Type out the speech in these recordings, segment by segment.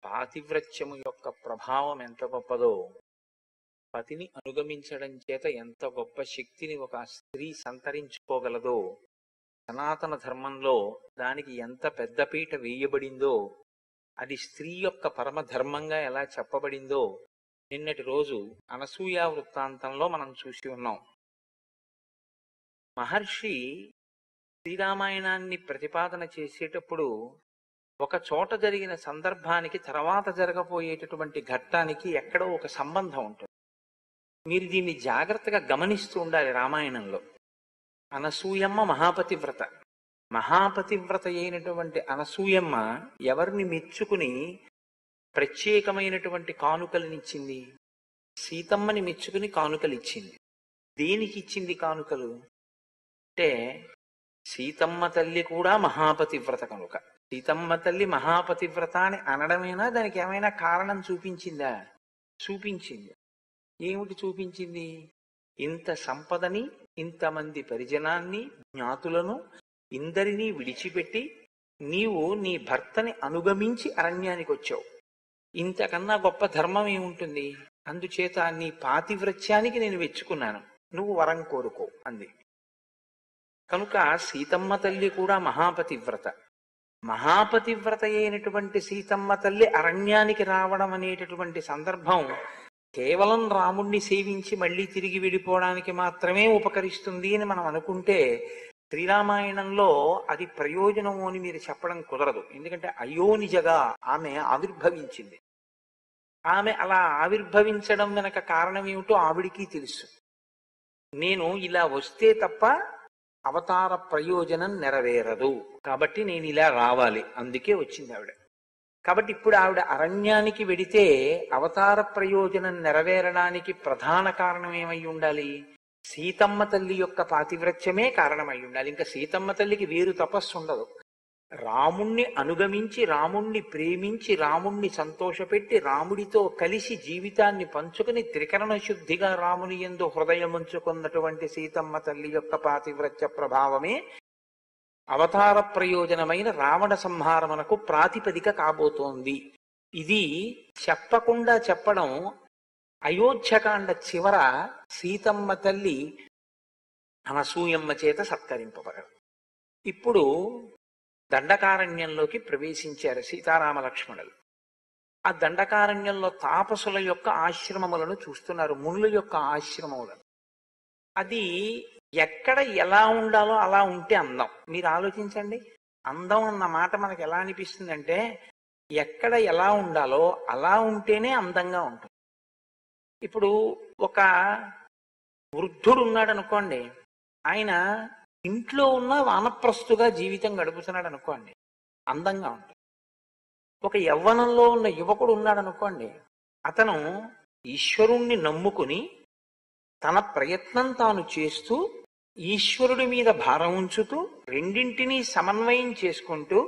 పాతివ్రత్యము యొక్క ప్రభావం ఎంత గొప్పదో పతిని అనుగమించడం చేత ఎంత గొప్ప శక్తిని ఒక స్త్రీ సంతరించుకోగలదో సనాతన ధర్మంలో దానికి ఎంత పెద్దపీట వేయబడిందో అది స్త్రీ యొక్క పరమ ధర్మంగా ఎలా చెప్పబడిందో నిన్నటి రోజు అనసూయ వృత్తాంతంలో మనం చూసి ఉన్నాం మహర్షి శ్రీరామాయణాన్ని ప్రతిపాదన చేసేటప్పుడు ఒక చోట జరిగిన సందర్భానికి తర్వాత జరగబోయేటటువంటి ఘట్టానికి ఎక్కడో ఒక సంబంధం ఉంటుంది మీరు దీన్ని జాగ్రత్తగా గమనిస్తూ ఉండాలి రామాయణంలో అనసూయమ్మ మహాపతివ్రత మహాపతివ్రత అయినటువంటి అనసూయమ్మ ఎవరిని మెచ్చుకుని ప్రత్యేకమైనటువంటి కానుకలనిచ్చింది సీతమ్మని మెచ్చుకుని కానుకలు ఇచ్చింది దేనికి ఇచ్చింది కానుకలు అంటే సీతమ్మ తల్లి కూడా మహాపతివ్రత కనుక సీతమ్మ తల్లి మహాపతివ్రత అని అనడమేనా దానికి ఏమైనా కారణం చూపించిందా చూపించింది ఏమిటి చూపించింది ఇంత సంపదని ఇంతమంది పరిజనాన్ని జ్ఞాతులను ఇందరినీ విడిచిపెట్టి నీవు నీ భర్తని అనుగమించి అరణ్యానికి వచ్చావు ఇంతకన్నా గొప్ప ధర్మం ఏముంటుంది అందుచేత నీ పాతివ్రత్యానికి నేను వెచ్చుకున్నాను నువ్వు వరం కోరుకో అంది కనుక సీతమ్మ తల్లి కూడా మహాపతివ్రత మహాపతివ్రత అయినటువంటి సీతమ్మ తల్లి అరణ్యానికి రావడం అనేటటువంటి సందర్భం కేవలం రాముణ్ణి సేవించి మళ్ళీ తిరిగి విడిపోవడానికి మాత్రమే ఉపకరిస్తుంది అని మనం అనుకుంటే శ్రీరామాయణంలో అది ప్రయోజనము అని మీరు చెప్పడం కుదరదు ఎందుకంటే అయోనిజగా ఆమె ఆవిర్భవించింది ఆమె అలా ఆవిర్భవించడం వెనక కారణం ఏమిటో ఆవిడికి తెలుసు నేను ఇలా వస్తే తప్ప అవతార ప్రయోజనం నెరవేరదు కాబట్టి నేను ఇలా రావాలి అందుకే వచ్చింది ఆవిడ కాబట్టి ఇప్పుడు ఆవిడ అరణ్యానికి వెడితే అవతార ప్రయోజనం నెరవేరడానికి ప్రధాన కారణం ఏమై ఉండాలి సీతమ్మ తల్లి యొక్క పాతివ్రత్యమే కారణమై ఉండాలి ఇంకా సీతమ్మ తల్లికి వేరు తపస్సు ఉండదు రాముణ్ణి అనుగమించి రాముణ్ణి ప్రేమించి రాముణ్ణి సంతోషపెట్టి రాముడితో కలిసి జీవితాన్ని పంచుకుని త్రికరణ శుద్ధిగా రాముని ఎందు హృదయముంచుకున్నటువంటి సీతమ్మ తల్లి యొక్క పాతివ్రత్య ప్రభావమే అవతార ప్రయోజనమైన రావణ సంహారమునకు ప్రాతిపదిక కాబోతోంది ఇది చెప్పకుండా చెప్పడం అయోధ్యకాండ చివర సీతమ్మ తల్లి అనసూయమ్మ చేత సత్కరింపబడరు ఇప్పుడు దండకారణ్యంలోకి ప్రవేశించారు సీతారామ లక్ష్మణులు ఆ దండకారణ్యంలో తాపసుల యొక్క ఆశ్రమములను చూస్తున్నారు మునుల యొక్క ఆశ్రమములను అది ఎక్కడ ఎలా ఉండాలో అలా ఉంటే అందం మీరు ఆలోచించండి అందం అన్న మాట మనకు ఎలా అనిపిస్తుంది అంటే ఎక్కడ ఎలా ఉండాలో అలా ఉంటేనే అందంగా ఉంటుంది ఇప్పుడు ఒక వృద్ధుడు ఉన్నాడు అనుకోండి ఆయన ఇంట్లో ఉన్న వానప్రస్తుగా జీవితం గడుపుతున్నాడు అనుకోండి అందంగా ఉంటుంది ఒక యవ్వనంలో ఉన్న యువకుడు ఉన్నాడు అనుకోండి అతను ఈశ్వరుణ్ణి నమ్ముకుని తన ప్రయత్నం తాను చేస్తూ ఈశ్వరుడి మీద భారం ఉంచుతూ రెండింటినీ సమన్వయం చేసుకుంటూ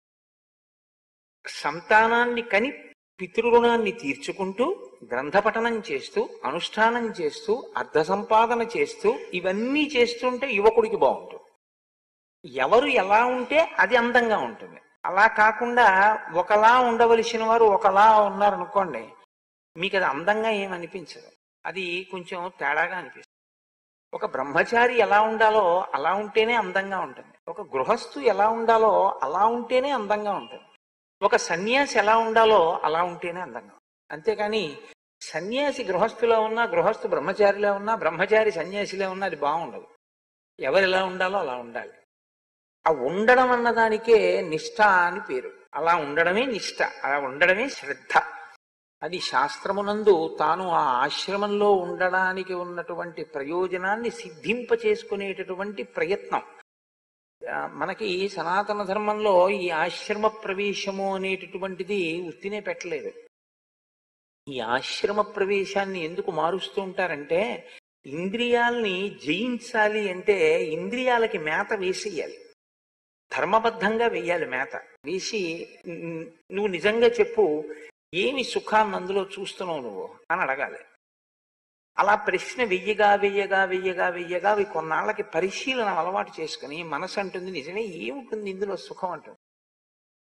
సంతానాన్ని కని పితృరుణాన్ని తీర్చుకుంటూ గ్రంథపఠనం చేస్తూ అనుష్ఠానం చేస్తూ అర్ధ సంపాదన చేస్తూ ఇవన్నీ చేస్తుంటే యువకుడికి బాగుంటుంది ఎవరు ఎలా ఉంటే అది అందంగా ఉంటుంది అలా కాకుండా ఒకలా ఉండవలసిన వారు ఒకలా ఉన్నారనుకోండి మీకు అది అందంగా ఏమనిపించదు అది కొంచెం తేడాగా అనిపిస్తుంది ఒక బ్రహ్మచారి ఎలా ఉండాలో అలా ఉంటేనే అందంగా ఉంటుంది ఒక గృహస్థు ఎలా ఉండాలో అలా ఉంటేనే అందంగా ఉంటుంది ఒక సన్యాసి ఎలా ఉండాలో అలా ఉంటేనే అందంగా ఉంటుంది. అంతేకాని సన్యాసి గృహస్థులో ఉన్నా గృహస్థు బ్రహ్మచారిలో ఉన్నా బ్రహ్మచారి సన్యాసిలో ఉన్నా అది బాగుండదు ఎవరు ఎలా ఉండాలో అలా ఉండాలి ఆ ఉండడం అన్నదానికే నిష్ఠ అని పేరు అలా ఉండడమే నిష్ఠ అలా ఉండడమే శ్రద్ధ అది శాస్త్రమునందు తాను ఆ ఆశ్రమంలో ఉండడానికి ఉన్నటువంటి ప్రయోజనాన్ని సిద్ధింప చేసుకునేటటువంటి ప్రయత్నం ఆ, మనకి సనాతన ధర్మంలో ఈ ఆశ్రమ ప్రవేశము అనేటటువంటిది ఉత్తినే పెట్టలేదు ఈ ఆశ్రమ ప్రవేశాన్ని ఎందుకు మారుస్తూ ఉంటారంటే ఇంద్రియాల్ని జయించాలి అంటే ఇంద్రియాలకి మేత వేసేయాలి ధర్మబద్ధంగా వేయాలి మేత వేసి "ఉమ్, నువ్వు నిజంగా చెప్పు ఏమి సుఖాన్ని అందులో చూస్తున్నావు నువ్వు అని అడగాలి అలా ప్రశ్న వెయ్యగా వెయ్యగా వెయ్యగా వెయ్యగా అవి కొన్నాళ్ళకి పరిశీలన అలవాటు చేసుకుని మనసు అంటుంది నిజమే ఏముంటుంది ఇందులో సుఖం అంటుంది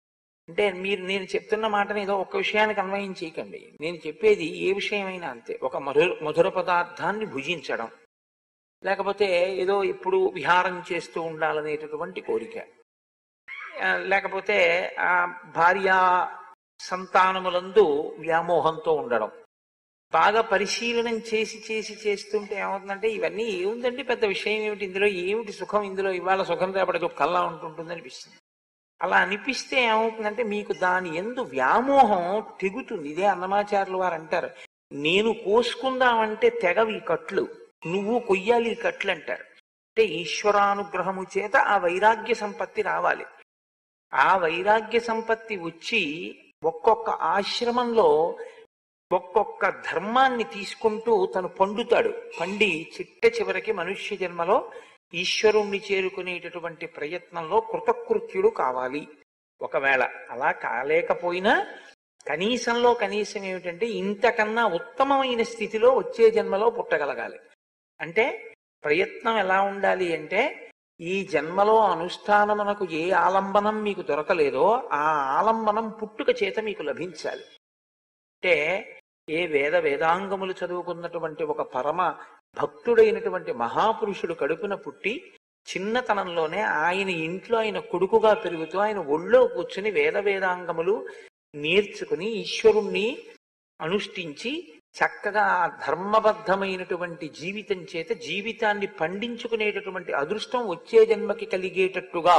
అంటే మీరు నేను చెప్తున్న మాటని ఏదో ఒక్క విషయానికి అన్వయం చేయకండి నేను చెప్పేది ఏ విషయమైనా అంతే ఒక మధుర మధుర పదార్థాన్ని భుజించడం లేకపోతే ఏదో ఎప్పుడు విహారం చేస్తూ ఉండాలనేటటువంటి కోరిక ఆ, లేకపోతే ఆ భార్య సంతానములందు వ్యామోహంతో ఉండడం బాగా పరిశీలనం చేసి చేసి చేస్తుంటే ఏమవుతుందంటే ఇవన్నీ ఏముందండి పెద్ద విషయం ఏమిటి ఇందులో ఏమిటి సుఖం ఇందులో ఇవాళ సుఖం రేపటికి ఒక కల్లా ఉంటుంటుంది అనిపిస్తుంది అలా అనిపిస్తే ఏమవుతుందంటే మీకు దాని ఎందు వ్యామోహం తెగుతుంది ఇదే అన్నమాచార్యులు వారు అంటారు నేను కోసుకుందామంటే తెగవి కట్లు నువ్వు కొయ్యాలి ఈ కట్లు అంటారు అంటే ఈశ్వరానుగ్రహము చేత ఆ వైరాగ్య సంపత్తి రావాలి ఆ వైరాగ్య సంపత్తి వచ్చి ఒక్కొక్క ఆశ్రమంలో ఒక్కొక్క ధర్మాన్ని తీసుకుంటూ తను పండుతాడు పండి చిట్ట చివరికి మనుష్య జన్మలో ఈశ్వరుణ్ణి చేరుకునేటటువంటి ప్రయత్నంలో కృతకృత్యుడు కావాలి ఒకవేళ అలా కాలేకపోయినా కనీసంలో కనీసం ఏమిటంటే ఇంతకన్నా ఉత్తమమైన స్థితిలో వచ్చే జన్మలో పుట్టగలగాలి అంటే ప్రయత్నం ఎలా ఉండాలి అంటే ఈ జన్మలో అనుష్ఠానమునకు ఏ ఆలంబనం మీకు దొరకలేదో ఆ ఆలంబనం పుట్టుక చేత మీకు లభించాలి అంటే ఏ వేద వేదాంగములు చదువుకున్నటువంటి ఒక పరమ భక్తుడైనటువంటి మహాపురుషుడు కడుపున పుట్టి చిన్నతనంలోనే ఆయన ఇంట్లో ఆయన కొడుకుగా పెరుగుతూ ఆయన ఒళ్ళో కూర్చుని వేద వేదాంగములు నేర్చుకుని ఈశ్వరుణ్ణి అనుష్ఠించి చక్కగా ఆ ధర్మబద్ధమైనటువంటి జీవితం చేత జీవితాన్ని పండించుకునేటటువంటి అదృష్టం వచ్చే జన్మకి కలిగేటట్టుగా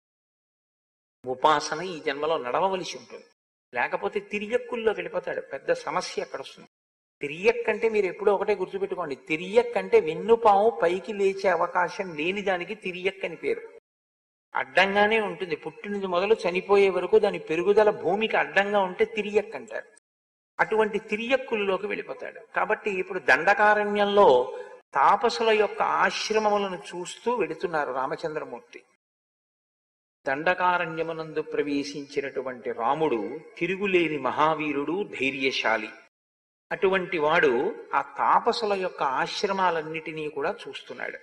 ఉపాసన ఈ జన్మలో నడవవలసి ఉంటుంది లేకపోతే తిరియక్కుల్లో వెళ్ళిపోతాడు పెద్ద సమస్య అక్కడ వస్తుంది తిరియక్కంటే మీరు ఎప్పుడూ ఒకటే గుర్తుపెట్టుకోండి తిరియక్కంటే వెన్నుపాము పైకి లేచే అవకాశం లేని దానికి తిరియక్ అని పేరు అడ్డంగానే ఉంటుంది పుట్టినది మొదలు చనిపోయే వరకు దాని పెరుగుదల భూమికి అడ్డంగా ఉంటే తిరియక్ అంటారు అటువంటి తిరియక్కుల్లోకి వెళ్ళిపోతాడు కాబట్టి ఇప్పుడు దండకారణ్యంలో తాపసుల యొక్క ఆశ్రమములను చూస్తూ వెడుతున్నారు రామచంద్రమూర్తి దండకారణ్యమునందు ప్రవేశించినటువంటి రాముడు తిరుగులేని మహావీరుడు ధైర్యశాలి అటువంటి వాడు ఆ తాపసుల యొక్క ఆశ్రమాలన్నిటినీ కూడా చూస్తున్నాడు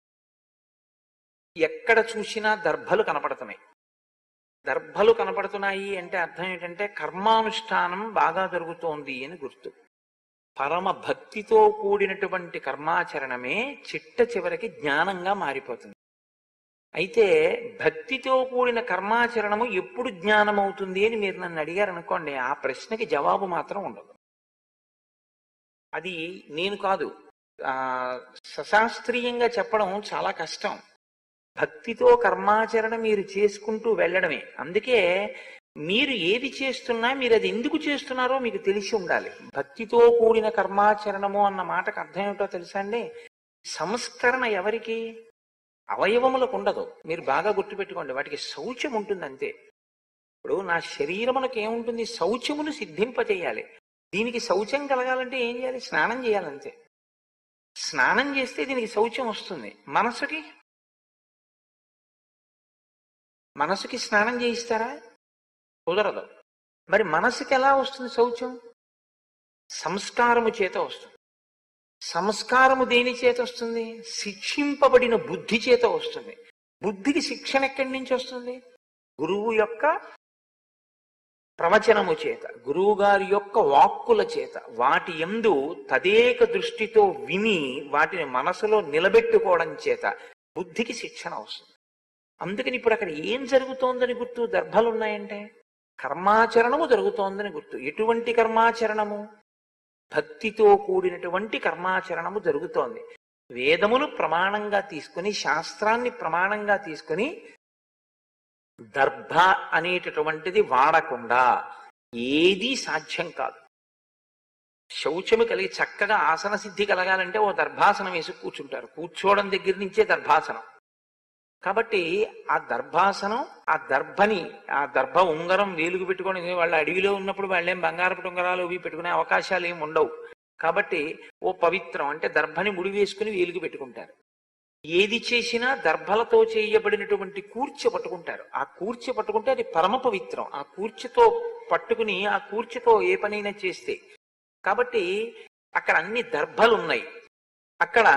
ఎక్కడ చూసినా దర్భలు కనపడుతున్నాయి దర్భలు కనపడుతున్నాయి అంటే అర్థం ఏంటంటే కర్మానుష్ఠానం బాగా జరుగుతోంది అని గుర్తు పరమ భక్తితో కూడినటువంటి కర్మాచరణమే చిట్ట చివరికి జ్ఞానంగా మారిపోతుంది అయితే భక్తితో కూడిన కర్మాచరణము ఎప్పుడు జ్ఞానం అవుతుంది అని మీరు నన్ను అడిగారు అనుకోండి ఆ ప్రశ్నకి జవాబు మాత్రం ఉండదు అది నేను కాదు ఆ సశాస్త్రీయంగా చెప్పడం చాలా కష్టం భక్తితో కర్మాచరణ మీరు చేసుకుంటూ వెళ్ళడమే అందుకే మీరు ఏది చేస్తున్నా మీరు అది ఎందుకు చేస్తున్నారో మీకు తెలిసి ఉండాలి భక్తితో కూడిన కర్మాచరణము అన్న మాటకు అర్థం ఏమిటో తెలుసా అండి సంస్కరణ ఎవరికి అవయవములకు ఉండదు మీరు బాగా గుర్తుపెట్టుకోండి వాటికి శౌచం ఉంటుంది అంతే ఇప్పుడు నా శరీరమునకు ఏముంటుంది శౌచమును సిద్ధింపచేయాలి దీనికి శౌచం కలగాలంటే ఏం చేయాలి స్నానం చేయాలంతే స్నానం చేస్తే దీనికి శౌచం వస్తుంది మనసుకి మనసుకి స్నానం చేయిస్తారా కుదరదు మరి మనసుకి ఎలా వస్తుంది శౌచం సంస్కారము చేత వస్తుంది సంస్కారము దేని చేత వస్తుంది శిక్షింపబడిన బుద్ధి చేత వస్తుంది బుద్ధికి శిక్షణ ఎక్కడి నుంచి వస్తుంది గురువు యొక్క ప్రవచనము చేత గురువు గారి యొక్క వాక్కుల చేత వాటి ఎందు తదేక దృష్టితో విని వాటిని మనసులో నిలబెట్టుకోవడం చేత బుద్ధికి శిక్షణ వస్తుంది అందుకని ఇప్పుడు అక్కడ ఏం జరుగుతోందని గుర్తు దర్భలు ఉన్నాయంటే కర్మాచరణము జరుగుతోందని గుర్తు ఎటువంటి కర్మాచరణము భక్తితో కూడినటువంటి కర్మాచరణము జరుగుతోంది వేదములు ప్రమాణంగా తీసుకుని శాస్త్రాన్ని ప్రమాణంగా తీసుకుని దర్భ అనేటటువంటిది వాడకుండా ఏదీ సాధ్యం కాదు శౌచము కలిగి చక్కగా ఆసన సిద్ధి కలగాలంటే ఓ దర్భాసనం వేసి కూర్చుంటారు కూర్చోవడం దగ్గర నుంచే దర్భాసనం కాబట్టి ఆ దర్భాసనం ఆ దర్భని ఆ దర్భ ఉంగరం వేలుగు పెట్టుకొని వాళ్ళ అడవిలో ఉన్నప్పుడు వాళ్ళేం బంగారపు ఉంగరాలు ఇవి పెట్టుకునే అవకాశాలు ఏమి ఉండవు కాబట్టి ఓ పవిత్రం అంటే దర్భని ముడి వేసుకుని వేలుగు పెట్టుకుంటారు ఏది చేసినా దర్భలతో చేయబడినటువంటి కూర్చె పట్టుకుంటారు ఆ కూర్చె పట్టుకుంటే అది పరమ పవిత్రం ఆ కూర్చెతో పట్టుకుని ఆ కూర్చెతో ఏ పనైనా చేస్తే కాబట్టి అక్కడ అన్ని దర్భలు ఉన్నాయి అక్కడ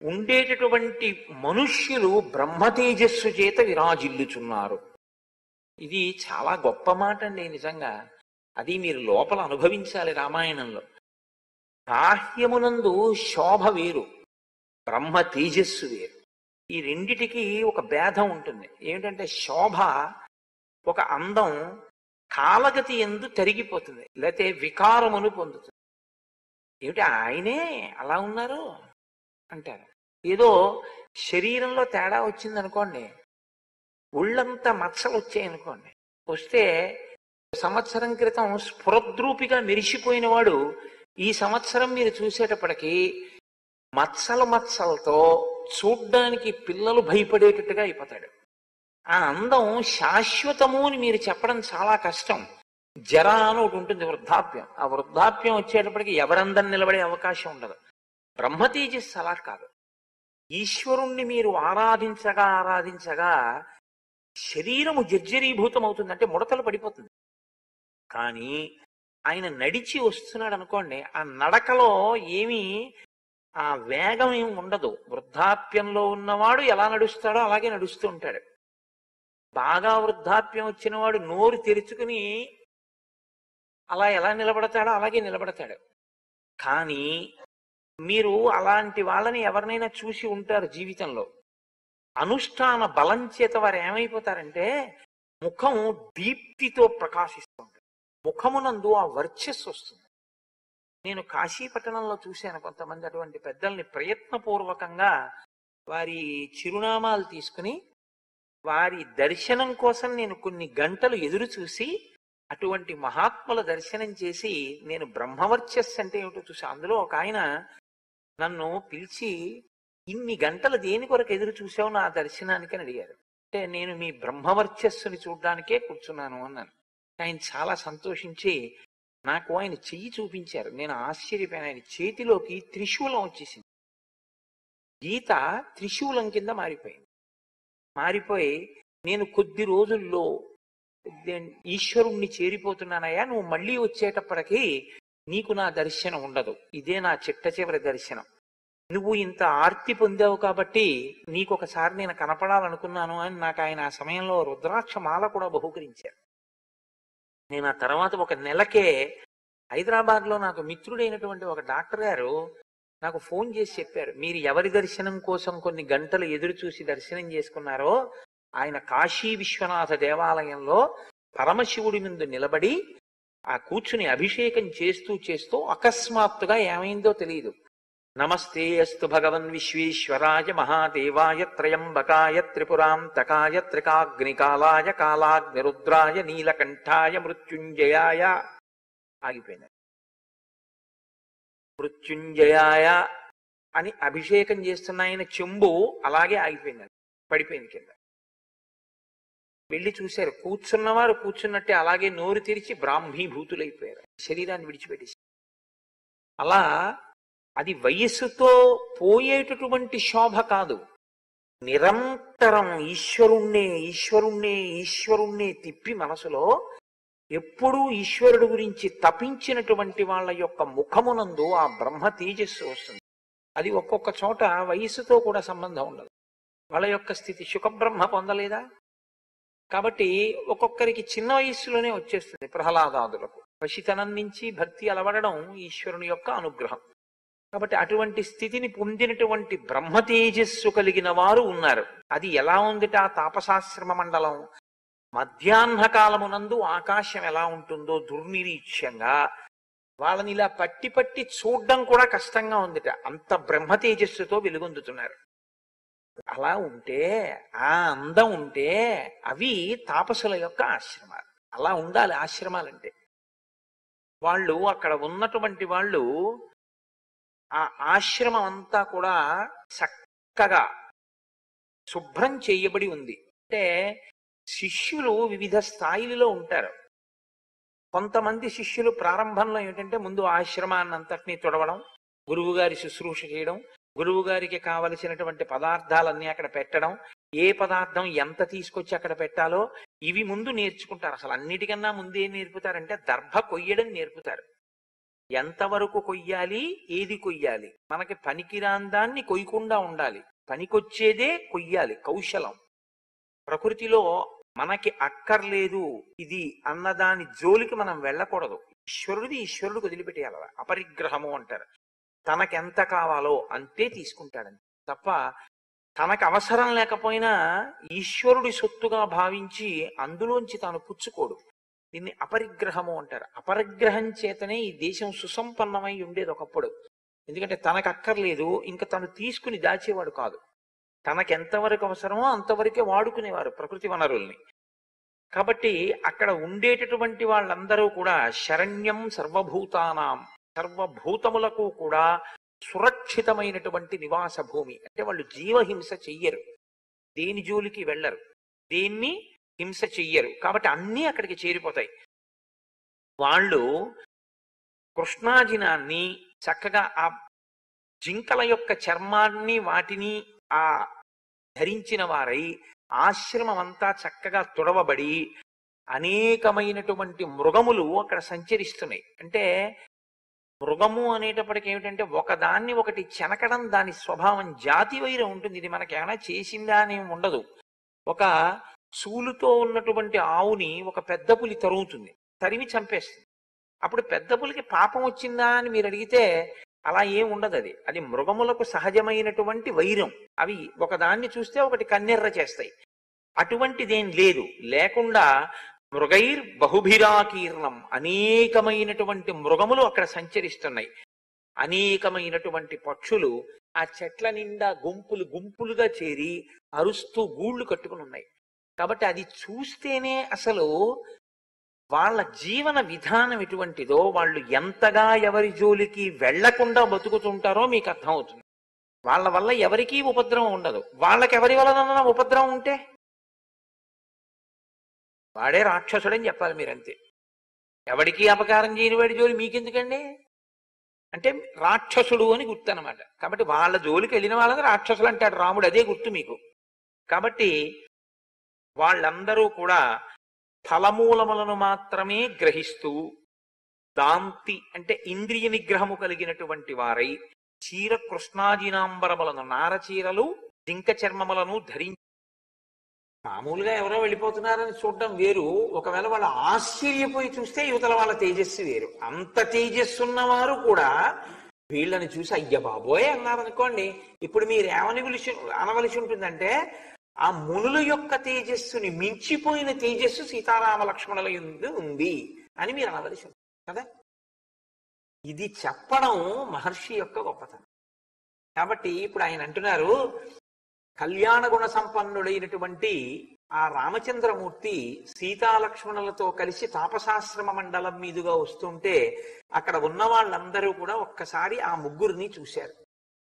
ఉండేటటువంటి మనుష్యులు బ్రహ్మ తేజస్సు చేత విరాజిల్లుచున్నారు ఇది చాలా గొప్ప మాట అండి నిజంగా అది మీరు లోపల అనుభవించాలి రామాయణంలో బాహ్యమునందు శోభ వేరు బ్రహ్మ తేజస్సు వేరు ఈ రెండిటికి ఒక భేదం ఉంటుంది ఏమిటంటే శోభ ఒక అందం కాలగతి ఎందు తరిగిపోతుంది లేకపోతే వికారమును పొందుతుంది ఏమిటి ఆయనే అలా ఉన్నారు అంటారు ఏదో శరీరంలో తేడా వచ్చింది అనుకోండి ఒళ్ళంతా మచ్చలు వచ్చాయనుకోండి వస్తే సంవత్సరం క్రితం స్ఫురద్రూపిగా మెరిసిపోయిన వాడు ఈ సంవత్సరం మీరు చూసేటప్పటికి మచ్చల మచ్చలతో చూడ్డానికి పిల్లలు భయపడేటట్టుగా అయిపోతాడు ఆ అందం శాశ్వతము అని మీరు చెప్పడం చాలా కష్టం జర అని ఒకటి ఉంటుంది వృద్ధాప్యం ఆ వృద్ధాప్యం వచ్చేటప్పటికి ఎవరందరం నిలబడే అవకాశం ఉండదు బ్రహ్మ తేజస్సు అలా కాదు ఈశ్వరుణ్ణి మీరు ఆరాధించగా ఆరాధించగా శరీరము జర్జరీభూతం అవుతుంది అంటే ముడతలు పడిపోతుంది కానీ ఆయన నడిచి వస్తున్నాడు అనుకోండి ఆ నడకలో ఏమీ ఆ వేగం ఏమి ఉండదు వృద్ధాప్యంలో ఉన్నవాడు ఎలా నడుస్తాడో అలాగే నడుస్తూ ఉంటాడు బాగా వృద్ధాప్యం వచ్చిన వాడు నోరు తెరుచుకుని అలా ఎలా నిలబడతాడో అలాగే నిలబడతాడు కానీ మీరు అలాంటి వాళ్ళని ఎవరినైనా చూసి ఉంటారు జీవితంలో అనుష్ఠాన బలం చేత వారు ఏమైపోతారంటే ముఖం దీప్తితో ప్రకాశిస్తుంది ముఖమునందు ఆ వర్చస్సు వస్తుంది నేను కాశీపట్టణంలో చూశాను కొంతమంది అటువంటి పెద్దల్ని ప్రయత్నపూర్వకంగా వారి చిరునామాలు తీసుకుని వారి దర్శనం కోసం నేను కొన్ని గంటలు ఎదురు చూసి అటువంటి మహాత్ముల దర్శనం చేసి నేను బ్రహ్మవర్చస్సు అంటే ఏమిటో చూసి అందులో ఒక ఆయన నన్ను పిలిచి ఇన్ని గంటలు దేని కొరకు ఎదురు చూసావు నా దర్శనానికి అని అడిగారు అంటే నేను మీ బ్రహ్మవర్చస్సుని చూడడానికే కూర్చున్నాను అన్నాను ఆయన చాలా సంతోషించి నాకు ఆయన చెయ్యి చూపించారు నేను ఆశ్చర్యపోయాను ఆయన చేతిలోకి త్రిశూలం వచ్చేసింది గీత త్రిశూలం కింద మారిపోయింది మారిపోయి నేను కొద్ది రోజుల్లో దే- ఈశ్వరుణ్ణి చేరిపోతున్నానయ్యా నువ్వు మళ్ళీ వచ్చేటప్పటికి నీకు నా దర్శనం ఉండదు ఇదే నా చిట్ట చివరి దర్శనం నువ్వు ఇంత ఆర్తి పొందావు కాబట్టి నీకు ఒకసారి నేను కనపడాలనుకున్నాను అని నాకు ఆయన ఆ సమయంలో రుద్రాక్ష మాల కూడా బహుకరించారు నేను ఆ తర్వాత ఒక నెలకే హైదరాబాద్ లో నాకు మిత్రుడైనటువంటి ఒక డాక్టర్ గారు నాకు ఫోన్ చేసి చెప్పారు మీరు ఎవరి దర్శనం కోసం కొన్ని గంటలు ఎదురు చూసి దర్శనం చేసుకున్నారో ఆయన కాశీ విశ్వనాథ దేవాలయంలో పరమశివుడి ముందు నిలబడి ఆ కూర్చుని అభిషేకం చేస్తూ చేస్తూ అకస్మాత్తుగా ఏమైందో తెలియదు నమస్తే అస్తు భగవన్ విశ్వేశ్వరాయ మహాదేవాయ త్రయంబకాయ త్రిపురాంతకాయ త్రికాగ్నికాలాయ కాలాగ్నిరుద్రాయ నీలకంఠాయ మృత్యుంజయాయ ఆగిపోయింది మృత్యుంజయాయ అని అభిషేకం చేస్తున్న ఆయన చెంబు అలాగే ఆగిపోయింది పడిపోయింది కింద వెళ్ళి చూశారు కూర్చున్నవారు కూర్చున్నట్టే అలాగే నోరు తెరిచి బ్రాహ్మీభూతులైపోయారు శరీరాన్ని విడిచిపెట్టేసి అలా అది వయస్సుతో పోయేటటువంటి శోభ కాదు నిరంతరం ఈశ్వరుణ్ణే ఈశ్వరుణ్ణే ఈశ్వరుణ్ణే తిప్పి మనసులో ఎప్పుడూ ఈశ్వరుడు గురించి తపించినటువంటి వాళ్ళ యొక్క ముఖమునందు ఆ బ్రహ్మ తేజస్సు వస్తుంది అది ఒక్కొక్క చోట వయస్సుతో కూడా సంబంధం ఉండదు వాళ్ళ యొక్క స్థితి సుఖబ్రహ్మ పొందలేదా కాబట్టి ఒక్కొక్కరికి చిన్న వయస్సులోనే వచ్చేస్తుంది ప్రహ్లాదాదులకు పసితనం నుంచి భక్తి అలవడడం ఈశ్వరుని యొక్క అనుగ్రహం కాబట్టి అటువంటి స్థితిని పొందినటువంటి బ్రహ్మ తేజస్సు కలిగిన వారు ఉన్నారు అది ఎలా ఉందిట ఆ తాపసాశ్రమ మండలం మధ్యాహ్న కాలమునందు ఆకాశం ఎలా ఉంటుందో దుర్నిరీక్ష్యంగా వాళ్ళని ఇలా పట్టి పట్టి చూడడం కూడా కష్టంగా ఉందిట అంత బ్రహ్మ తేజస్సుతో వెలుగొందుతున్నారు అలా ఉంటే ఆ అందం ఉంటే అవి తాపసుల యొక్క ఆశ్రమాలు అలా ఉండాలి ఆశ్రమాలంటే వాళ్ళు అక్కడ ఉన్నటువంటి వాళ్ళు ఆ ఆశ్రమం అంతా కూడా చక్కగా శుభ్రం చేయబడి ఉంది అంటే శిష్యులు వివిధ స్థాయిలలో ఉంటారు కొంతమంది శిష్యులు ప్రారంభంలో ఏంటంటే ముందు ఆశ్రమాన్ని అంతటినీ తొడవడం గురువు గారి శుశ్రూష చేయడం గురువు గారికి కావలసినటువంటి పదార్థాలన్నీ అక్కడ పెట్టడం ఏ పదార్థం ఎంత తీసుకొచ్చి అక్కడ పెట్టాలో ఇవి ముందు నేర్చుకుంటారు అసలు అన్నిటికన్నా ముందు ఏం నేర్పుతారంటే దర్భ కొయ్యడం నేర్పుతారు ఎంతవరకు కొయ్యాలి ఏది కొయ్యాలి మనకి పనికిరాని దాన్ని కొయ్యకుండా ఉండాలి పనికొచ్చేదే కొయ్యాలి కౌశలం ప్రకృతిలో మనకి అక్కర్లేదు ఇది అన్నదాని జోలికి మనం వెళ్ళకూడదు ఈశ్వరుడిది ఈశ్వరుడికి వదిలిపెట్టేయాలి అలా. అపరిగ్రహము అంటారు తనకెంత కావాలో అంతే తీసుకుంటాడని తప్ప తనకు అవసరం లేకపోయినా ఈశ్వరుడి సొత్తుగా భావించి అందులోంచి తాను పుచ్చుకోడు దీన్ని అపరిగ్రహము అంటారు అపరిగ్రహం చేతనే ఈ దేశం సుసంపన్నమై ఉండేది ఒకప్పుడు ఎందుకంటే తనకు అక్కర్లేదు ఇంకా తను తీసుకుని దాచేవాడు కాదు తనకు ఎంతవరకు అవసరమో అంతవరకే వాడుకునేవారు ప్రకృతి వనరుల్ని కాబట్టి అక్కడ ఉండేటటువంటి వాళ్ళందరూ కూడా శరణ్యం సర్వభూతానాం సర్వభూతములకు కూడా సురక్షితమైనటువంటి నివాస భూమి అంటే వాళ్ళు జీవహింస చెయ్యరు దేని జోలికి వెళ్ళరు దేన్ని హింస చెయ్యరు కాబట్టి అన్నీ అక్కడికి చేరిపోతాయి వాళ్ళు కృష్ణాజినాన్ని చక్కగా ఆ జింకల యొక్క చర్మాన్ని వాటిని ఆ ధరించిన వారై ఆశ్రమం అంతా చక్కగా తుడవబడి అనేకమైనటువంటి మృగములు అక్కడ సంచరిస్తున్నాయి అంటే మృగము అనేటప్పటికి ఏమిటంటే ఒకదాన్ని ఒకటి చెనకడం దాని స్వభావం జాతి వైరం ఉంటుంది ఇది మనకేమైనా చేసిందా అని ఏమి ఉండదు ఒక సూలుతో ఉన్నటువంటి ఆవుని ఒక పెద్ద పులి తరుగుతుంది తరిమి చంపేస్తుంది అప్పుడు పెద్ద పులికి పాపం వచ్చిందా అని మీరు అడిగితే అలా ఏం ఉండదు అది అది మృగములకు సహజమైనటువంటి వైరం అవి ఒకదాన్ని చూస్తే ఒకటి కన్నెర్ర చేస్తాయి అటువంటిదేం లేదు లేకుండా మృగైర్ బహుభిరాకీర్ణం అనేకమైనటువంటి మృగములు అక్కడ సంచరిస్తున్నాయి అనేకమైనటువంటి పక్షులు ఆ చెట్ల నిండా గుంపులు గుంపులుగా చేరి అరుస్తూ గూళ్ళు కట్టుకుని ఉన్నాయి కాబట్టి అది చూస్తేనే అసలు వాళ్ళ జీవన విధానం ఎటువంటిదో వాళ్ళు ఎంతగా ఎవరి జోలికి వెళ్లకుండా బతుకుతుంటారో మీకు అర్థమవుతుంది వాళ్ళ వల్ల ఎవరికీ ఉపద్రవం ఉండదు వాళ్ళకి ఎవరి వలన ఉపద్రవం ఉంటే వాడే రాక్షసుడని చెప్పాలి మీరంతే ఎవడికి అపకారం చేయని వాడి జోలి మీకెందుకండి అంటే రాక్షసుడు అని గుర్తు అనమాట కాబట్టి వాళ్ళ జోలికి వెళ్ళిన వాళ్ళని రాక్షసులు అంటాడు రాముడు అదే గుర్తు మీకు కాబట్టి వాళ్ళందరూ కూడా ఫలమూలములను మాత్రమే గ్రహిస్తూ దాంతి అంటే ఇంద్రియ నిగ్రహము కలిగినటువంటి వారై చీర కృష్ణాజినాంబరములను నారచీరలు జింక చర్మములను ధరించి మామూలుగా ఎవరో వెళ్ళిపోతున్నారని చూడడం వేరు ఒకవేళ వాళ్ళు ఆశ్చర్యపోయి చూస్తే యువతల వాళ్ళ తేజస్సు వేరు అంత తేజస్సు ఉన్నవారు కూడా వీళ్ళని చూసి అయ్య బాబోయ్ అన్నారనుకోండి ఇప్పుడు మీరు ఏమని పిలిచి అనవలసి ఉంటుందంటే ఆ మునుల యొక్క తేజస్సుని మించిపోయిన తేజస్సు సీతారామ లక్ష్మణుల యందు ఉంది అని మీరు అనవలసి ఉంటుంది కదా ఇది చెప్పడం మహర్షి యొక్క గొప్పతనం కాబట్టి ఇప్పుడు ఆయన అంటున్నారు కళ్యాణ గుణ సంపన్నుడైనటువంటి ఆ రామచంద్రమూర్తి సీతాలక్ష్మణులతో కలిసి తాపసాశ్రమ మండలం మీదుగా వస్తుంటే అక్కడ ఉన్న వాళ్ళందరూ కూడా ఒక్కసారి ఆ ముగ్గురిని చూశారు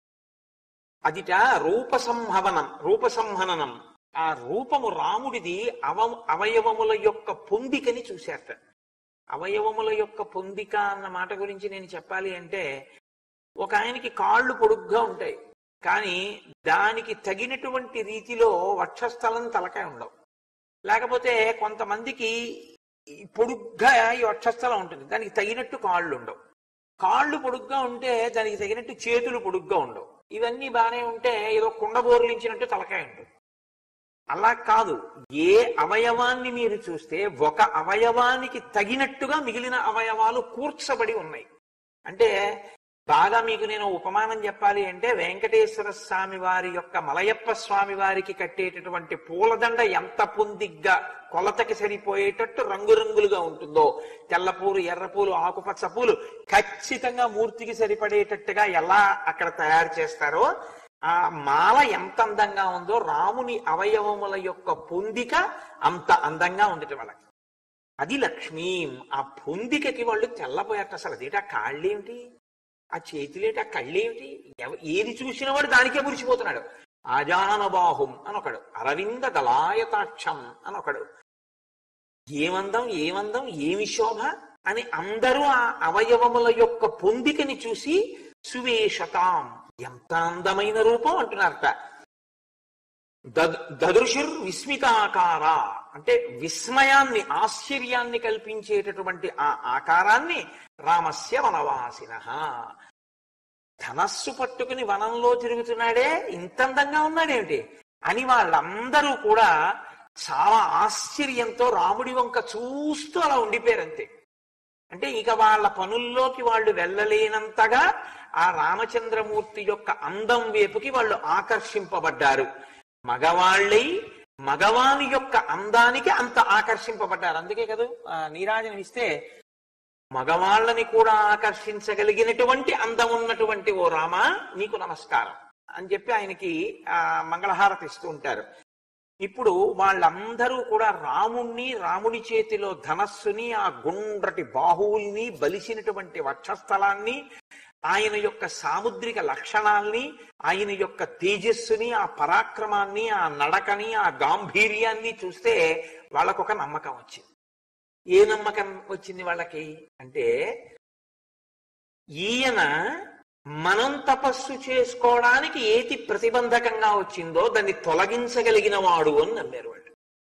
అదిట రూప సంహవనం రూప సంహననం ఆ రూపము రాముడిది అవ అవయవముల యొక్క పొందికని చూశారట అవయవముల యొక్క పొందిక అన్న మాట గురించి నేను చెప్పాలి అంటే ఒక ఆయనకి కాళ్ళు పొడుగ్గా ఉంటాయి కానీ దానికి తగినటువంటి రీతిలో వక్షస్థలం తలకాయ ఉండవు లేకపోతే కొంతమందికి ఈ పొడుగ్గా ఈ వక్షస్థలం ఉంటుంది దానికి తగినట్టు కాళ్ళు ఉండవు కాళ్ళు పొడుగ్గా ఉంటే దానికి తగినట్టు చేతులు పొడుగ్గా ఉండవు ఇవన్నీ బాగానే ఉంటే ఏదో కుండ బోర్లించినట్టు తలకాయ ఉంటుంది అలా కాదు ఏ అవయవాన్ని మీరు చూస్తే ఒక అవయవానికి తగినట్టుగా మిగిలిన అవయవాలు కూర్చబడి ఉన్నాయి అంటే బాగా మీకు నేను ఉపమానం చెప్పాలి అంటే వెంకటేశ్వర స్వామి వారి యొక్క మలయప్ప స్వామి వారికి కట్టేటటువంటి పూలదండ ఎంత పొందిగ్గా కొలతకి సరిపోయేటట్టు రంగురంగులుగా ఉంటుందో తెల్లపూలు ఎర్రపూలు ఆకుపచ్చ పూలు ఖచ్చితంగా మూర్తికి సరిపడేటట్టుగా ఎలా అక్కడ తయారు చేస్తారో ఆ మాల ఎంత అందంగా ఉందో రాముని అవయవముల యొక్క పొందిక అంత అందంగా ఉండటం వాళ్ళకి అది లక్ష్మీ ఆ పొందికకి వాళ్ళు తెల్లపోయారట అసలు అదేంటి ఆ కాళ్ళేమిటి ఆ చేతులేంటి ఆ కళ్ళేమిటి ఎవ- ఏది చూసిన వాడు దానికే మురిసిపోతున్నాడు ఆజానబాహుం అని ఒకడు అరవింద దళాయతాక్షం అని ఒకడు ఏమందం ఏమందం ఏమి శోభ అని అందరూ ఆ అవయవముల యొక్క పొందికని చూసి సువేషతాం ఎంత అందమైన రూపం అంటున్నారట దద్- దదృశుర్ విస్మితాకార అంటే విస్మయాన్ని ఆశ్చర్యాన్ని కల్పించేటటువంటి ఆ ఆకారాన్ని రామస్య వనవాసిన ధనస్సు పట్టుకుని వనంలో తిరుగుతున్నాడే ఇంత అందంగా ఉన్నాడేమిటి అని వాళ్ళందరూ కూడా చాలా ఆశ్చర్యంతో రాముడి వంక చూస్తూ అలా ఉండిపోయారు అంతే అంటే ఇక వాళ్ళ పనుల్లోకి వాళ్ళు వెళ్ళలేనంతగా ఆ రామచంద్రమూర్తి యొక్క అందం వైపుకి వాళ్ళు ఆకర్షింపబడ్డారు మగవాళ్ళై మగవాని యొక్క అందానికి అంత ఆకర్షింపబడ్డారు అందుకే కదా ఆ నీరాజనం ఇస్తే మగవాళ్ళని కూడా ఆకర్షించగలిగినటువంటి అందం ఉన్నటువంటి ఓ రామ నీకు నమస్కారం అని చెప్పి ఆయనకి ఆ మంగళహారతి ఇస్తూ ఉంటారు ఇప్పుడు వాళ్ళందరూ కూడా రాముణ్ణి రాముడి చేతిలో ధనస్సుని ఆ గుండ్రటి బాహువుల్ని బలిసినటువంటి వక్షస్థలాన్ని ఆయన యొక్క సాముద్రిక లక్షణాల్ని ఆయన యొక్క తేజస్సుని ఆ పరాక్రమాన్ని ఆ నడకని ఆ గాంభీర్యాన్ని చూస్తే వాళ్ళకొక నమ్మకం వచ్చింది ఏ నమ్మకం వచ్చింది వాళ్ళకి అంటే ఈయన మనం తపస్సు చేసుకోవడానికి ఏది ప్రతిబంధకంగా వచ్చిందో దాన్ని తొలగించగలిగిన వాడు అని నమ్మారు వాళ్ళు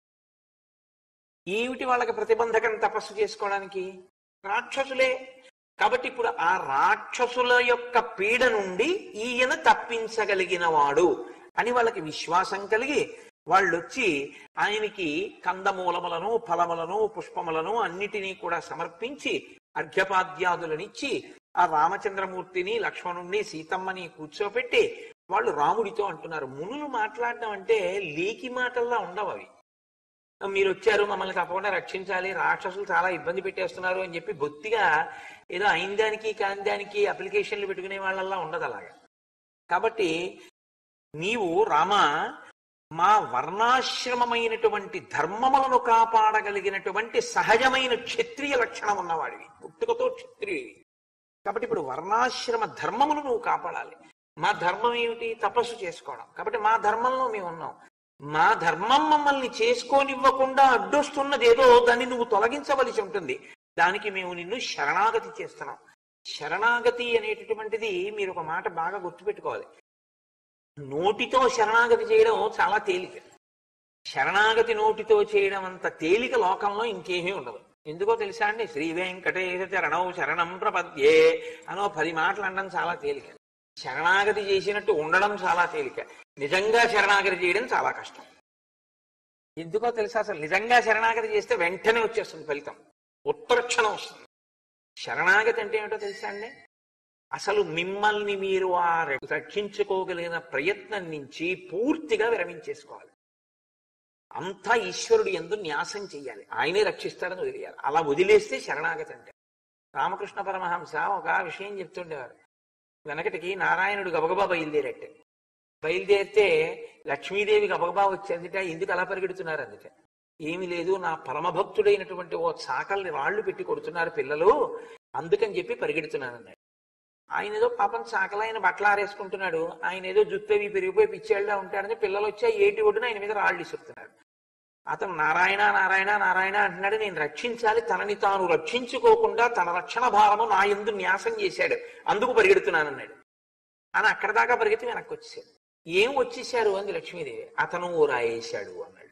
ఏమిటి వాళ్ళకి ప్రతిబంధకం తపస్సు చేసుకోవడానికి రాక్షసులే కాబట్టి ఇప్పుడు ఆ రాక్షసుల యొక్క పీడ నుండి ఈయన తప్పించగలిగిన వాడు అని వాళ్ళకి విశ్వాసం కలిగి వాళ్ళు వచ్చి ఆయనకి కందమూలములను ఫలములను పుష్పములను అన్నిటినీ కూడా సమర్పించి అర్ఘ్యపాద్యాదులనిచ్చి ఆ రామచంద్రమూర్తిని లక్ష్మణుణ్ణి సీతమ్మని కూర్చోపెట్టి వాళ్ళు రాముడితో అంటున్నారు మునులు మాట్లాడడం అంటే లేకి మాటల్లా ఉండవు అవి మీరు వచ్చారు మమ్మల్ని తప్పకుండా రక్షించాలి రాక్షసులు చాలా ఇబ్బంది పెట్టేస్తున్నారు అని చెప్పి బొత్తిగా ఏదో అయిన దానికి కాని దానికి అప్లికేషన్లు పెట్టుకునే వాళ్ళల్లా ఉండదు అలాగా కాబట్టి నీవు రామ మా వర్ణాశ్రమమైనటువంటి ధర్మములను కాపాడగలిగినటువంటి సహజమైన క్షత్రియ లక్షణం ఉన్నవాడివి పుట్టుకతో క్షత్రియుడివి కాబట్టి ఇప్పుడు వర్ణాశ్రమ ధర్మమును నువ్వు కాపాడాలి మా ధర్మం ఏమిటి తపస్సు చేసుకోవడం కాబట్టి మా ధర్మంలో మేము ఉన్నాం మా ధర్మం మమ్మల్ని చేసుకోనివ్వకుండా అడ్డొస్తున్నది ఏదో దాన్ని నువ్వు తొలగించవలసి ఉంటుంది దానికి మేము నిన్ను శరణాగతి చేస్తున్నాం శరణాగతి అనేటటువంటిది మీరు ఒక మాట బాగా గుర్తుపెట్టుకోవాలి నోటితో శరణాగతి చేయడం చాలా తేలిక శరణాగతి నోటితో చేయడం అంత తేలిక లోకంలో ఇంకేమీ ఉండదు ఎందుకో తెలుసా అండి శ్రీ వెంకటేశ చరణం శరణం ప్రపద్యే అనో పది మాటలు అనడం చాలా తేలిక శరణాగతి చేసినట్టు ఉండడం చాలా తేలిక నిజంగా శరణాగతి చేయడం చాలా కష్టం ఎందుకో తెలుసా అసలు నిజంగా శరణాగతి చేస్తే వెంటనే వచ్చేస్తుంది ఫలితం ఉత్తరక్షణం వస్తుంది శరణాగతి అంటే ఏమిటో తెలుసా అండి అసలు మిమ్మల్ని మీరు ఆ రక్షించుకోగలిగిన ప్రయత్నం నుంచి పూర్తిగా విరమించేసుకోవాలి అంతా ఈశ్వరుడు ఎందు న్యాసం చెయ్యాలి ఆయనే రక్షిస్తాడని వదిలేయాలి అలా వదిలేస్తే శరణాగతి అంటే రామకృష్ణ పరమహంస ఒక విషయం చెప్తుండేవారు వెనకటికి నారాయణుడు గబగబా బయలుదేరట్టే బయలుదేరితే లక్ష్మీదేవి గబగబా వచ్చేందుట ఎందుకు అలా పరిగెడుతున్నారు అందుకే ఏమి లేదు నా పరమభక్తుడైనటువంటి ఓ చాకల్ని రాళ్లు పెట్టి కొడుతున్నారు పిల్లలు అందుకని చెప్పి పరిగెడుతున్నాను అన్నాడు ఆయన ఏదో పాపం చాకలైన బట్టలు ఆరేసుకుంటున్నాడు ఆయన ఏదో జుత్తవి పెరిగిపోయి పిచ్చేళ్ళ ఉంటాడని పిల్లలు వచ్చి ఆ ఏటి ఒడ్డున ఆయన మీద రాళ్ళు ఇసురుతున్నాడు అతను నారాయణ నారాయణ నారాయణ అంటున్నాడు నేను రక్షించాలి తనని తాను రక్షించుకోకుండా తన రక్షణ భారము నా ఎందు న్యాసం చేశాడు అందుకు పరిగెడుతున్నానన్నాడు అని అక్కడ దాకా పరిగెత్తి వెనక్కి వచ్చేసాడు ఏం వచ్చేసారు అంది లక్ష్మీదేవి అతను ఓ రాయేశాడు అన్నాడు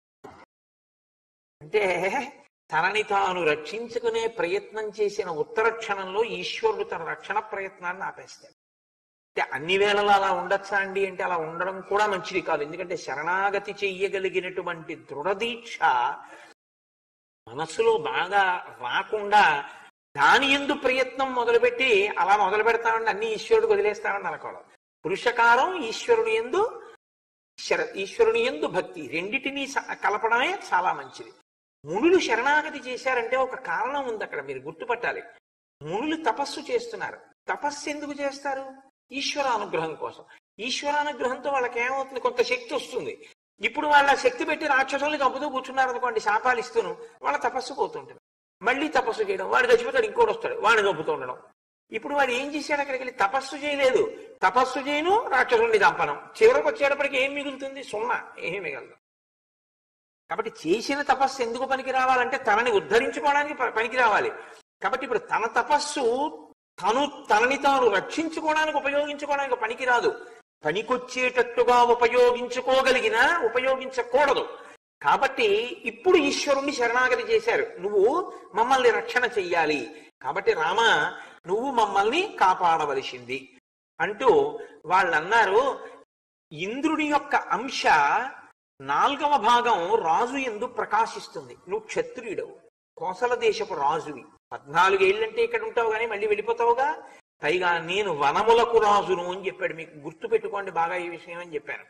అంటే తనని తాను రక్షించుకునే ప్రయత్నం చేసిన ఉత్తర క్షణంలో ఈశ్వరుడు తన రక్షణ ప్రయత్నాన్ని ఆపేస్తాడు అంటే అన్ని వేళలా అలా ఉండొచ్చా అండి అంటే అలా ఉండడం కూడా మంచిది కాదు ఎందుకంటే శరణాగతి చెయ్యగలిగినటువంటి దృఢదీక్ష మనసులో బాగా రాకుండా దాని ఎందు ప్రయత్నం మొదలుపెట్టి అలా మొదలు పెడతామని అన్ని ఈశ్వరుడు వదిలేస్తామని అనుకోవడం పురుషకారం ఈశ్వరుని ఎందు శర- ఈశ్వరుని ఎందు భక్తి రెండిటినీ స- కలపడమే చాలా మంచిది మునులు శరణాగతి చేశారంటే ఒక కారణం ఉంది అక్కడ మీరు గుర్తుపట్టాలి మునులు తపస్సు చేస్తున్నారు తపస్సు ఎందుకు చేస్తారు ఈశ్వర అనుగ్రహం కోసం ఈశ్వర అనుగ్రహంతో వాళ్ళకి ఏమవుతుంది కొంత శక్తి వస్తుంది ఇప్పుడు వాళ్ళ శక్తి పెట్టి రాక్షసుల్ని చంపుతూ కూర్చున్నారు అనుకోండి శాపాలు ఇస్తూను వాళ్ళ తపస్సు పోతుంటుంది మళ్ళీ తపస్సు చేయడం వాడు చచ్చిపోతాడు ఇంకోటి వస్తాడు వాడిని చంపుతూ ఉండడం ఇప్పుడు వాడు ఏం చేశాడు అక్కడికి వెళ్ళి తపస్సు చేయలేదు తపస్సు చేయను రాక్షసుల్ని చంపనం చివరకు వచ్చేటప్పటికి ఏం మిగులుతుంది సున్నా ఏమీ మిగలదు కాబట్టి చేసిన తపస్సు ఎందుకు పనికి రావాలంటే తనని ఉద్ధరించుకోవడానికి ప- పనికి రావాలి కాబట్టి ఇప్పుడు తన తపస్సు తను తనని తాను రక్షించుకోవడానికి ఉపయోగించుకోవడానికి పనికి రాదు పనికొచ్చేటట్టుగా ఉపయోగించుకోగలిగినా ఉపయోగించకూడదు కాబట్టి ఇప్పుడు ఈశ్వరుణ్ణి శరణాగతి చేశారు నువ్వు మమ్మల్ని రక్షణ చెయ్యాలి కాబట్టి రామ నువ్వు మమ్మల్ని కాపాడవలసింది అంటూ వాళ్ళు అన్నారు ఇంద్రుడి యొక్క అంశ నాలుగవ భాగం రాజు ఎందు ప్రకాశిస్తుంది నువ్వు క్షత్రియుడవు కోసల దేశపు రాజువి పద్నాలుగేళ్ళంటే ఇక్కడ ఉంటావు కానీ మళ్ళీ వెళ్ళిపోతావుగా పైగా నేను వనములకు రాజును అని చెప్పాడు మీకు గుర్తు పెట్టుకోండి బాగా ఈ విషయం అని చెప్పాను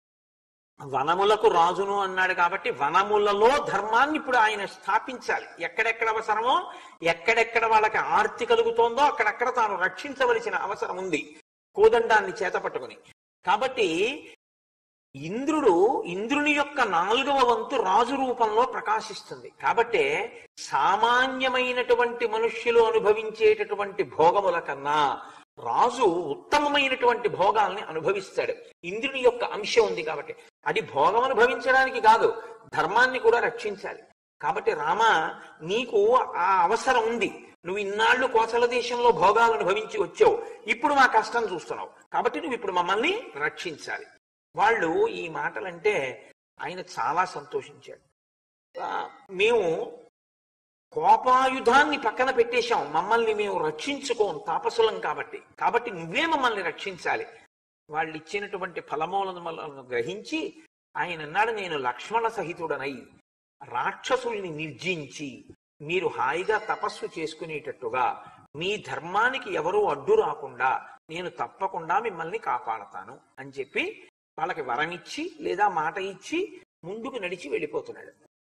వనములకు రాజును అన్నాడు కాబట్టి వనములలో ధర్మాన్ని ఇప్పుడు ఆయన స్థాపించాలి ఎక్కడెక్కడ అవసరమో ఎక్కడెక్కడ వాళ్ళకి ఆర్తి కలుగుతోందో అక్కడక్కడ తాను రక్షించవలసిన అవసరం ఉంది కోదండాన్ని చేత పట్టుకుని కాబట్టి ఇంద్రుడు ఇంద్రుని యొక్క నాలుగవ వంతు రాజు రూపంలో ప్రకాశిస్తుంది కాబట్టే సామాన్యమైనటువంటి మనుష్యులు అనుభవించేటటువంటి భోగముల కన్నా రాజు ఉత్తమమైనటువంటి భోగాల్ని అనుభవిస్తాడు ఇంద్రుని యొక్క అంశం ఉంది కాబట్టి అది భోగం అనుభవించడానికి కాదు ధర్మాన్ని కూడా రక్షించాలి కాబట్టి రామ నీకు ఆ అవసరం ఉంది నువ్వు ఇన్నాళ్ళు కోసల దేశంలో భోగాలు అనుభవించి వచ్చావు ఇప్పుడు మా కష్టం చూస్తున్నావు కాబట్టి నువ్వు ఇప్పుడు మమ్మల్ని రక్షించాలి వాళ్ళు ఈ మాటలంటే ఆయన చాలా సంతోషించాడు ఆ, మేము కోపాయుధాన్ని పక్కన పెట్టేశాం మమ్మల్ని మేము రక్షించుకోం తాపసులం కాబట్టి కాబట్టి నువ్వే మమ్మల్ని రక్షించాలి వాళ్ళు ఇచ్చినటువంటి ఫలమూలను గ్రహించి ఆయన అన్నాడు నేను లక్ష్మణ సహితుడనై రాక్షసుల్ని నిర్జించి మీరు హాయిగా తపస్సు చేసుకునేటట్టుగా మీ ధర్మానికి ఎవరూ అడ్డు రాకుండా నేను తప్పకుండా మిమ్మల్ని కాపాడతాను అని చెప్పి వాళ్ళకి వరమిచ్చి లేదా మాట ఇచ్చి ముందుకు నడిచి వెళ్ళిపోతున్నాడు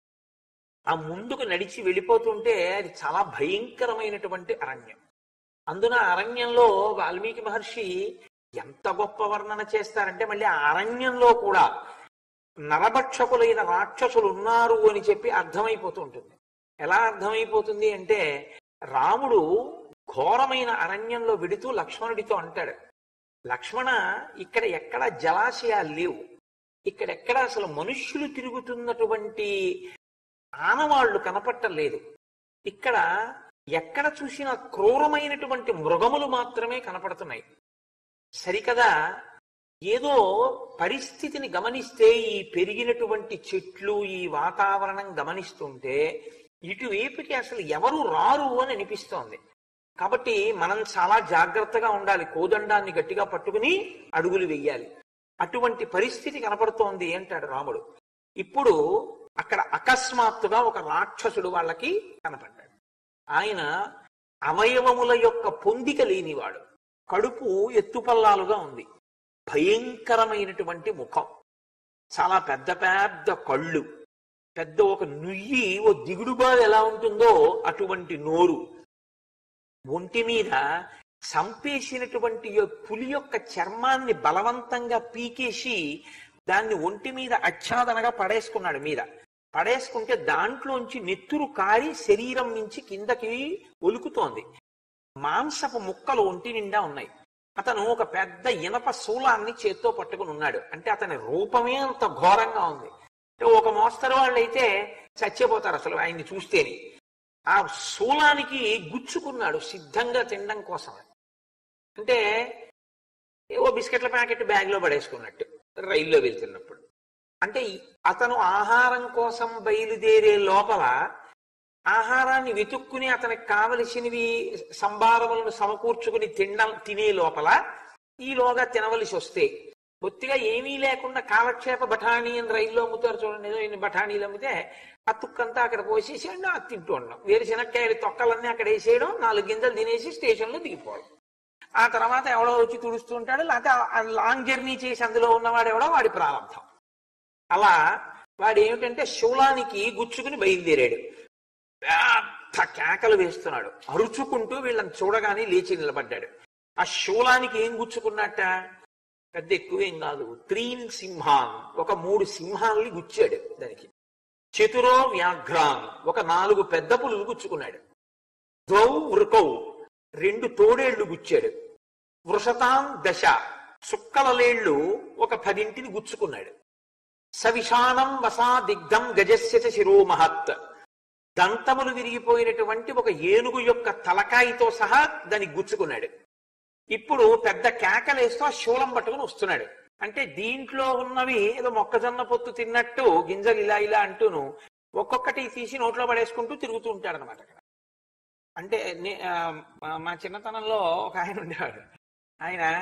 ఆ ముందుకు నడిచి వెళ్ళిపోతుంటే అది చాలా భయంకరమైనటువంటి అరణ్యం అందున ఆ అరణ్యంలో వాల్మీకి మహర్షి ఎంత గొప్ప వర్ణన చేస్తారంటే మళ్ళీ ఆ అరణ్యంలో కూడా నరభక్షకులైన రాక్షసులు ఉన్నారు అని చెప్పి అర్థమైపోతూ ఉంటుంది ఎలా అర్థమైపోతుంది అంటే రాముడు ఘోరమైన అరణ్యంలో విడుతూ లక్ష్మణుడితో అంటాడు లక్ష్మణ ఇక్కడ ఎక్కడ జలాశయాలు లేవు ఇక్కడెక్కడ అసలు మనుష్యులు తిరుగుతున్నటువంటి ఆనవాళ్లు కనపట్టలేదు ఇక్కడ ఎక్కడ చూసినా క్రూరమైనటువంటి మృగములు మాత్రమే కనపడుతున్నాయి సరికదా ఏదో పరిస్థితిని గమనిస్తే ఈ పెరిగినటువంటి చెట్లు ఈ వాతావరణం గమనిస్తుంటే ఇటువైపుకి అసలు ఎవరు రారు అని అనిపిస్తోంది కాబట్టి మనం చాలా జాగ్రత్తగా ఉండాలి కోదండాన్ని గట్టిగా పట్టుకుని అడుగులు వెయ్యాలి అటువంటి పరిస్థితి కనపడుతోంది అంటాడు రాముడు ఇప్పుడు అక్కడ అకస్మాత్తుగా ఒక రాక్షసుడు వాళ్ళకి కనపడ్డాడు ఆయన అవయవముల యొక్క పొందిక లేనివాడు కడుపు ఎత్తుపల్లాలుగా ఉంది భయంకరమైనటువంటి ముఖం చాలా పెద్ద పెద్ద కళ్ళు పెద్ద ఒక నుయ్యి ఓ దిగుడుబాలు ఎలా ఉంటుందో అటువంటి నోరు ఒంటి మీద చంపేసినటువంటి యొ- పులి యొక్క చర్మాన్ని బలవంతంగా పీకేసి దాన్ని ఒంటి మీద ఆచ్ఛాదనగా పడేసుకున్నాడు మీద పడేసుకుంటే దాంట్లోంచి నెత్తురు కారి శరీరం నుంచి కిందకి ఒలుకుతోంది మాంసపు ముక్కలు ఒంటి నిండా ఉన్నాయి అతను ఒక పెద్ద ఇనప శూలాన్ని చేత్తో పట్టుకుని ఉన్నాడు అంటే అతని రూపమే అంత ఘోరంగా ఉంది అంటే ఒక మోస్తరు వాళ్ళు అయితే చచ్చిపోతారు అసలు ఆయన్ని చూస్తేనే ఆ శూలానికి గుచ్చుకున్నాడు సిద్ధంగా తినడం కోసం అంటే ఏవో బిస్కెట్ల ప్యాకెట్ బ్యాగ్ లో పడేసుకున్నట్టు రైల్లో వెళ్తున్నప్పుడు అంటే ఈ- అతను ఆహారం కోసం బయలుదేరే లోపల ఆహారాన్ని వెతుక్కుని అతనికి కావలసినవి సంభారములను సమకూర్చుకుని తినడం తినే లోపల ఈలోగా తినవలసి వస్తే బొత్తిగా ఏమీ లేకుండా కాలక్షేప బఠానీ అని రైల్లో అమ్ముతారు చూడండి ఏదో ఇన్ని బఠానీలు అమ్మితే ఆ తుక్కంతా అక్కడ పోసేసి అది తింటూ ఉండడం వేరు శనక్కాయలు తొక్కలన్నీ అక్కడ వేసేయడం నాలుగు గింజలు తినేసి స్టేషన్లో దిగిపోవడం ఆ తర్వాత ఎవడో వచ్చి తుడుస్తూ ఉంటాడు లేకపోతే ఆ- ఆ లాంగ్ జర్నీ చేసి అందులో ఉన్నవాడు ఎవడో వాడి ప్రారంభం అలా వాడు ఏమిటంటే శూలానికి గుచ్చుకుని బయలుదేరాడు పెద్ద కేకలు వేస్తున్నాడు అరుచుకుంటూ వీళ్ళని చూడగానే లేచి నిలబడ్డాడు ఆ శూలానికి ఏం గుచ్చుకున్నట్ట పెద్ద ఎక్కువేం కాదు త్రీన్ సింహాన్ ఒక మూడు సింహాల్ని గుచ్చాడు దానికి చతురో వ్యాఘ్రాన్ ఒక నాలుగు పెద్ద పులులు గుచ్చుకున్నాడు ద్వౌ వృకౌ రెండు తోడేళ్లు గుచ్చాడు వృషతాం దశ చుక్కలలేళ్లు ఒక పదింటిని గుచ్చుకున్నాడు సవిషాణం వసా దిగ్ధం గజస్య చ శిరోమహత్ దంతములు విరిగిపోయినటువంటి ఒక ఏనుగు యొక్క తలకాయతో సహా దానికి గుచ్చుకున్నాడు ఇప్పుడు పెద్ద కేకలేస్తూ ఆ శూలం పట్టుకుని వస్తున్నాడు అంటే దీంట్లో ఉన్నవి ఏదో మొక్కజొన్న పొత్తు తిన్నట్టు గింజలు ఇలా ఇలా అంటూను ఒక్కొక్కటి తీసి నోట్లో పడేసుకుంటూ తిరుగుతూ ఉంటాడు అనమాట అక్కడ అంటే నే- ఆ, మా- మా చిన్నతనంలో ఒక ఆయన ఉండేవాడు ఆయన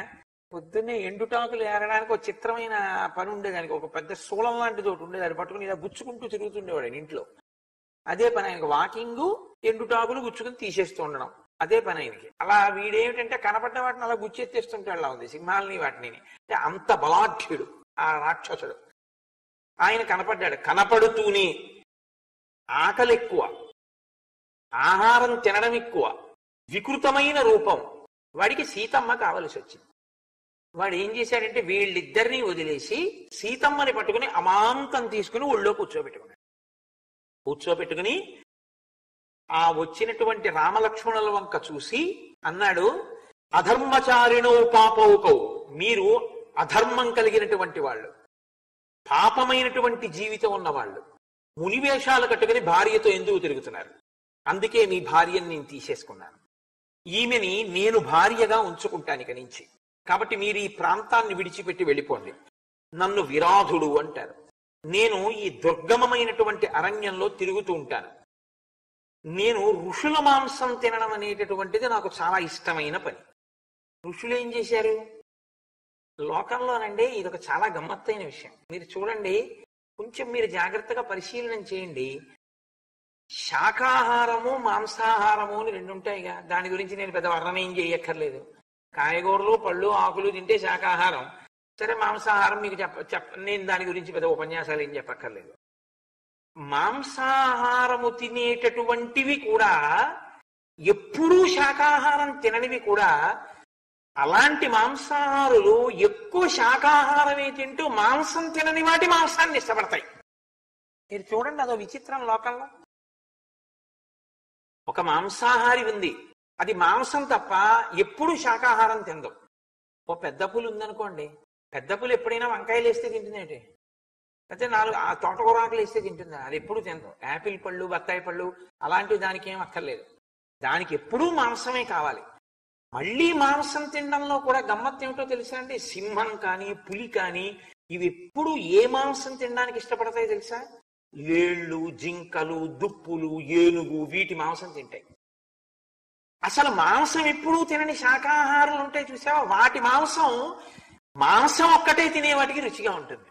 పొద్దున్నే ఎండుటాకులు ఏరడానికి ఒక చిత్రమైన పని ఉండేదానికి ఒక పెద్ద శూలం లాంటిది ఒకటి ఉండేది అది పట్టుకుని ఇలా గుచ్చుకుంటూ తిరుగుతుండేవాడు ఆయన ఇంట్లో అదే పని ఆయనకు వాకింగ్ ఎండుటాకులు గుచ్చుకుని తీసేస్తూ ఉండడం అదే పని ఆయనకి అలా వీడేమిటంటే కనపడ్డ వాటిని అలా గుచ్చెత్తేస్తుంటే అలా ఉంది సింహాలని వాటిని అంటే అంత బలాఢ్యుడు ఆ రాక్షసుడు ఆయన కనపడ్డాడు కనపడుతూనే ఆకలి ఎక్కువ ఆహారం తినడం ఎక్కువ వికృతమైన రూపం వాడికి సీతమ్మ కావలసి వచ్చింది వాడు ఏం చేశాడంటే వీళ్ళిద్దరినీ వదిలేసి సీతమ్మని పట్టుకుని అమాంతం తీసుకుని ఒళ్ళో కూర్చోబెట్టుకున్నాడు కూర్చోబెట్టుకుని ఆ వచ్చినటువంటి రామలక్ష్మణుల వంక చూసి అన్నాడు అధర్మచారిణో పాపౌకౌ మీరు అధర్మం కలిగినటువంటి వాళ్ళు పాపమైనటువంటి జీవితం ఉన్నవాళ్ళు మునివేషాలు కట్టుకుని భార్యతో ఎందుకు తిరుగుతున్నారు అందుకే మీ భార్యని నేను తీసేసుకున్నాను ఈమెని నేను భార్యగా ఉంచుకుంటాను ఇక నుంచి కాబట్టి మీరు ఈ ప్రాంతాన్ని విడిచిపెట్టి వెళ్ళిపోండి నన్ను విరాధుడు అంటారు నేను ఈ దుర్గమమైనటువంటి అరణ్యంలో తిరుగుతూ ఉంటాను నేను ఋషుల మాంసం తినడం అనేటటువంటిది నాకు చాలా ఇష్టమైన పని ఋషులు ఏం చేశారు లోకంలోనండి ఇది ఒక చాలా గమ్మత్తైన విషయం మీరు చూడండి కొంచెం మీరు జాగ్రత్తగా పరిశీలన చేయండి శాకాహారము మాంసాహారము అని రెండు ఉంటాయిగా దాని గురించి నేను పెద్ద వర్ణన ఏం చేయక్కర్లేదు కాయగూరలు పళ్ళు ఆకులు తింటే శాకాహారం సరే మాంసాహారం మీకు చెప్ప చెప్ప నేను దాని గురించి పెద్ద ఉపన్యాసాలు ఏం చెప్పక్కర్లేదు మాంసాహారము తినేటటువంటివి కూడా ఎప్పుడూ శాకాహారం తిననివి కూడా అలాంటి మాంసాహారులు ఎక్కువ శాకాహారమే తింటూ మాంసం తినని వాటి మాంసాన్ని ఇష్టపడతాయి మీరు చూడండి అదో విచిత్రం లోకంలో ఒక మాంసాహారి ఉంది అది మాంసం తప్ప ఎప్పుడు శాకాహారం తిందు ఓ పెద్ద పులి ఉందనుకోండి పెద్ద పులి ఎప్పుడైనా వంకాయలు వేస్తే తింటుందేంటి అయితే నాలుగు ఆ తోటకూరాకులు వేస్తే తింటుందా అది ఎప్పుడు తిందు యాపిల్ పళ్ళు బత్తాయి పళ్ళు అలాంటివి దానికి ఏం అక్కర్లేదు దానికి ఎప్పుడూ మాంసమే కావాలి మళ్ళీ మాంసం తినడంలో కూడా గమ్మత్ ఏమిటో తెలుసా అండి సింహం కానీ పులి కానీ ఇవి ఎప్పుడు ఏ మాంసం తినడానికి ఇష్టపడతాయి తెలుసా లేళ్ళు జింకలు దుప్పులు ఏనుగు వీటి మాంసం తింటాయి అసలు మాంసం ఎప్పుడూ తినని శాకాహారులు ఉంటాయి చూసావా వాటి మాంసం మాంసం ఒక్కటే తినే వాటికి రుచిగా ఉంటుంది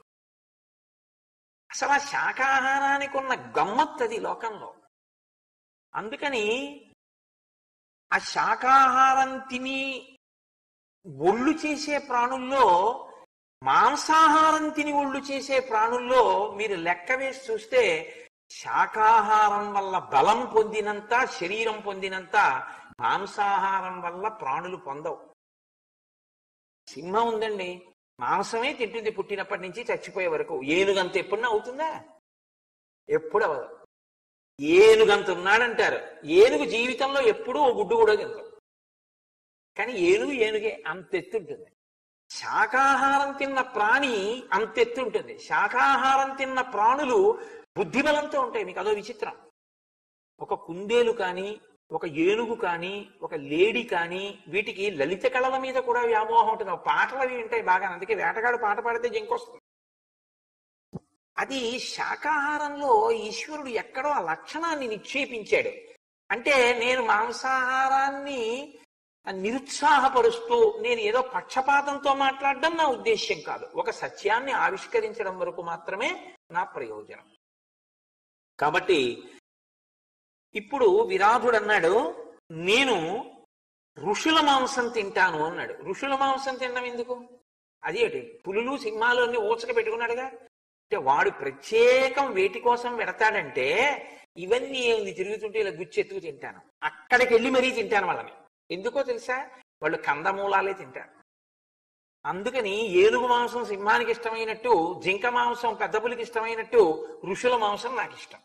అసలు ఆ శాకాహారానికి ఉన్న గమ్మత్ అది లోకంలో అందుకని ఆ శాకాహారం తిని ఒళ్ళు చేసే ప్రాణుల్లో మాంసాహారం తిని ఒళ్ళు చేసే ప్రాణుల్లో మీరు లెక్క వేసి చూస్తే శాకాహారం వల్ల బలం పొందినంత శరీరం పొందినంత మాంసాహారం వల్ల ప్రాణులు పొందవు సింహం ఉందండి మాంసమే తింటుంది పుట్టినప్పటి నుంచి చచ్చిపోయే వరకు ఏనుగంత ఎప్పుడన్నా అవుతుందా ఎప్పుడు అవ్వదు ఏనుగంత ఉన్నాడంటారు ఏనుగు జీవితంలో ఎప్పుడూ ఓ గుడ్డు కూడా తింటాం కానీ ఏనుగు ఏనుగే అంత ఎత్తుంటుంది శాకాహారం తిన్న ప్రాణి అంత ఎత్తుంటుంది శాకాహారం తిన్న ప్రాణులు బుద్ధిబలంతో ఉంటాయి మీకు అదో విచిత్రం ఒక కుందేలు కానీ ఒక ఏనుగు కానీ ఒక లేడీ కానీ వీటికి లలిత కళల మీద కూడా వ్యామోహం ఉంటుంది ఆ పాటలు అవి ఉంటాయి బాగా అందుకే వేటగాడు పాట పాడితే జింకొస్తుంది అది శాకాహారంలో ఈశ్వరుడు ఎక్కడో ఆ లక్షణాన్ని నిక్షేపించాడు అంటే నేను మాంసాహారాన్ని నిరుత్సాహపరుస్తూ నేను ఏదో పక్షపాతంతో మాట్లాడడం నా ఉద్దేశ్యం కాదు ఒక సత్యాన్ని ఆవిష్కరించడం వరకు మాత్రమే నా ప్రయోజనం కాబట్టి ఇప్పుడు విరాధుడు అన్నాడు నేను ఋషుల మాంసం తింటాను అన్నాడు ఋషుల మాంసం తినడం ఎందుకు అది ఏంటి పులులు సింహాలు అన్ని ఊచక పెట్టుకున్నాడుగా అంటే వాడు ప్రత్యేకం వేటి కోసం పెడతాడంటే ఇవన్నీ ఏంది తిరుగుతుంటే ఇలా గుచ్చెత్తుకు తింటాను అక్కడికి వెళ్ళి మరీ తింటాను వాళ్ళని ఎందుకో తెలుసా వాళ్ళు కందమూలాలే తింటారు అందుకని ఏనుగు మాంసం సింహానికి ఇష్టమైనట్టు జింక మాంసం పెద్ద పులికి ఇష్టమైనట్టు ఋషుల మాంసం నాకు ఇష్టం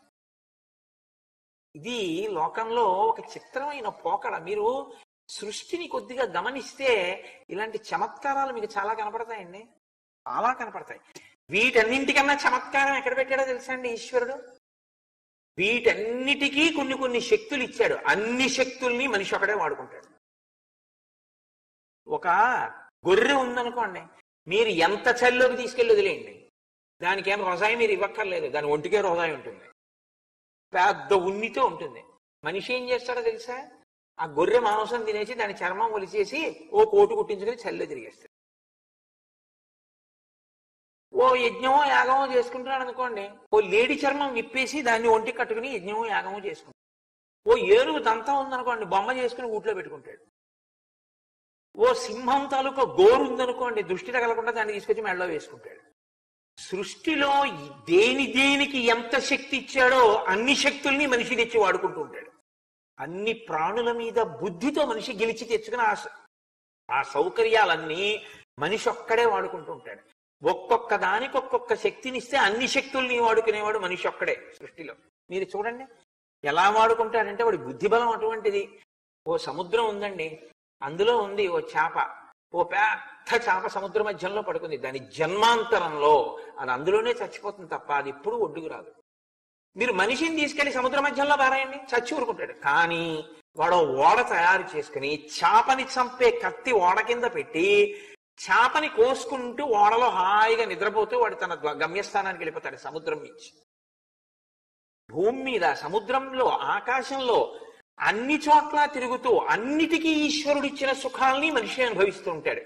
ఇది లోకంలో ఒక చిత్రమైన పోకడ మీరు సృష్టిని కొద్దిగా గమనిస్తే ఇలాంటి చమత్కారాలు మీకు చాలా కనపడతాయండి చాలా కనపడతాయి వీటన్నింటికన్నా చమత్కారం ఎక్కడ పెట్టాడో తెలుసా అండి ఈశ్వరుడు వీటన్నిటికీ కొన్ని కొన్ని శక్తులు ఇచ్చాడు అన్ని శక్తుల్ని మనిషి ఒకడే వాడుకుంటాడు ఒక గొర్రె ఉందనుకోండి మీరు ఎంత చల్లోకి తీసుకెళ్ళి వదిలేయండి దానికి ఏం రొజాయి మీరు ఇవ్వక్కర్లేదు దాని ఒంటికే రొజాయి ఉంటుంది పెద్ద ఉన్నితో ఉంటుంది మనిషి ఏం చేస్తాడో తెలుసా ఆ గొర్రె మాంసం తినేసి దాని చర్మం ఒలిచేసి ఓ కోటు కుట్టించుకొని చల్లి తిరిగేస్తాడు ఓ యజ్ఞమో యాగమో చేసుకుంటున్నాడు అనుకోండి ఓ లేడి చర్మం విప్పేసి దాన్ని ఒంటి కట్టుకుని యజ్ఞమో యాగమో చేసుకుంటాడు ఓ ఏనుగు దంతం ఉందనుకోండి బొమ్మ చేసుకుని ఊట్లో పెట్టుకుంటాడు ఓ సింహం తాలూకా గోరు ఉందనుకోండి దృష్టి తగలకుండా దాన్ని తీసుకొచ్చి మెడలో వేసుకుంటాడు సృష్టిలో దేని దేనికి ఎంత శక్తి ఇచ్చాడో అన్ని శక్తుల్ని మనిషి తెచ్చి వాడుకుంటూ ఉంటాడు అన్ని ప్రాణుల మీద బుద్ధితో మనిషి గెలిచి తెచ్చుకుని ఆ స- ఆ సౌకర్యాలన్నీ మనిషి ఒక్కడే వాడుకుంటూ ఉంటాడు ఒక్కొక్క దానికి ఒక్కొక్క శక్తినిస్తే అన్ని శక్తుల్ని వాడుకునేవాడు మనిషి ఒక్కడే సృష్టిలో మీరు చూడండి ఎలా వాడుకుంటాడంటే వాడి బుద్ధి బలం అటువంటిది ఓ సముద్రం ఉందండి అందులో ఉంది ఓ చేప ఓ పెద్ద చేప సముద్ర మధ్యంలో పడుకుంది దాని జన్మాంతరంలో అది అందులోనే చచ్చిపోతుంది తప్ప అది ఎప్పుడు ఒడ్డుకు రాదు మీరు మనిషిని తీసుకెళ్లి సముద్ర మధ్యంలో పారాయండి చచ్చి ఊరుకుంటాడు కానీ వాడు ఓడ తయారు చేసుకుని చేపని చంపే కత్తి ఓడ కింద పెట్టి చేపని కోసుకుంటూ ఓడలో హాయిగా నిద్రపోతూ వాడు తన ద్వ- గమ్యస్థానానికి వెళ్ళిపోతాడు సముద్రం నుంచి భూమి మీద సముద్రంలో ఆకాశంలో అన్ని చోట్ల తిరుగుతూ అన్నిటికీ ఈశ్వరుడిచ్చిన సుఖాల్ని మనిషి అనుభవిస్తూ ఉంటాడు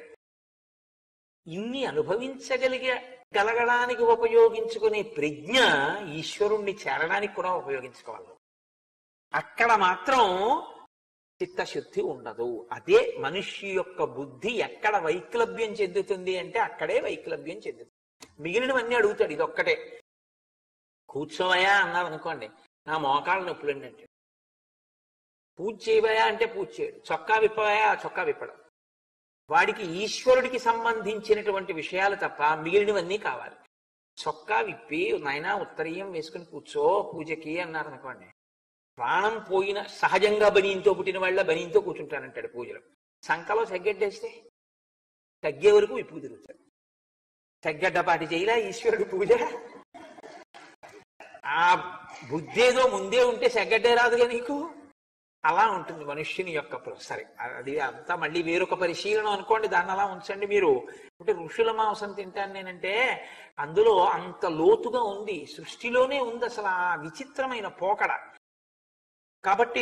ఇన్ని అనుభవించగలిగే గలగడానికి ఉపయోగించుకునే ప్రజ్ఞ ఈశ్వరుణ్ణి చేరడానికి కూడా ఉపయోగించుకోవాలి అక్కడ మాత్రం చిత్తశుద్ధి ఉండదు అదే మనిషి యొక్క బుద్ధి ఎక్కడ వైక్లభ్యం చెందుతుంది అంటే అక్కడే వైక్లభ్యం చెందుతుంది మిగిలినవన్నీ అడుగుతాడు ఇది ఒక్కటే కూర్చోవయా అన్నారు అనుకోండి నా మోకాళ్ళ నొప్పులండి అంటే పూజ చేయవయా అంటే పూజ చేయడు చొక్కా విప్పవయా చొక్కా విప్పడం వాడికి ఈశ్వరుడికి సంబంధించినటువంటి విషయాలు తప్ప మిగిలినవన్నీ కావాలి చొక్కా విప్పి నాయనా ఉత్తరీయం వేసుకుని కూర్చో పూజకి అన్నారు అనుకోండి ప్రాణం పోయిన సహజంగా బనీంతో పుట్టిన వాళ్ళ బనీంతో కూర్చుంటానంటాడు పూజలో సంకలో సెగ్గడ్డేస్తే తగ్గే వరకు విప్పు తిరుగుతాడు తగ్గడ్డపాటి చేయలా ఈశ్వరుడు పూజ ఆ బుద్ధేదో ముందే ఉంటే సెగ్గడ్డే రాదుగా నీకు అలా ఉంటుంది మనుష్యుని యొక్క ప్ర- సరే అది అంతా మళ్ళీ వేరొక పరిశీలన అనుకోండి దాన్ని అలా ఉంచండి మీరు అంటే ఋషుల మాంసం తింటాను నేనంటే అందులో అంత లోతుగా ఉంది సృష్టిలోనే ఉంది అసలు ఆ విచిత్రమైన పోకడ కాబట్టి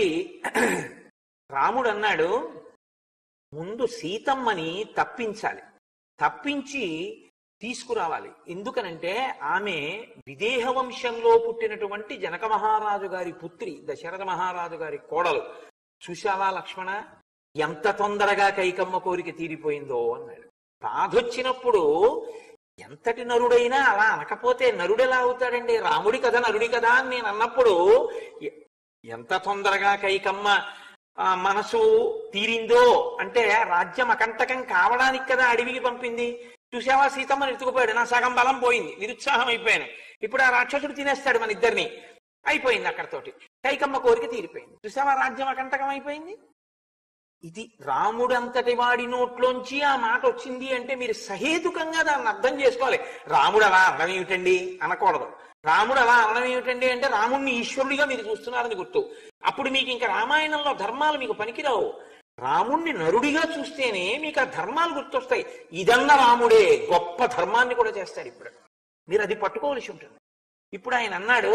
రాముడు అన్నాడు ముందు సీతమ్మని తప్పించాలి తప్పించి తీసుకురావాలి ఎందుకనంటే ఆమె విదేహ వంశంలో పుట్టినటువంటి జనక మహారాజు గారి పుత్రి దశరథ మహారాజు గారి కోడలు చూశావా లక్ష్మణ ఎంత తొందరగా కైకమ్మ కోరిక తీరిపోయిందో అన్నాడు బాధొచ్చినప్పుడు ఎంతటి నరుడైనా అలా అనకపోతే నరుడెలా అవుతాడండి రాముడి కదా నరుడి కదా అని నేను అన్నప్పుడు ఎ- ఎంత తొందరగా కైకమ్మ ఆ, మనసు తీరిందో అంటే రాజ్యం అకంటకం కావడానికి కదా అడవికి పంపింది చూసావా సీతమ్మని ఎత్తుకుపోయాడు నా సగం బలం పోయింది నిరుత్సాహం అయిపోయాను ఇప్పుడు ఆ రాక్షసుడు తినేస్తాడు మన ఇద్దరిని అయిపోయింది అక్కడతోటి కైకమ్మ కోరిక తీరిపోయింది చూసావా రాజ్యం అకంటకం అయిపోయింది ఇది రాముడంతటి వాడి నోట్లోంచి ఆ మాట వచ్చింది అంటే మీరు సహేతుకంగా దాన్ని అర్థం చేసుకోవాలి రాముడు అలా అర్థం ఏమిటండి అనకూడదు రాముడు అలా అర్థం ఏమిటండి అంటే రాముణ్ణి ఈశ్వరుడిగా మీరు చూస్తున్నారని గుర్తు అప్పుడు మీకు ఇంకా రామాయణంలో ధర్మాలు మీకు పనికిరావు రాముణ్ణి నరుడిగా చూస్తేనే మీకు ఆ ధర్మాలు గుర్తొస్తాయి ఇదన్న రాముడే గొప్ప ధర్మాన్ని కూడా చేస్తాడు ఇప్పుడు మీరు అది పట్టుకోవలసి ఉంటుంది ఇప్పుడు ఆయన అన్నాడు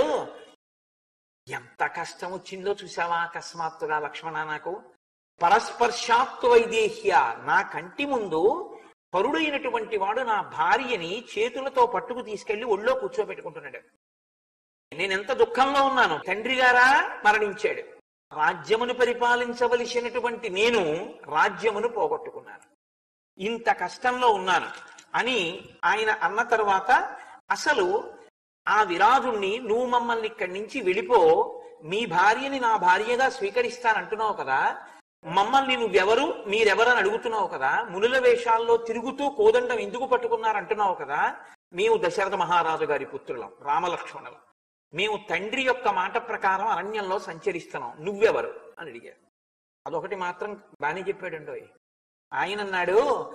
ఎంత కష్టం వచ్చిందో చూసావా అకస్మాత్తుగా లక్ష్మణ నాకు పరస్పర్శాత్తు వైదేహ్య నా కంటి ముందు పరుడైనటువంటి వాడు నా భార్యని చేతులతో పట్టుకు తీసుకెళ్లి ఒళ్ళో కూర్చోబెట్టుకుంటున్నాడు నేను ఎంత దుఃఖంలో ఉన్నాను తండ్రి గారా మరణించాడు రాజ్యమును పరిపాలించవలసినటువంటి నేను రాజ్యమును పోగొట్టుకున్నాను ఇంత కష్టంలో ఉన్నాను అని ఆయన అన్న తర్వాత అసలు ఆ విరాజుణ్ణి నువ్వు మమ్మల్ని ఇక్కడి నుంచి వెళ్ళిపో మీ భార్యని నా భార్యగా స్వీకరిస్తానంటున్నావు కదా మమ్మల్ని నువ్వెవరు మీరెవరని అడుగుతున్నావు కదా మునుల వేషాల్లో తిరుగుతూ కోదండం ఎందుకు పట్టుకున్నారంటున్నావు కదా మేము దశరథ మహారాజు గారి పుత్రులం రామలక్ష్మణులం మేము తండ్రి యొక్క మాట ప్రకారం అరణ్యంలో సంచరిస్తున్నాం నువ్వెవరు అని అడిగారు అదొకటి మాత్రం బానే చెప్పాడండోయ్ ఆయన అన్నాడు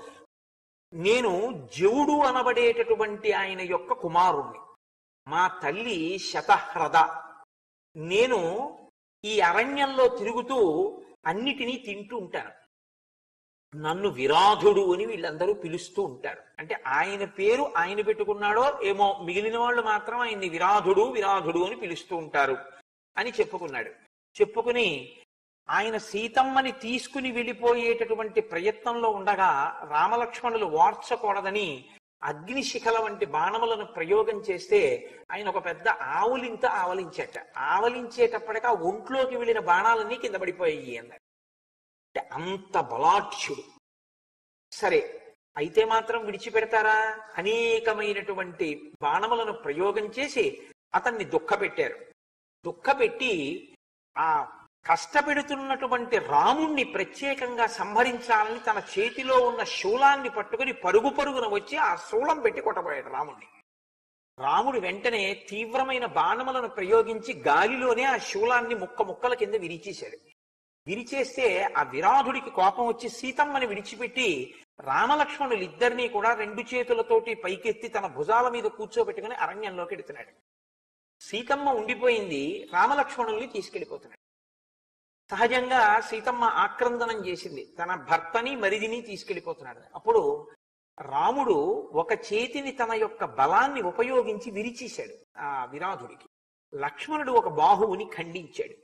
నేను జవుడు అనబడేటటువంటి ఆయన యొక్క కుమారుణ్ణి మా తల్లి శతహ్రద నేను ఈ అరణ్యంలో తిరుగుతూ అన్నిటినీ తింటూ ఉంటాను నన్ను విరాధుడు అని వీళ్ళందరూ పిలుస్తూ ఉంటారు అంటే ఆయన పేరు ఆయన పెట్టుకున్నాడో ఏమో మిగిలిన వాళ్ళు మాత్రం ఆయన్ని విరాధుడు విరాధుడు అని పిలుస్తూ ఉంటారు అని చెప్పుకున్నాడు చెప్పుకుని ఆయన సీతమ్మని తీసుకుని వెళ్ళిపోయేటటువంటి ప్రయత్నంలో ఉండగా రామలక్ష్మణులు వార్చకూడదని అగ్నిశిఖల వంటి బాణములను ప్రయోగం చేస్తే ఆయన ఒక పెద్ద ఆవులింత ఆవలించేట ఆవలించేటప్పటికి ఆ ఒంట్లోకి వెళ్ళిన బాణాలన్నీ కింద పడిపోయాయి అన్నారు అంటే అంత బలాఢ్యుడు సరే అయితే మాత్రం విడిచిపెడతారా అనేకమైనటువంటి బాణములను ప్రయోగం చేసి అతన్ని దుఃఖపెట్టారు దుఃఖపెట్టి ఆ కష్టపెడుతున్నటువంటి రాముణ్ణి ప్రత్యేకంగా సంహరించాలని తన చేతిలో ఉన్న శూలాన్ని పట్టుకుని పరుగు పరుగున వచ్చి ఆ శూలం పెట్టి కొట్టబోయాడు రాముణ్ణి రాముడు వెంటనే తీవ్రమైన బాణములను ప్రయోగించి గాలిలోనే ఆ శూలాన్ని ముక్క ముక్కల కింద విరిచేశాడు విరిచేస్తే ఆ విరాధుడికి కోపం వచ్చి సీతమ్మని విడిచిపెట్టి రామలక్ష్మణులు ఇద్దరినీ కూడా రెండు చేతులతోటి పైకెత్తి తన భుజాల మీద కూర్చోబెట్టుకుని అరణ్యంలోకి ఎడుతున్నాడు సీతమ్మ ఉండిపోయింది రామలక్ష్మణుల్ని తీసుకెళ్లిపోతున్నాడు సహజంగా సీతమ్మ ఆక్రందనం చేసింది తన భర్తని మరిదిని తీసుకెళ్లిపోతున్నాడు అప్పుడు రాముడు ఒక చేతిని తన యొక్క బలాన్ని ఉపయోగించి విరిచేశాడు ఆ విరాధుడికి లక్ష్మణుడు ఒక బాహువుని ఖండించాడు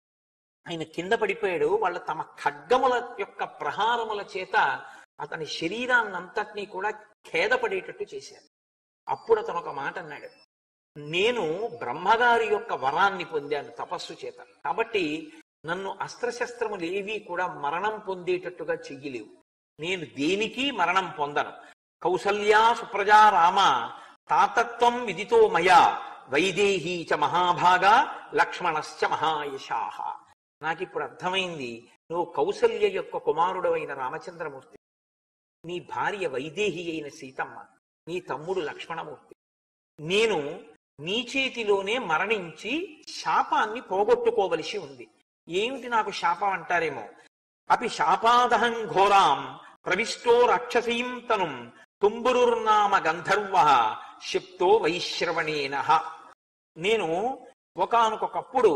ఆయన కింద పడిపోయాడు వాళ్ళ తమ ఖడ్గముల యొక్క ప్రహారముల చేత అతని శరీరాన్నంతటినీ కూడా ఖేదపడేటట్టు చేశారు అప్పుడు అతను ఒక మాట అన్నాడు నేను బ్రహ్మగారి యొక్క వరాన్ని పొందాను తపస్సు చేత కాబట్టి నన్ను అస్త్రశస్త్రములు ఏవి కూడా మరణం పొందేటట్టుగా చెయ్యలేవు నేను దేనికి మరణం పొందను కౌసల్యా సుప్రజా రామ తాతత్వం విదితో మయా వైదేహీ చ మహాభాగా లక్ష్మణశ్చ మహాయశాహ నాకు ఇప్పుడు అర్థమైంది నువ్వు కౌసల్య యొక్క కుమారుడవైన రామచంద్రమూర్తి నీ భార్య వైదేహి అయిన సీతమ్మ నీ తమ్ముడు లక్ష్మణమూర్తి నేను నీ చేతిలోనే మరణించి శాపాన్ని పోగొట్టుకోవలసి ఉంది ఏమిటి నాకు శాపం అంటారేమో అపి శాపాదహం ఘోరాం ప్రవిష్టో రాక్షసీం తనుం తుంబురుర్నామ గంధర్వ శిప్తో వైశ్రవణేన నేను ఒకానొకప్పుడు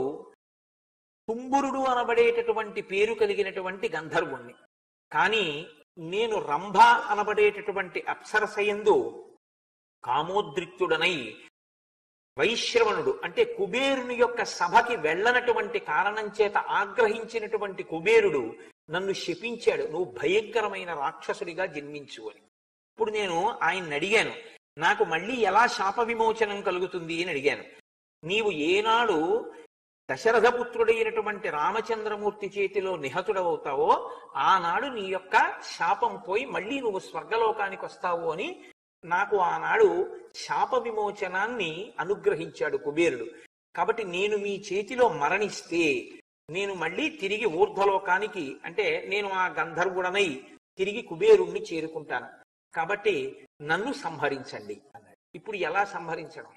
తుంబురుడు అనబడేటటువంటి పేరు కలిగినటువంటి గంధర్వుణ్ణి కానీ నేను రంభ అనబడేటటువంటి అప్సరసయందు కామోద్రిక్తుడనై వైశ్రవణుడు అంటే కుబేరుని యొక్క సభకి వెళ్ళనటువంటి కారణం చేత ఆగ్రహించినటువంటి కుబేరుడు నన్ను శపించాడు నువ్వు భయంకరమైన రాక్షసుడిగా జన్మించు అని ఇప్పుడు నేను ఆయన్ని అడిగాను నాకు మళ్ళీ ఎలా శాప విమోచనం కలుగుతుంది అని అడిగాను నీవు ఏనాడు దశరథపుత్రుడైనటువంటి రామచంద్రమూర్తి చేతిలో నిహతుడవుతావో ఆనాడు నీ యొక్క శాపం పోయి మళ్ళీ నువ్వు స్వర్గలోకానికి వస్తావు అని నాకు ఆనాడు శాప విమోచనాన్ని అనుగ్రహించాడు కుబేరుడు కాబట్టి నేను మీ చేతిలో మరణిస్తే నేను మళ్ళీ తిరిగి ఊర్ధ్వలోకానికి అంటే నేను ఆ గంధర్వుడనై తిరిగి కుబేరుణ్ణి చేరుకుంటాను కాబట్టి నన్ను సంహరించండి అన్నాడు ఇప్పుడు ఎలా సంహరించడం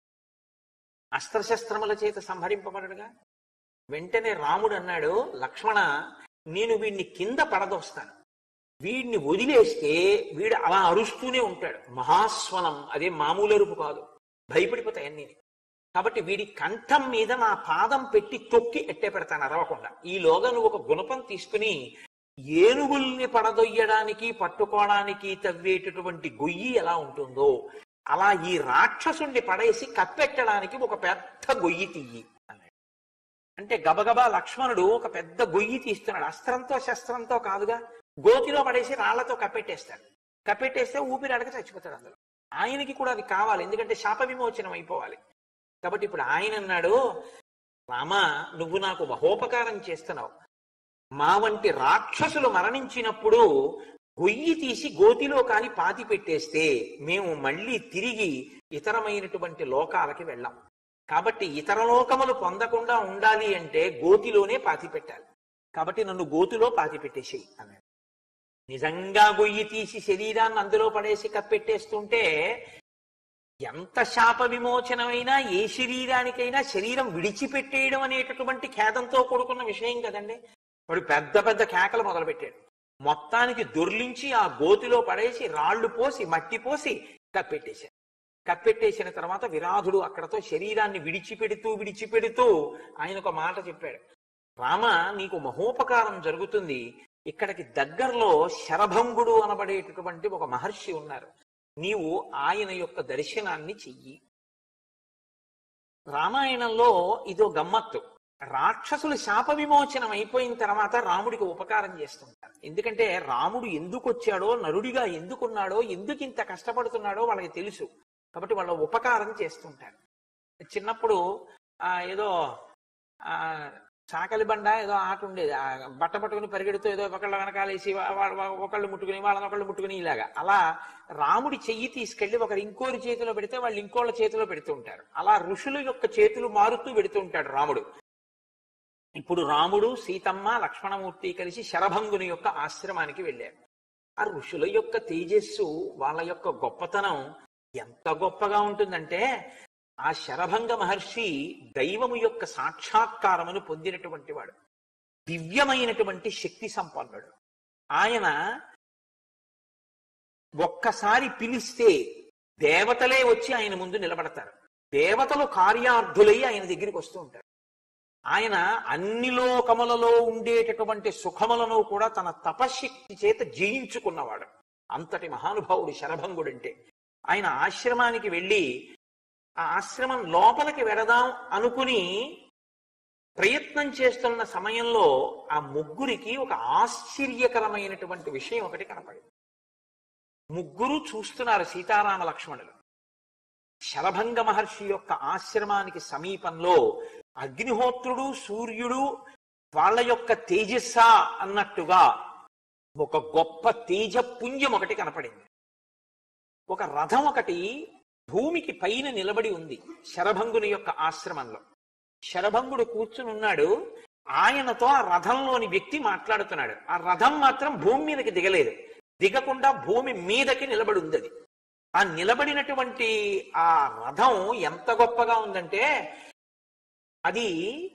అస్త్రశస్త్రముల చేత సంహరింపబడగా వెంటనే రాముడు అన్నాడు లక్ష్మణ నేను వీడిని కింద పడదోస్తాను వీడిని వదిలేస్తే వీడు అలా అరుస్తూనే ఉంటాడు మహాస్వనం అదే మామూలు అరుపు కాదు భయపడిపోతాయి అన్నీ కాబట్టి వీడి కంఠం మీద నా పాదం పెట్టి తొక్కి ఎట్టే పెడతాను అరవకుండా ఈలోగా నువ్వు ఒక గుణపం తీసుకుని ఏనుగుల్ని పడదొయ్యడానికి పట్టుకోవడానికి తవ్వేటటువంటి గొయ్యి ఎలా ఉంటుందో అలా ఈ రాక్షసుణ్ణి పడేసి కప్పెట్టడానికి ఒక పెద్ద గొయ్యి తీయి అన్నాడు అంటే గబగబా లక్ష్మణుడు ఒక పెద్ద గొయ్యి తీస్తున్నాడు అస్త్రంతో శస్త్రంతో కాదుగా గోతిలో పడేసి రాళ్లతో కప్పెట్టేస్తాడు కప్పెట్టేస్తే ఊపిరి అడగ చచ్చిపోతాడు అందులో ఆయనకి కూడా అది కావాలి ఎందుకంటే శాప విమోచనం అయిపోవాలి కాబట్టి ఇప్పుడు ఆయన అన్నాడు రామా నువ్వు నాకు మహోపకారం చేస్తున్నావు మా వంటి రాక్షసులు మరణించినప్పుడు గొయ్యి తీసి గోతిలో కాని పాతి పెట్టేస్తే మేము మళ్ళీ తిరిగి ఇతరమైనటువంటి లోకాలకి వెళ్ళాం కాబట్టి ఇతర లోకములు పొందకుండా ఉండాలి అంటే గోతిలోనే పాతి పెట్టాలి కాబట్టి నన్ను గోతిలో పాతి పెట్టేసేయి అన్నాడు నిజంగా గొయ్యి తీసి శరీరాన్ని అందులో పడేసి కప్పెట్టేస్తుంటే ఎంత శాప విమోచనమైనా ఏ శరీరానికైనా శరీరం విడిచిపెట్టేయడం అనేటటువంటి ఖేదంతో కూడుకున్న విషయం కదండి వాడు పెద్ద పెద్ద కేకలు మొదలుపెట్టాడు మొత్తానికి దొర్లించి ఆ గోతిలో పడేసి రాళ్లు పోసి మట్టి పోసి కప్పెట్టేశాడు కప్పెట్టేసిన తర్వాత విరాధుడు అక్కడతో శరీరాన్ని విడిచిపెడుతూ విడిచిపెడుతూ ఆయన ఒక మాట చెప్పాడు రామ నీకు మహోపకారం జరుగుతుంది ఇక్కడికి దగ్గరలో శరభంగుడు అనబడేటటువంటి ఒక మహర్షి ఉన్నారు నీవు ఆయన యొక్క దర్శనాన్ని చెయ్యి రామాయణంలో ఇదో గమ్మత్తు రాక్షసులు శాప విమోచనం అయిపోయిన తర్వాత రాముడికి ఉపకారం చేస్తుంటారు ఎందుకంటే రాముడు ఎందుకు వచ్చాడో నరుడిగా ఎందుకున్నాడో ఎందుకు ఇంత కష్టపడుతున్నాడో వాళ్ళకి తెలుసు కాబట్టి వాళ్ళ ఉపకారం చేస్తుంటారు చిన్నప్పుడు ఆ ఏదో ఆ చాకలి బండ ఏదో ఆట ఉండేది ఆ బట్ట పట్టుకుని పరిగెడుతూ ఏదో ఒకళ్ళ వెనకాలేసి వా- వా- వా- ఒకళ్ళు ముట్టుకుని వాళ్ళని ఒకళ్ళు ముట్టుకుని ఇలాగా అలా రాముడి చెయ్యి తీసుకెళ్లి ఒకరు ఇంకోరి చేతిలో పెడితే వాళ్ళు ఇంకోళ్ళ చేతిలో పెడుతూ ఉంటారు అలా ఋషుల యొక్క చేతులు మారుతూ పెడుతూ ఉంటాడు రాముడు ఇప్పుడు రాముడు సీతమ్మ లక్ష్మణమూర్తి కలిసి శరభంగుని యొక్క ఆశ్రమానికి వెళ్ళారు ఆ ఋషుల యొక్క తేజస్సు వాళ్ళ యొక్క గొప్పతనం ఎంత గొప్పగా ఉంటుందంటే ఆ శరభంగ మహర్షి దైవము యొక్క సాక్షాత్కారమును పొందినటువంటి వాడు దివ్యమైనటువంటి శక్తి సంపన్నుడు ఆయన ఒక్కసారి పిలిస్తే దేవతలే వచ్చి ఆయన ముందు నిలబడతారు దేవతలు కార్యార్థులై ఆయన దగ్గరికి వస్తూ ఉంటారు ఆయన అన్ని లోకములలో ఉండేటటువంటి సుఖములను కూడా తన తపశక్తి చేత జయించుకున్నవాడు అంతటి మహానుభావుడు శరభంగుడంటే ఆయన ఆశ్రమానికి వెళ్ళి ఆ ఆశ్రమం లోపలికి వెడదాం అనుకుని ప్రయత్నం చేస్తున్న సమయంలో ఆ ముగ్గురికి ఒక ఆశ్చర్యకరమైనటువంటి విషయం ఒకటి కనపడింది ముగ్గురు చూస్తున్నారు సీతారామ లక్ష్మణులు శరభంగ మహర్షి యొక్క ఆశ్రమానికి సమీపంలో అగ్నిహోత్రుడు సూర్యుడు వాళ్ళ యొక్క తేజస్స అన్నట్టుగా ఒక గొప్ప తేజపుంజం ఒకటి కనపడింది ఒక రథం ఒకటి భూమికి పైన నిలబడి ఉంది శరభంగుని యొక్క ఆశ్రమంలో శరభంగుడు కూర్చుని ఉన్నాడు ఆయనతో ఆ రథంలోని వ్యక్తి మాట్లాడుతున్నాడు ఆ రథం మాత్రం భూమి మీదకి దిగలేదు దిగకుండా భూమి మీదకి నిలబడి ఉంది అది ఆ నిలబడినటువంటి ఆ రథం ఎంత గొప్పగా ఉందంటే అది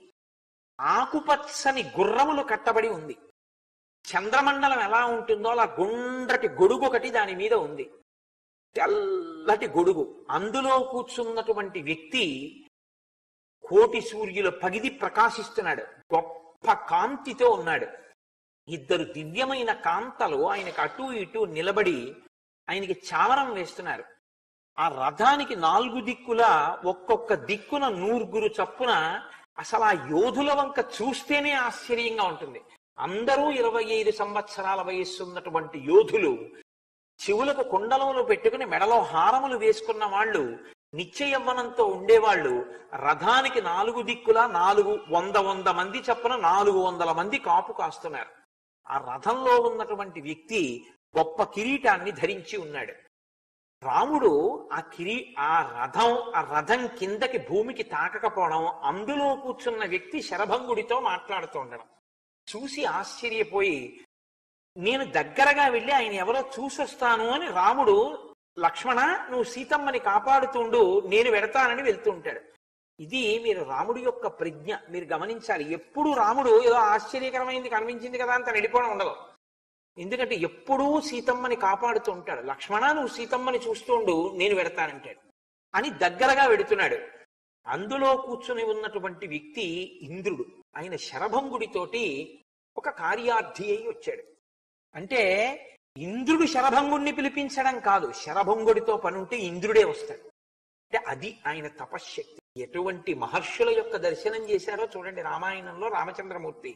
ఆకుపచ్చని గుర్రములు కట్టబడి ఉంది చంద్రమండలం ఎలా ఉంటుందో అలా గుండ్రటి గొడుగు ఒకటి దాని మీద ఉంది తెల్లటి గొడుగు అందులో కూర్చున్నటువంటి వ్యక్తి కోటి సూర్యుల పగిది ప్రకాశిస్తున్నాడు గొప్ప కాంతితో ఉన్నాడు ఇద్దరు దివ్యమైన కాంతలు ఆయనకు అటు ఇటు నిలబడి ఆయనకి చావరం వేస్తున్నారు ఆ రథానికి నాలుగు దిక్కుల ఒక్కొక్క దిక్కున నూరుగురు చప్పున అసలు ఆ యోధుల వంక చూస్తేనే ఆశ్చర్యంగా ఉంటుంది అందరూ ఇరవై ఐదు సంవత్సరాల వయస్సు ఉన్నటువంటి యోధులు చెవులకు కుండలములు పెట్టుకుని మెడలో హారములు వేసుకున్న వాళ్ళు నిత్య యవ్వనంతో ఉండేవాళ్ళు రథానికి నాలుగు దిక్కుల నాలుగు వంద వంద మంది చప్పున నాలుగు వందల మంది కాపు కాస్తున్నారు ఆ రథంలో ఉన్నటువంటి వ్యక్తి గొప్ప కిరీటాన్ని ధరించి ఉన్నాడు రాముడు ఆ కిరీ ఆ రథం ఆ రథం కిందకి భూమికి తాకకపోవడం అందులో కూర్చున్న వ్యక్తి శరభంగుడితో మాట్లాడుతూ ఉండడం చూసి ఆశ్చర్యపోయి నేను దగ్గరగా వెళ్ళి ఆయన ఎవరో చూసొస్తాను అని రాముడు లక్ష్మణ నువ్వు సీతమ్మని కాపాడుతుండు నేను వెడతానని వెళ్తూ ఉంటాడు ఇది మీరు రాముడి యొక్క ప్రజ్ఞ మీరు గమనించాలి ఎప్పుడు రాముడు ఏదో ఆశ్చర్యకరమైంది కనిపించింది కదా అని తను వెళ్ళిపోవడం ఉండదు ఎందుకంటే ఎప్పుడూ సీతమ్మని కాపాడుతూ ఉంటాడు లక్ష్మణ నువ్వు సీతమ్మని చూస్తుండు నేను వెడతానంటాడు అని దగ్గరగా వెడుతున్నాడు అందులో కూర్చుని ఉన్నటువంటి వ్యక్తి ఇంద్రుడు ఆయన శరభంగుడితోటి ఒక కార్యార్థి అయి వచ్చాడు అంటే ఇంద్రుడు శరభంగుడిని పిలిపించడం కాదు శరభంగుడితో పనుంటే ఇంద్రుడే వస్తాడు అంటే అది ఆయన తపశ్శక్తి ఎటువంటి మహర్షుల యొక్క దర్శనం చేశారో చూడండి రామాయణంలో రామచంద్రమూర్తి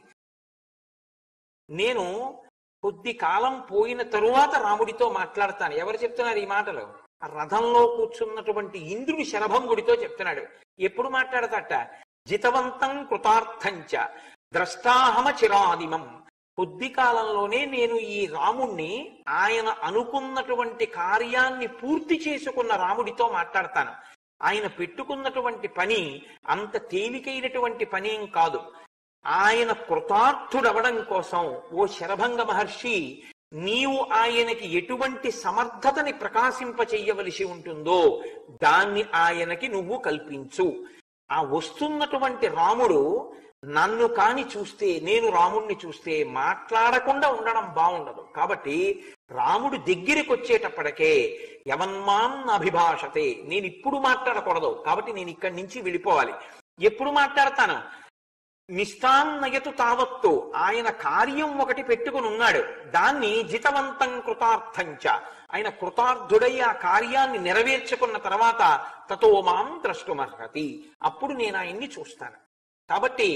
నేను కొద్ది కాలం పోయిన తరువాత రాముడితో మాట్లాడతాను ఎవరు చెప్తున్నారు ఈ మాటలు ఆ రథంలో కూర్చున్నటువంటి ఇంద్రుడి శరభంగుడితో చెప్తున్నాడు ఎప్పుడు మాట్లాడతాట జితవంతం కృతార్థంచ ద్రష్టాహమ చిరాదిమం కొద్ది కాలంలోనే నేను ఈ రాముణ్ణి ఆయన అనుకున్నటువంటి కార్యాన్ని పూర్తి చేసుకున్న రాముడితో మాట్లాడతాను ఆయన పెట్టుకున్నటువంటి పని అంత తేలికైనటువంటి పనేం కాదు ఆయన కృతార్థుడవడం కోసం ఓ శరభంగ మహర్షి నీవు ఆయనకి ఎటువంటి సమర్థతని ప్రకాశింప చెయ్యవలసి ఉంటుందో దాన్ని ఆయనకి నువ్వు కల్పించు ఆ వస్తున్నటువంటి రాముడు నన్ను కాని చూస్తే నేను రాముణ్ణి చూస్తే మాట్లాడకుండా ఉండడం బాగుండదు కాబట్టి రాముడు దగ్గరికి వచ్చేటప్పటికే యవన్మాన్ అభిభాషతే నేను ఇప్పుడు మాట్లాడకూడదు కాబట్టి నేను ఇక్కడి నుంచి వెళ్ళిపోవాలి ఎప్పుడు మాట్లాడతాను నిష్టాన్నయతు తావత్తు ఆయన కార్యం ఒకటి పెట్టుకుని ఉన్నాడు దాన్ని జితవంతం కృతార్థంచ ఆయన కృతార్థుడై ఆ కార్యాన్ని నెరవేర్చుకున్న తర్వాత తతో మాం ద్రష్టుమర్హతి అప్పుడు నేను ఆయన్ని చూస్తాను కాబట్టి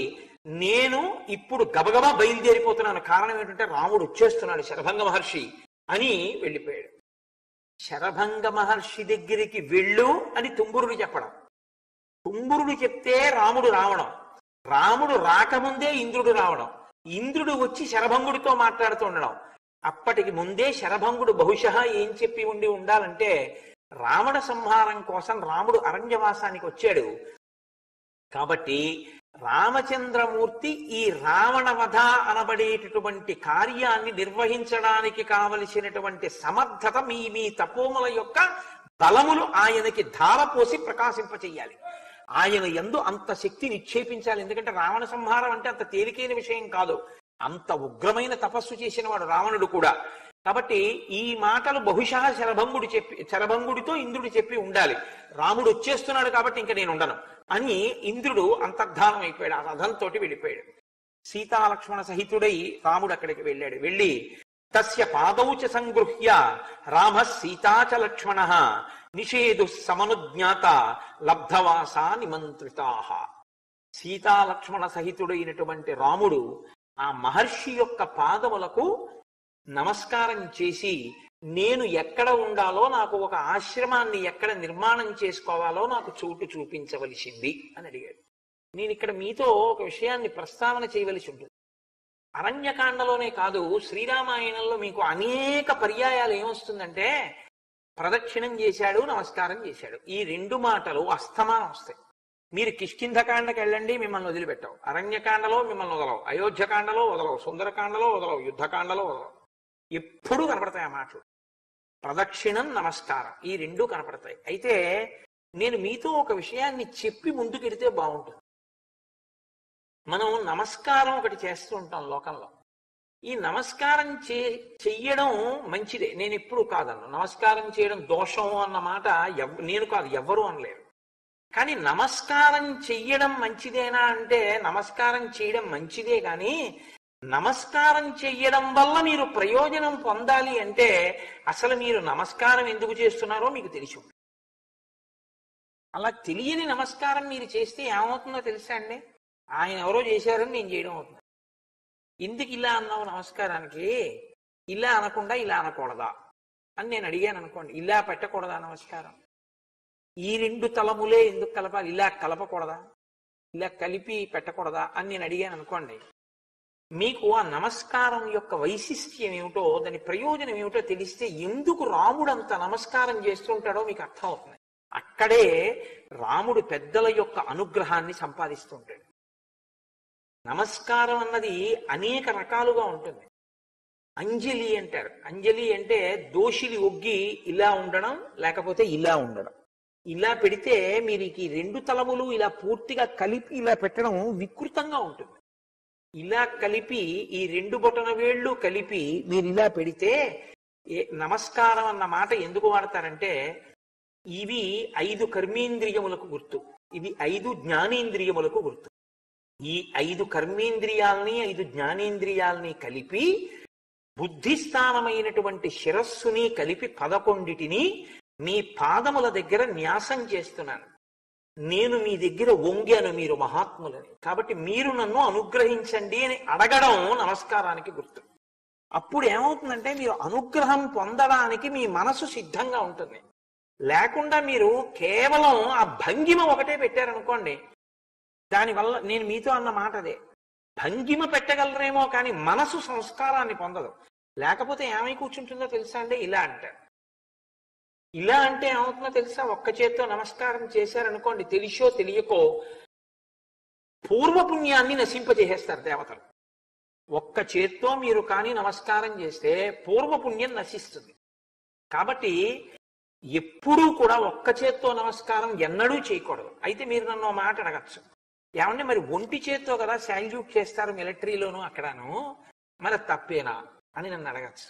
నేను ఇప్పుడు గబగబా బయలుదేరిపోతున్నాను కారణం ఏంటంటే రాముడు వచ్చేస్తున్నాడు శరభంగ మహర్షి అని వెళ్ళిపోయాడు శరభంగ మహర్షి దగ్గరికి వెళ్ళు అని తుంబురుడు చెప్పడం తుంబురుడు చెప్తే రాముడు రావడం రాముడు రాకముందే ఇంద్రుడు రావడం ఇంద్రుడు వచ్చి శరభంగుడితో మాట్లాడుతూ ఉండడం అప్పటికి ముందే శరభంగుడు బహుశः ఏం చెప్పి ఉండి ఉండాలంటే రావణ సంహారం కోసం రాముడు అరణ్యవాసానికి వచ్చాడు కాబట్టి రామచంద్రమూర్తి ఈ రావణ వధ అనబడేటటువంటి కార్యాన్ని నిర్వహించడానికి కావలసినటువంటి సమర్థత మీ మీ తపోముల యొక్క బలములు ఆయనకి ధారపోసి ప్రకాశింపచేయాలి ఆయన ఎందు అంత శక్తి నిక్షేపించాలి ఎందుకంటే రావణ సంహారం అంటే అంత తేలికైన విషయం కాదు అంత ఉగ్రమైన తపస్సు చేసిన వాడు రావణుడు కూడా కాబట్టి ఈ మాటలు బహుశా శరభంగుడు చెప్పి శరభంగుడితో ఇంద్రుడు చెప్పి ఉండాలి రాముడు వచ్చేస్తున్నాడు కాబట్టి ఇంక నేను ఉండను అని ఇంద్రుడు అంతర్ధానం అయిపోయాడు ఆ రథంతో వెళ్ళిపోయాడు సీతాలక్ష్మణ సహితుడై రాముడు అక్కడికి వెళ్ళాడు వెళ్ళి తస్య పాదౌచ సంగృహ్య రామ సీతాచ లక్ష్మణ నిషేధు సమనుజ్ఞాత లబ్ధవాసా నిమంత్రితా సీతాలక్ష్మణ సహితుడైనటువంటి రాముడు ఆ మహర్షి యొక్క పాదములకు నమస్కారం చేసి నేను ఎక్కడ ఉండాలో నాకు ఒక ఆశ్రమాన్ని ఎక్కడ నిర్మాణం చేసుకోవాలో నాకు చోటు చూపించవలసింది అని అడిగాడు నేను ఇక్కడ మీతో ఒక విషయాన్ని ప్రస్తావన చేయవలసి ఉంటుంది అరణ్యకాండలోనే కాదు శ్రీరామాయణంలో మీకు అనేక పర్యాయాలు ఏమొస్తుందంటే ప్రదక్షిణం చేశాడు నమస్కారం చేశాడు ఈ రెండు మాటలు అస్తమానం వస్తాయి మీరు కిష్కింధకాండకి వెళ్ళండి మిమ్మల్ని వదిలిపెట్టవు అరణ్యకాండలో మిమ్మల్ని వదలవు అయోధ్యకాండలో వదలవు సుందరకాండలో వదలవు యుద్ధకాండలో వదలవు ఎప్పుడూ కనపడతాయి ఆ మాటలు ప్రదక్షిణం నమస్కారం ఈ రెండు కనపడతాయి అయితే నేను మీతో ఒక విషయాన్ని చెప్పి ముందుకెడితే బాగుంటుంది మనం నమస్కారం ఒకటి చేస్తూ ఉంటాం లోకంలో ఈ నమస్కారం చే చెయ్యడం మంచిదే నేను ఎప్పుడు కాదన్ను నమస్కారం చేయడం దోషం అన్న మాట ఎవ్- నేను కాదు ఎవ్వరూ అనలేరు కానీ నమస్కారం చెయ్యడం మంచిదేనా అంటే నమస్కారం చేయడం మంచిదే కానీ నమస్కారం చెయ్యడం వల్ల మీరు ప్రయోజనం పొందాలి అంటే అసలు మీరు నమస్కారం ఎందుకు చేస్తున్నారో మీకు తెలిసి ఉంటుంది. అలా తెలియని నమస్కారం మీరు చేస్తే ఏమవుతుందో తెలుసా అండి ఆయన ఎవరో చేశారని నేను చేయడం అవుతుంది ఎందుకు ఇలా అన్నావు నమస్కారానికి ఇలా అనకుండా ఇలా అనకూడదా అని నేను అడిగాను అనుకోండి ఇలా పెట్టకూడదా నమస్కారం ఈ రెండు తలములే ఎందుకు కలపాలి ఇలా కలపకూడదా ఇలా కలిపి పెట్టకూడదా అని నేను అడిగాను అనుకోండి మీకు ఆ నమస్కారం యొక్క వైశిష్ట్యం ఏమిటో దాని ప్రయోజనం ఏమిటో తెలిస్తే ఎందుకు రాముడు అంత నమస్కారం చేస్తుంటాడో మీకు అర్థం అవుతుంది అక్కడే రాముడు పెద్దల యొక్క అనుగ్రహాన్ని సంపాదిస్తుంటాడు నమస్కారం అన్నది అనేక రకాలుగా ఉంటుంది అంజలి అంటారు అంజలి అంటే దోషిని ఒగ్గి ఇలా ఉండడం లేకపోతే ఇలా ఉండడం ఇలా పెడితే మీరు ఈ రెండు తలములు ఇలా పూర్తిగా కలిపి ఇలా పెట్టడం వికృతంగా ఉంటుంది ఇలా కలిపి ఈ రెండు బొటన వేళ్ళు కలిపి మీరు ఇలా పెడితే ఏ నమస్కారం అన్న మాట ఎందుకు వాడతారంటే ఇవి ఐదు కర్మేంద్రియములకు గుర్తు ఇవి ఐదు జ్ఞానేంద్రియములకు గుర్తు ఈ ఐదు కర్మేంద్రియాల్ని ఐదు జ్ఞానేంద్రియాల్ని కలిపి బుద్ధిస్థానమైనటువంటి శిరస్సుని కలిపి పదకొండిటిని మీ పాదముల దగ్గర న్యాసం చేస్తున్నాను నేను మీ దగ్గర వంగాను మీరు మహాత్ములని కాబట్టి మీరు నన్ను అనుగ్రహించండి అని అడగడం నమస్కారానికి గుర్తు అప్పుడు ఏమవుతుందంటే మీరు అనుగ్రహం పొందడానికి మీ మనసు సిద్ధంగా ఉంటుంది లేకుండా మీరు కేవలం ఆ భంగిమ ఒకటే పెట్టారనుకోండి దానివల్ల నేను మీతో అన్న మాట అదే భంగిమ పెట్టగలరేమో కానీ మనసు సంస్కారాన్ని పొందదు లేకపోతే ఏమై కూర్చుంటుందో తెలుసా అండి ఇలా అంటారు ఇలా అంటే ఏమవుతుందో తెలుసా ఒక్క చేత్తో నమస్కారం చేశారనుకోండి తెలిసో తెలియకో పూర్వపుణ్యాన్ని నశింపజేసేస్తారు దేవతలు ఒక్క చేత్తో మీరు కానీ నమస్కారం చేస్తే పూర్వపుణ్యం నశిస్తుంది కాబట్టి ఎప్పుడూ కూడా ఒక్క చేత్తో నమస్కారం ఎన్నడూ చేయకూడదు అయితే మీరు నన్ను ఓ మాట అడగచ్చు ఏమంటే మరి ఒంటి చేత్తో కదా శాల్యూట్ చేస్తారు మిలిటరీలోను అక్కడను మరి అది తప్పేనా అని నన్ను అడగచ్చు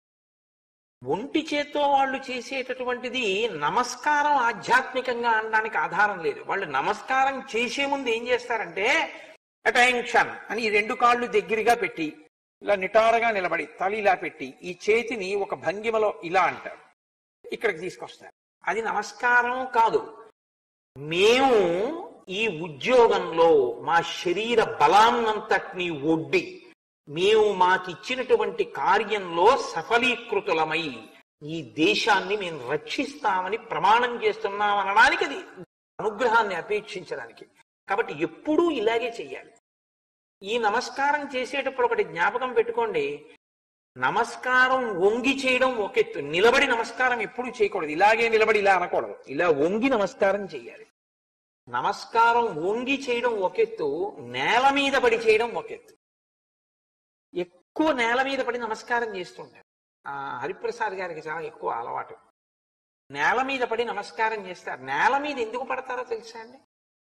ఒంటి చేత్తో వాళ్ళు చేసేటటువంటిది నమస్కారం ఆధ్యాత్మికంగా అనడానికి ఆధారం లేదు వాళ్ళు నమస్కారం చేసే ముందు ఏం చేస్తారంటే అటెన్షన్ అని ఈ రెండు కాళ్ళు దగ్గరగా పెట్టి ఇలా నిటారుగా నిలబడి తల ఇలా పెట్టి ఈ చేతిని ఒక భంగిమలో ఇలా అంటారు ఇక్కడికి తీసుకొస్తారు అది నమస్కారం కాదు మేము ఈ ఉద్యోగంలో మా శరీర బలాన్నంతటినీ ఒడ్డి మేము మాకిచ్చినటువంటి కార్యంలో సఫలీకృతులమై ఈ దేశాన్ని మేము రక్షిస్తామని ప్రమాణం చేస్తున్నాం అనడానికి అది అనుగ్రహాన్ని అపేక్షించడానికి కాబట్టి ఎప్పుడూ ఇలాగే చెయ్యాలి ఈ నమస్కారం చేసేటప్పుడు ఒకటి జ్ఞాపకం పెట్టుకోండి నమస్కారం వంగి చేయడం ఒక ఎత్తు నిలబడి నమస్కారం ఎప్పుడు చేయకూడదు ఇలాగే నిలబడి ఇలా అనకూడదు ఇలా వంగి నమస్కారం చేయాలి నమస్కారం వంగి చేయడం ఒక ఎత్తు నేల మీద పడి చేయడం ఒక ఎత్తు ఎక్కువ నేల మీద పడి నమస్కారం చేస్తుంటారు ఆ హరిప్రసాద్ గారికి చాలా ఎక్కువ అలవాటు నేల మీద పడి నమస్కారం చేస్తారు నేల మీద ఎందుకు పడతారో తెలుసా అండి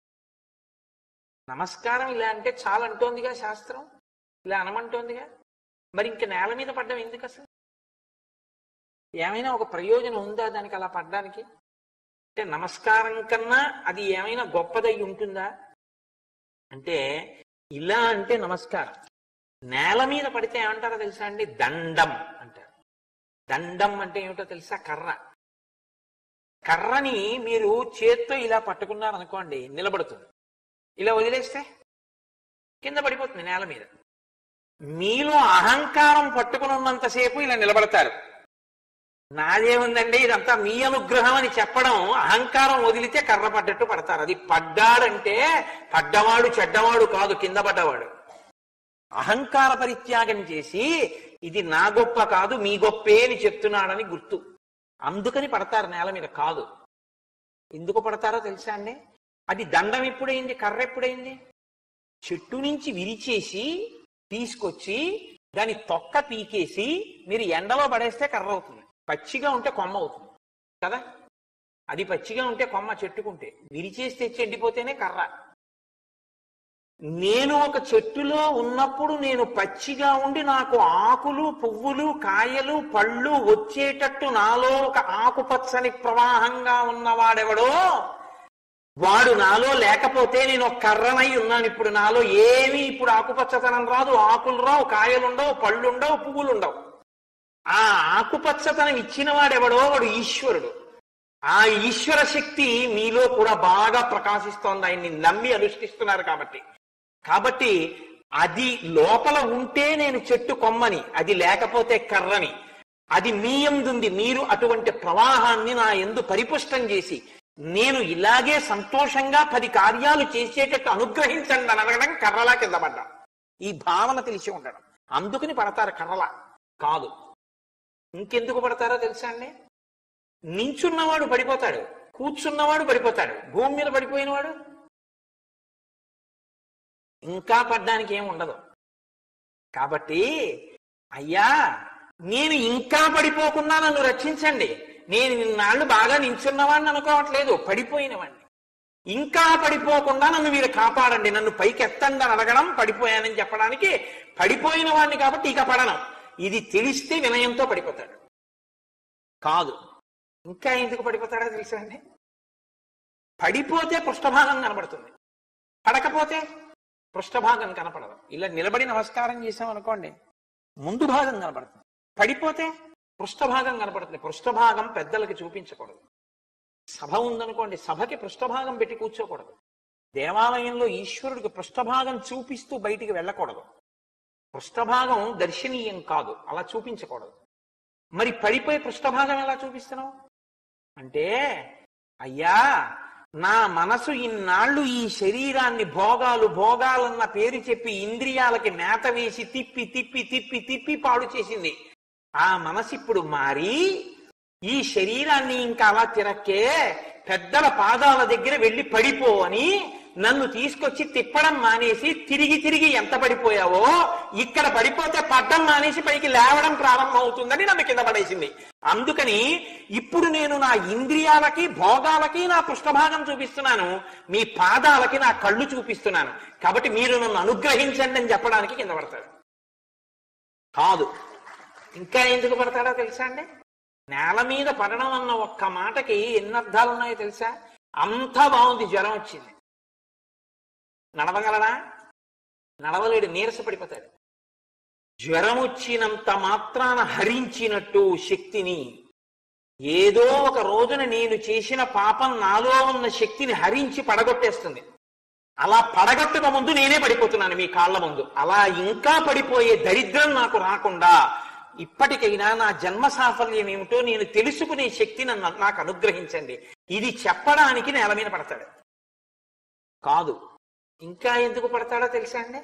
నమస్కారం ఇలా అంటే చాలా అంటోందిగా శాస్త్రం ఇలా అనమంటోందిగా మరి ఇంక నేల మీద పడ్డం ఎందుకు అసలు ఏమైనా ఒక ప్రయోజనం ఉందా దానికి అలా పడ్డానికి అంటే నమస్కారం కన్నా అది ఏమైనా గొప్పదై ఉంటుందా అంటే ఇలా అంటే నమస్కారం నేల మీద పడితే ఏమంటారో తెలుసా అండి దండం అంటారు దండం అంటే ఏమిటో తెలుసా కర్ర కర్రని మీరు చేత్తో ఇలా పట్టుకున్నారనుకోండి నిలబడుతుంది ఇలా వదిలేస్తే కింద పడిపోతుంది నేల మీద మీలో అహంకారం పట్టుకుని ఉన్నంతసేపు ఇలా నిలబడతారు నాదేముందండి ఇదంతా మీ అనుగ్రహం అని చెప్పడం అహంకారం వదిలితే కర్ర పడ్డట్టు పడతారు అది పడ్డాడంటే పడ్డవాడు చెడ్డవాడు కాదు కింద పడ్డవాడు అహంకార పరిత్యాగం చేసి ఇది నా గొప్ప కాదు మీ గొప్పే అని చెప్తున్నాడని గుర్తు అందుకని పడతారు నేల మీద కాదు ఎందుకు పడతారో తెలుసా అండి అది దండం ఎప్పుడైంది కర్ర ఎప్పుడైంది చెట్టు నుంచి విరిచేసి తీసుకొచ్చి దాని తొక్క పీకేసి మీరు ఎండలో పడేస్తే కర్ర అవుతుంది పచ్చిగా ఉంటే కొమ్మ అవుతుంది కదా అది పచ్చిగా ఉంటే కొమ్మ చెట్టుకుంటే విరిచేసి తెచ్చి ఎండిపోతేనే కర్ర నేను ఒక చెట్టులో ఉన్నప్పుడు నేను పచ్చిగా ఉండి నాకు ఆకులు పువ్వులు కాయలు పళ్ళు వచ్చేటట్టు నాలో ఒక ఆకుపచ్చని ప్రవాహంగా ఉన్నవాడెవడో వాడు నాలో లేకపోతే నేను ఒక కర్రనై ఉన్నాను ఇప్పుడు నాలో ఏమీ ఇప్పుడు ఆకుపచ్చతనం రాదు ఆకులు రావు కాయలు ఉండవు పళ్ళు ఉండవు పువ్వులు ఉండవు ఆ ఆకుపచ్చతనం ఇచ్చిన వాడెవడో వాడు ఈశ్వరుడు ఆ ఈశ్వర శక్తి మీలో కూడా బాగా ప్రకాశిస్తోంది ఆయన్ని నమ్మి అనుష్ఠిస్తున్నారు కాబట్టి కాబట్టి అది లోపల ఉంటే నేను చెట్టు కొమ్మని అది లేకపోతే కర్రని అది మీ ఎందుంది మీరు అటువంటి ప్రవాహాన్ని నా ఎందు పరిపుష్టం చేసి నేను ఇలాగే సంతోషంగా పది కార్యాలు చేసేటట్టు అనుగ్రహించండి అని అడగడం కర్రలా కింద పడ్డా ఈ భావన తెలిసి ఉండడం అందుకని పడతారు కర్రలా కాదు ఇంకెందుకు పడతారో తెలుసా అండి నించున్నవాడు పడిపోతాడు కూర్చున్నవాడు పడిపోతాడు భూమి మీద పడిపోయినవాడు ఇంకా పడ్డానికి ఏమి ఉండదు కాబట్టి అయ్యా నేను ఇంకా పడిపోకుండా నన్ను రక్షించండి నేను ఇన్నాళ్ళు బాగా నించున్నవాడిని అనుకోవట్లేదు పడిపోయినవాడిని ఇంకా పడిపోకుండా నన్ను మీరు కాపాడండి నన్ను పైకి ఎత్తండి అని అడగడం పడిపోయానని చెప్పడానికి పడిపోయిన వాడిని కాబట్టి ఇక పడను ఇది తెలిస్తే వినయంతో పడిపోతాడు కాదు ఇంకా ఎందుకు పడిపోతాడో తెలుసా అండి పడిపోతే పృష్ఠభాగం కనబడుతుంది పడకపోతే పృష్ఠభాగం కనపడదు ఇలా నిలబడి నమస్కారం చేసాం అనుకోండి ముందు భాగం కనపడుతుంది పడిపోతే పృష్ఠభాగం కనపడుతుంది పృష్ఠభాగం పెద్దలకి చూపించకూడదు సభ ఉందనుకోండి సభకి పృష్ఠభాగం పెట్టి కూర్చోకూడదు దేవాలయంలో ఈశ్వరుడికి పృష్ఠభాగం చూపిస్తూ బయటికి వెళ్ళకూడదు పృష్ఠభాగం దర్శనీయం కాదు అలా చూపించకూడదు మరి పడిపోయి పృష్ఠభాగం ఎలా చూపిస్తున్నావు అంటే అయ్యా నా మనసు ఇన్నాళ్ళు ఈ శరీరాన్ని భోగాలు భోగాలన్న పేరు చెప్పి ఇంద్రియాలకి మేత వేసి తిప్పి తిప్పి తిప్పి తిప్పి పాడు చేసింది ఆ మనసు ఇప్పుడు మారి ఈ శరీరాన్ని ఇంకా అలా తిరక్కే పెద్దల పాదాల దగ్గర వెళ్ళి పడిపో అని నన్ను తీసుకొచ్చి తిప్పడం మానేసి తిరిగి తిరిగి ఎంత పడిపోయావో ఇక్కడ పడిపోతే పడ్డం మానేసి పైకి లేవడం ప్రారంభం అవుతుందని నన్ను కింద పడేసింది అందుకని ఇప్పుడు నేను నా ఇంద్రియాలకి భోగాలకి నా పృష్ఠభాగం చూపిస్తున్నాను మీ పాదాలకి నా కళ్ళు చూపిస్తున్నాను కాబట్టి మీరు నన్ను అనుగ్రహించండి అని చెప్పడానికి కింద పడతాడు కాదు ఇంకా ఎందుకు పడతాడో తెలుసా అండి నేల మీద పడడం అన్న ఒక్క మాటకి ఎన్ని అర్థాలు ఉన్నాయో తెలుసా అంతా బాగుంది జ్వరం వచ్చింది నడవగలడా నడవలేడు నీరసపడిపోతాడు జ్వరం వచ్చినంత మాత్రాన హరించినట్టు శక్తిని ఏదో ఒక రోజున నేను చేసిన పాపం నాలో ఉన్న శక్తిని హరించి పడగొట్టేస్తుంది అలా పడగట్టుక ముందు నేనే పడిపోతున్నాను మీ కాళ్ళ ముందు అలా ఇంకా పడిపోయే దరిద్రం నాకు రాకుండా ఇప్పటికైనా నా జన్మ సాఫల్యం ఏమిటో నేను తెలుసుకునే శక్తి నన్ను నాకు అనుగ్రహించండి ఇది చెప్పడానికి నేల మీద పడతాడు కాదు ఇంకా ఎందుకు పడతాడో తెలుసా అండి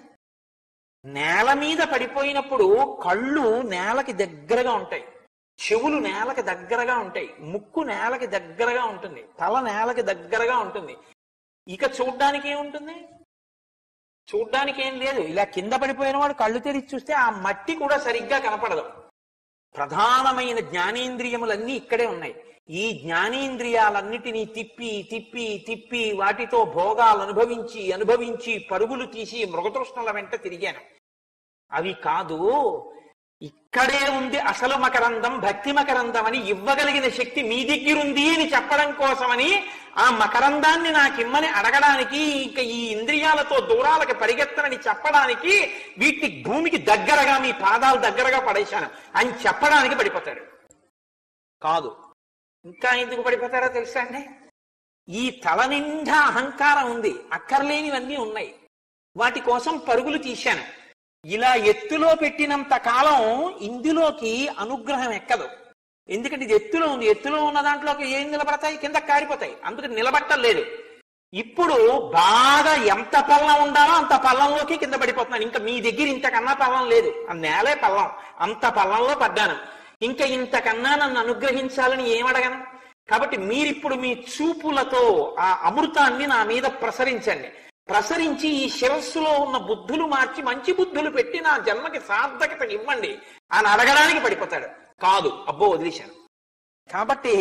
నేల మీద పడిపోయినప్పుడు కళ్ళు నేలకి దగ్గరగా ఉంటాయి చెవులు నేలకి దగ్గరగా ఉంటాయి ముక్కు నేలకి దగ్గరగా ఉంటుంది తల నేలకి దగ్గరగా ఉంటుంది ఇక చూడ్డానికి ఏముంటుంది చూడ్డానికి ఏం లేదు ఇలా కింద పడిపోయిన వాడు కళ్ళు తెరిచి చూస్తే ఆ మట్టి కూడా సరిగ్గా కనపడదు ప్రధానమైన జ్ఞానేంద్రియములన్నీ ఇక్కడే ఉన్నాయి ఈ జ్ఞానేంద్రియాలన్నిటినీ తిప్పి తిప్పి తిప్పి వాటితో భోగాలు అనుభవించి అనుభవించి పరుగులు తీసి మృగతృష్ణల వెంట తిరిగాను అవి కాదు ఇక్కడే ఉంది అసలు మకరందం భక్తి మకరందం అని ఇవ్వగలిగిన శక్తి మీ దగ్గరుంది అని చెప్పడం కోసమని ఆ మకరందాన్ని నాకిమ్మని అడగడానికి ఇక ఈ ఇంద్రియాలతో దూరాలకి పరిగెత్తనని చెప్పడానికి వీటిని భూమికి దగ్గరగా మీ పాదాలు దగ్గరగా పడేశాను అని చెప్పడానికి పడిపోతాడు కాదు ఇంకా ఎందుకు పడిపోతాడో తెలుసా అండి ఈ తల నిండా అహంకారం ఉంది అక్కర్లేనివన్నీ ఉన్నాయి వాటి కోసం పరుగులు తీశాను ఇలా ఎత్తులో పెట్టినంత కాలం ఇందులోకి అనుగ్రహం ఎక్కదు ఎందుకంటే ఇది ఎత్తులో ఉంది ఎత్తులో ఉన్న దాంట్లోకి ఏం నిలబడతాయి కింద కారిపోతాయి అందుకని నిలబట్టలేదు ఇప్పుడు బాగా ఎంత పల్లం ఉండాలో అంత పల్లంలోకి కింద పడిపోతున్నాను ఇంకా మీ దగ్గర ఇంతకన్నా పల్లం లేదు ఆ నేలే పల్లం అంత పల్లంలో పడ్డాను ఇంకా ఇంతకన్నా నన్ను అనుగ్రహించాలని ఏమడగను కాబట్టి మీరిప్పుడు మీ చూపులతో ఆ అమృతాన్ని నా మీద ప్రసరించండి ప్రసరించి ఈ శిరస్సులో ఉన్న బుద్ధులు మార్చి మంచి బుద్ధులు పెట్టి నా జన్మకి సార్థకత ఇవ్వండి అని అడగడానికి పడిపోతాడు కాదు అబ్బో వదిలేశాను కాబట్టి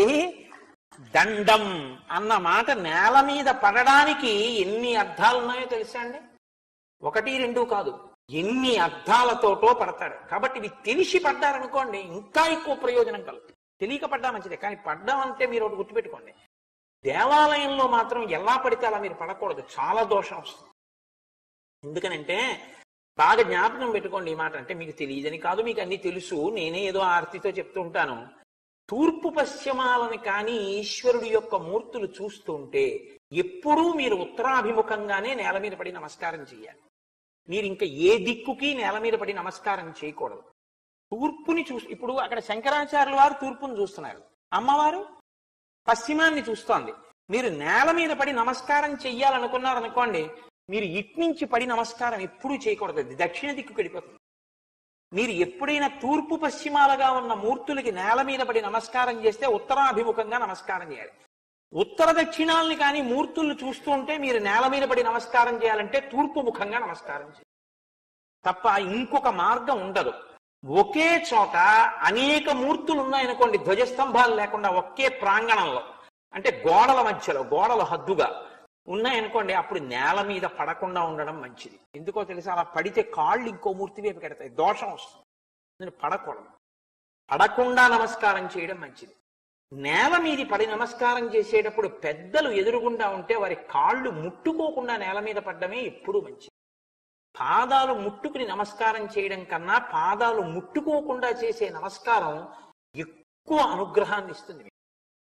దండం అన్న మాట నేల మీద పడడానికి ఎన్ని అర్థాలు ఉన్నాయో తెలుసా అండి ఒకటి రెండు కాదు ఎన్ని అర్థాలతోటో పడతాడు కాబట్టి ఇవి తెలిసి పడ్డారనుకోండి ఇంకా ఎక్కువ ప్రయోజనం కలుగుతుంది తెలియక పడ్డా మంచిదే కానీ పడ్డం అంటే మీరు ఒకటి గుర్తుపెట్టుకోండి దేవాలయంలో మాత్రం ఎలా పడితే అలా మీరు పడకూడదు చాలా దోషం వస్తుంది ఎందుకనంటే బాగా జ్ఞాపకం పెట్టుకోండి ఈ మాట అంటే మీకు తెలియదని కాదు మీకు అన్ని తెలుసు నేనే ఏదో ఆర్తితో చెప్తూ ఉంటాను తూర్పు పశ్చిమాలని కానీ ఈశ్వరుడి యొక్క మూర్తులు చూస్తుంటే ఎప్పుడూ మీరు ఉత్తరాభిముఖంగానే నేల మీద పడి నమస్కారం చేయాలి మీరు ఇంకా ఏ దిక్కుకి నేల మీద పడి నమస్కారం చేయకూడదు తూర్పుని చూ ఇప్పుడు అక్కడ శంకరాచార్యుల వారు తూర్పుని చూస్తున్నారు అమ్మవారు పశ్చిమాన్ని చూస్తోంది మీరు నేల మీద పడి నమస్కారం చెయ్యాలనుకున్నారనుకోండి మీరు ఇట్నుంచి పడి నమస్కారం ఎప్పుడూ చేయకూడదు అది దక్షిణ దిక్కు వెళ్ళిపోతుంది మీరు ఎప్పుడైనా తూర్పు పశ్చిమాలుగా ఉన్న మూర్తులకి నేల మీద పడి నమస్కారం చేస్తే ఉత్తరాభిముఖంగా నమస్కారం చేయాలి ఉత్తర దక్షిణాలని కానీ మూర్తుల్ని చూస్తూ ఉంటే మీరు నేల మీద పడి నమస్కారం చేయాలంటే తూర్పు ముఖంగా నమస్కారం చేయాలి తప్ప ఇంకొక మార్గం ఉండదు ఒకే చోట అనేక మూర్తులు ఉన్నాయనుకోండి ధ్వజస్తంభాలు లేకుండా ఒకే ప్రాంగణంలో అంటే గోడల మధ్యలో గోడల హద్దుగా ఉన్నాయనుకోండి అప్పుడు నేల మీద పడకుండా ఉండడం మంచిది ఎందుకో తెలుసా అలా పడితే కాళ్ళు ఇంకో మూర్తి వైపు కెడతాయి దోషం వస్తుంది నేను పడకూడదు పడకుండా నమస్కారం చేయడం మంచిది నేల మీది పడి నమస్కారం చేసేటప్పుడు పెద్దలు ఎదురుగుండా ఉంటే వారి కాళ్ళు ముట్టుకోకుండా నేల మీద పడ్డమే ఎప్పుడూ మంచిది పాదాలు ముట్టుకుని నమస్కారం చేయడం కన్నా పాదాలు ముట్టుకోకుండా చేసే నమస్కారం ఎక్కువ అనుగ్రహాన్ని ఇస్తుంది మీకు.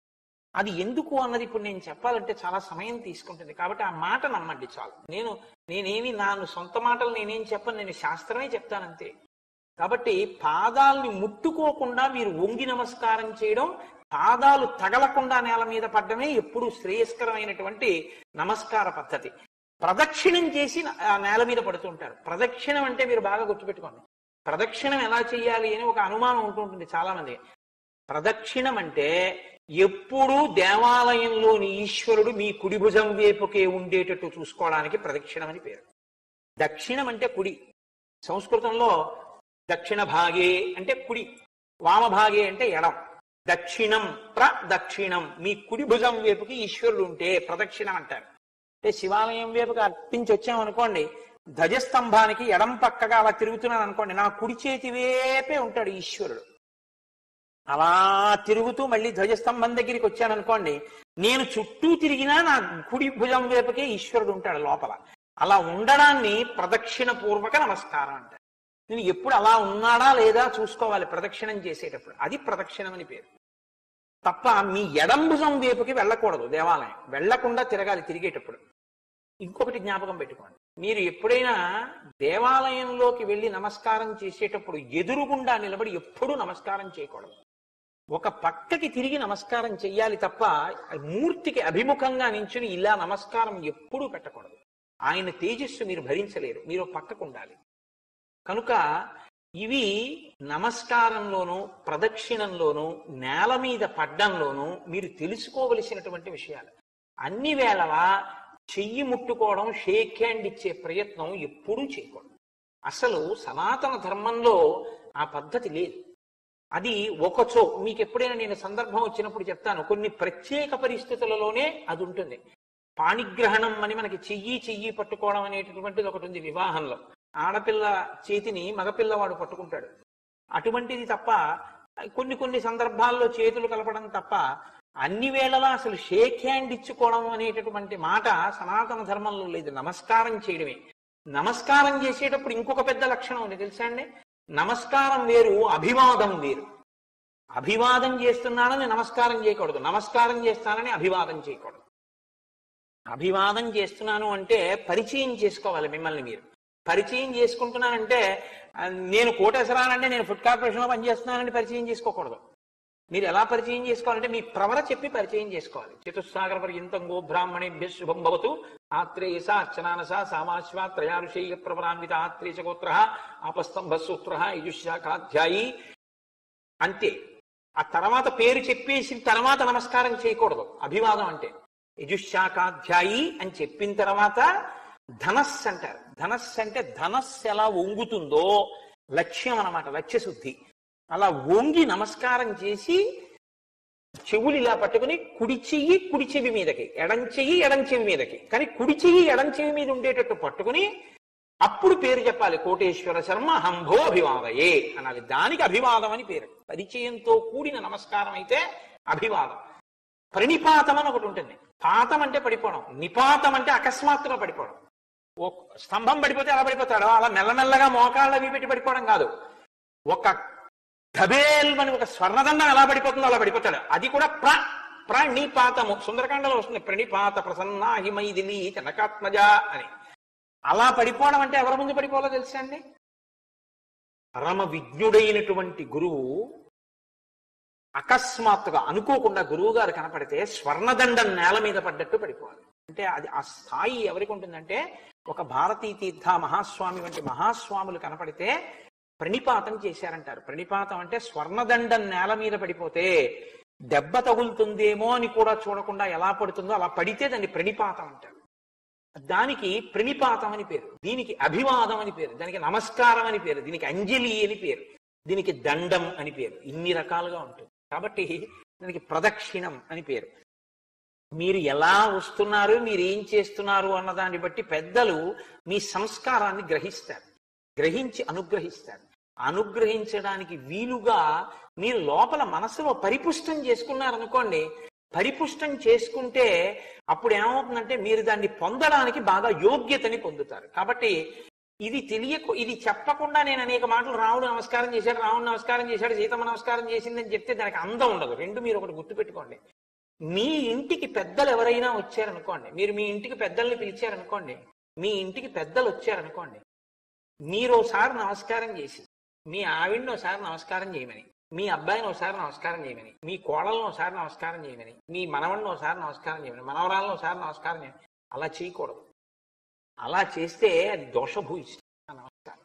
అది ఎందుకు అన్నది ఇప్పుడు నేను చెప్పాలంటే చాలా సమయం తీసుకుంటుంది కాబట్టి ఆ మాట నమ్మండి చాలు నేను నేనేమి నా సొంత మాటలు నేనేం చెప్పను నేను శాస్త్రమే చెప్తానంతే కాబట్టి పాదాలని ముట్టుకోకుండా మీరు వంగి నమస్కారం చేయడం పాదాలు తగలకుండా నేల మీద పడ్డమే ఎప్పుడు శ్రేయస్కరమైనటువంటి నమస్కార పద్ధతి ప్రదక్షిణం చేసి ఆ నేల మీద పడుతుంటారు ప్రదక్షిణం అంటే మీరు బాగా గుర్తుపెట్టుకోండి ప్రదక్షిణం ఎలా చేయాలి అని ఒక అనుమానం ఉంటుంటుంది చాలా మంది ప్రదక్షిణం అంటే ఎప్పుడూ దేవాలయంలోని ఈశ్వరుడు మీ కుడి భుజం వైపుకే ఉండేటట్టు చూసుకోవడానికి ప్రదక్షిణం అని పేరు దక్షిణం అంటే కుడి సంస్కృతంలో దక్షిణ భాగే అంటే కుడి వామభాగే అంటే ఎడం దక్షిణం ప్రదక్షిణం మీ కుడి భుజం వైపుకి ఈశ్వరుడు ఉంటే ప్రదక్షిణం అంటారు అంటే శివాలయం వైపుకి అర్పించి వచ్చామనుకోండి ధ్వజస్తంభానికి ఎడం పక్కగా అలా తిరుగుతున్నాను అనుకోండి నా కుడి చేతి వైపే ఉంటాడు ఈశ్వరుడు అలా తిరుగుతూ మళ్ళీ ధ్వజస్తంభం దగ్గరికి వచ్చాను అనుకోండి నేను చుట్టూ తిరిగినా నా కుడి భుజం వైపుకే ఈశ్వరుడు ఉంటాడు లోపల అలా ఉండడాన్ని ప్రదక్షిణ పూర్వక నమస్కారం అంటారు నేను ఎప్పుడు అలా ఉన్నాడా లేదా చూసుకోవాలి ప్రదక్షిణం చేసేటప్పుడు అది ప్రదక్షిణం అని పేరు తప్ప మీ ఎడం భుజం వైపుకి వెళ్ళకూడదు దేవాలయం వెళ్లకుండా తిరగాలి తిరిగేటప్పుడు ఇంకొకటి జ్ఞాపకం పెట్టుకోండి మీరు ఎప్పుడైనా దేవాలయంలోకి వెళ్ళి నమస్కారం చేసేటప్పుడు ఎదురుగుండా నిలబడి ఎప్పుడూ నమస్కారం చేయకూడదు ఒక పక్కకి తిరిగి నమస్కారం చెయ్యాలి తప్ప మూర్తికి అభిముఖంగా నించుని ఇలా నమస్కారం ఎప్పుడూ పెట్టకూడదు ఆయన తేజస్సు మీరు భరించలేరు మీరు పక్కకు ఉండాలి కనుక ఇవి నమస్కారంలోనూ ప్రదక్షిణంలోనూ నేల మీద పడ్డంలోనూ మీరు తెలుసుకోవలసినటువంటి విషయాలు అన్ని వేళలా చెయ్యి ముట్టుకోవడం షేక్ హ్యాండ్ ఇచ్చే ప్రయత్నం ఎప్పుడూ చేయకూడదు అసలు సనాతన ధర్మంలో ఆ పద్ధతి లేదు అది ఒకచో మీకు ఎప్పుడైనా నేను సందర్భం వచ్చినప్పుడు చెప్తాను కొన్ని ప్రత్యేక పరిస్థితులలోనే అది ఉంటుంది పాణిగ్రహణం అని మనకి చెయ్యి చెయ్యి పట్టుకోవడం అనేటటువంటిది ఒకటి ఉంది వివాహంలో ఆడపిల్ల చేతిని మగపిల్లవాడు పట్టుకుంటాడు అటువంటిది తప్ప కొన్ని కొన్ని సందర్భాల్లో చేతులు కలపడం తప్ప అన్ని వేళలా అసలు షేక్ హ్యాండ్ ఇచ్చుకోవడం అనేటటువంటి మాట సనాతన ధర్మంలో లేదు నమస్కారం చేయడమే నమస్కారం చేసేటప్పుడు ఇంకొక పెద్ద లక్షణం ఉంది తెలుసా అండి నమస్కారం వేరు అభివాదం వేరు అభివాదం చేస్తున్నానని నమస్కారం చేయకూడదు నమస్కారం చేస్తానని అభివాదం చేయకూడదు అభివాదం చేస్తున్నాను అంటే పరిచయం చేసుకోవాలి మిమ్మల్ని మీరు పరిచయం చేసుకుంటున్నానంటే ఆ, నేను కోటేశ్వరానంటే నేను ఫుడ్ కార్పొరేషన్లో పనిచేస్తున్నానని పరిచయం చేసుకోకూడదు మీరు ఎలా పరిచయం చేసుకోవాలంటే మీ ప్రవర చెప్పి పరిచయం చేసుకోవాలి చతుస్సాగర పర్యంతం గో బ్రాహ్మణేభ్య శుభం భవతు ఆత్రేయస అర్చనానస సామాశ్వ త్రయారుషేయ ప్రవరాన్విత ఆత్రేయ గోత్ర ఆపస్తంభ సూత్ర యజుశాఖాధ్యాయి అంతే ఆ తర్వాత పేరు చెప్పేసిన తర్వాత నమస్కారం చేయకూడదు అభివాదం అంటే యజుశాఖాధ్యాయి అని చెప్పిన తర్వాత ధనస్సు అంటారు ధనస్సు అంటే ధనస్సు ఎలా వంగుతుందో లక్ష్యం అన్నమాట లక్ష్య శుద్ధి అలా వంగి నమస్కారం చేసి చెవులు ఇలా పట్టుకుని కుడి చెయ్యి కుడి చెవి మీదకి ఎడం చెయ్యి ఎడం చెవి మీదకి కానీ కుడి చెయ్యి ఎడం చెవి మీద ఉండేటట్టు పట్టుకుని అప్పుడు పేరు చెప్పాలి కోటేశ్వర శర్మ హంభో అభివాదయే అనాలి దానికి అభివాదం అని పేరు పరిచయంతో కూడిన నమస్కారం అయితే అభివాదం ప్రణిపాతం అని ఒకటి ఉంటుంది పాతం అంటే పడిపోవడం నిపాతం అంటే అకస్మాత్తుగా పడిపోవడం ఓ స్తంభం పడిపోతే అలా పడిపోతాడు అలా మెల్లమెల్లగా మోకాళ్ళ అవి పెట్టి పడిపోవడం కాదు ఒక ధబేల్ అని ఒక స్వర్ణదండం ఎలా పడిపోతుందో అలా పడిపోతాడు అది కూడా ప్ర ప్రణిపాతము సుందరకాండలో వస్తుంది ప్రణిపాత ప్రసన్న హిమైదిలి కనకాత్మజ అని అలా పడిపోవడం అంటే ఎవరి ముందు పడిపోవాలో తెలుసా అండి పరమ విజ్ఞుడైనటువంటి గురువు అకస్మాత్తుగా అనుకోకుండా గురువు గారు కనపడితే స్వర్ణదండం నేల మీద పడ్డట్టు పడిపోవాలి అంటే అది ఆ స్థాయి ఎవరికి ఉంటుందంటే ఒక భారతీ తీర్థ మహాస్వామి వంటి మహాస్వాములు కనపడితే ప్రణిపాతం చేశారంటారు ప్రణిపాతం అంటే స్వర్ణదండం నేల మీద పడిపోతే దెబ్బ తగులుతుందేమో అని కూడా చూడకుండా ఎలా పడుతుందో అలా పడితే దాన్ని ప్రణిపాతం అంటారు దానికి ప్రణిపాతం అని పేరు దీనికి అభివాదం అని పేరు దానికి నమస్కారం అని పేరు దీనికి అంజలి అని పేరు దీనికి దండం అని పేరు ఇన్ని రకాలుగా ఉంటుంది కాబట్టి దానికి ప్రదక్షిణం అని పేరు మీరు ఎలా వస్తున్నారు మీరు ఏం చేస్తున్నారు అన్న దాన్ని బట్టి పెద్దలు మీ సంస్కారాన్ని గ్రహిస్తారు గ్రహించి అనుగ్రహిస్తారు అనుగ్రహించడానికి వీలుగా మీరు లోపల మనసులో పరిపుష్టం చేసుకున్నారనుకోండి పరిపుష్టం చేసుకుంటే అప్పుడు ఏమవుతుందంటే మీరు దాన్ని పొందడానికి బాగా యోగ్యతని పొందుతారు కాబట్టి ఇది తెలియకు ఇది చెప్పకుండా నేను అనేక మాటలు రాముడు నమస్కారం చేశాడు రాముడు నమస్కారం చేశాడు సీతమ్మ నమస్కారం చేసిందని చెప్తే దానికి అందం ఉండదు రెండు మీరు ఒకటి గుర్తుపెట్టుకోండి మీ ఇంటికి పెద్దలు ఎవరైనా వచ్చారనుకోండి మీరు మీ ఇంటికి పెద్దల్ని పిలిచారనుకోండి మీ ఇంటికి పెద్దలు వచ్చారనుకోండి మీరు ఒకసారి నమస్కారం చేసి మీ ఆవిడని ఒకసారి నమస్కారం చేయమని మీ అబ్బాయిని ఒకసారి నమస్కారం చేయమని మీ కోడలను ఒకసారి నమస్కారం చేయమని మీ మనవడిని ఒకసారి నమస్కారం చేయమని మనవరాలను ఒకసారి నమస్కారం చేయమని అలా చేయకూడదు అలా చేస్తే అది దోషభూయిస్తుంది ఆ నమస్కారం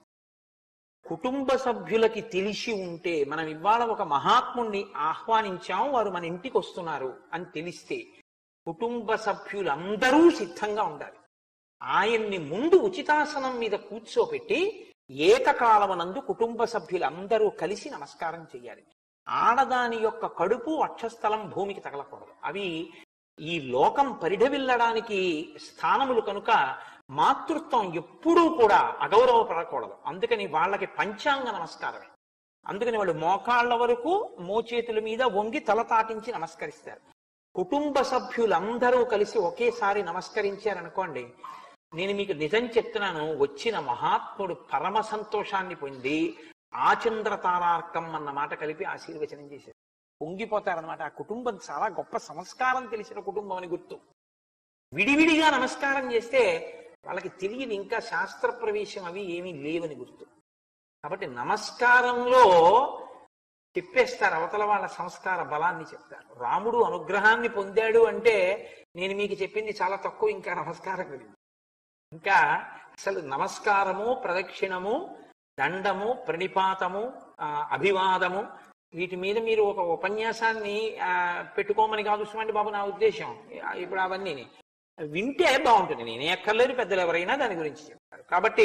కుటుంబ సభ్యులకి తెలిసి ఉంటే మనం ఇవాళ ఒక మహాత్ముణ్ణి ఆహ్వానించాం వారు మన ఇంటికి వస్తున్నారు అని తెలిస్తే కుటుంబ సభ్యులందరూ సిద్ధంగా ఉండాలి ఆయన్ని ముందు ఉచితాసనం మీద కూర్చోపెట్టి ఏకకాలమునందు కుటుంబ సభ్యులందరూ కలిసి నమస్కారం చేయాలి ఆడదాని యొక్క కడుపు అక్షస్థలం భూమికి తగలకూడదు అవి ఈ లోకం పరిఢవిల్లడానికి స్థానములు కనుక మాతృత్వం ఎప్పుడూ కూడా అగౌరవపడకూడదు అందుకని వాళ్ళకి పంచాంగ నమస్కారమే అందుకని వాళ్ళు మోకాళ్ళ వరకు మోచేతుల మీద వంగి తల తాటించి నమస్కరిస్తారు కుటుంబ సభ్యులందరూ కలిసి ఒకేసారి నమస్కరించారనుకోండి నేను మీకు నిజం చెప్తున్నాను వచ్చిన మహాత్ముడు పరమ సంతోషాన్ని పొంది ఆచంద్ర తారార్కం అన్న మాట కలిపి ఆశీర్వచనం చేశారు పొంగిపోతారనమాట ఆ కుటుంబం చాలా గొప్ప సంస్కారం తెలిసిన కుటుంబం అని గుర్తు విడివిడిగా నమస్కారం చేస్తే వాళ్ళకి తెలియదు ఇంకా శాస్త్ర ప్రవేశం అవి ఏమీ లేవని గుర్తు కాబట్టి నమస్కారంలో చెప్పేస్తారు అవతల వాళ్ళ సంస్కార బలాన్ని చెప్తారు రాముడు అనుగ్రహాన్ని పొందాడు అంటే నేను మీకు చెప్పింది చాలా తక్కువ ఇంకా నమస్కారం గురించి ఇంకా అసలు నమస్కారము ప్రదక్షిణము దండము ప్రణిపాతము ఆ, అభివాదము వీటి మీద మీరు ఒక ఉపన్యాసాన్ని ఆ, పెట్టుకోమని కాదు సుమండి బాబు నా ఉద్దేశం ఆ, ఇప్పుడు అవన్నీ వింటే బాగుంటుంది నేనే అక్కర్లేదు పెద్దలు ఎవరైనా దాని గురించి చెప్తారు కాబట్టి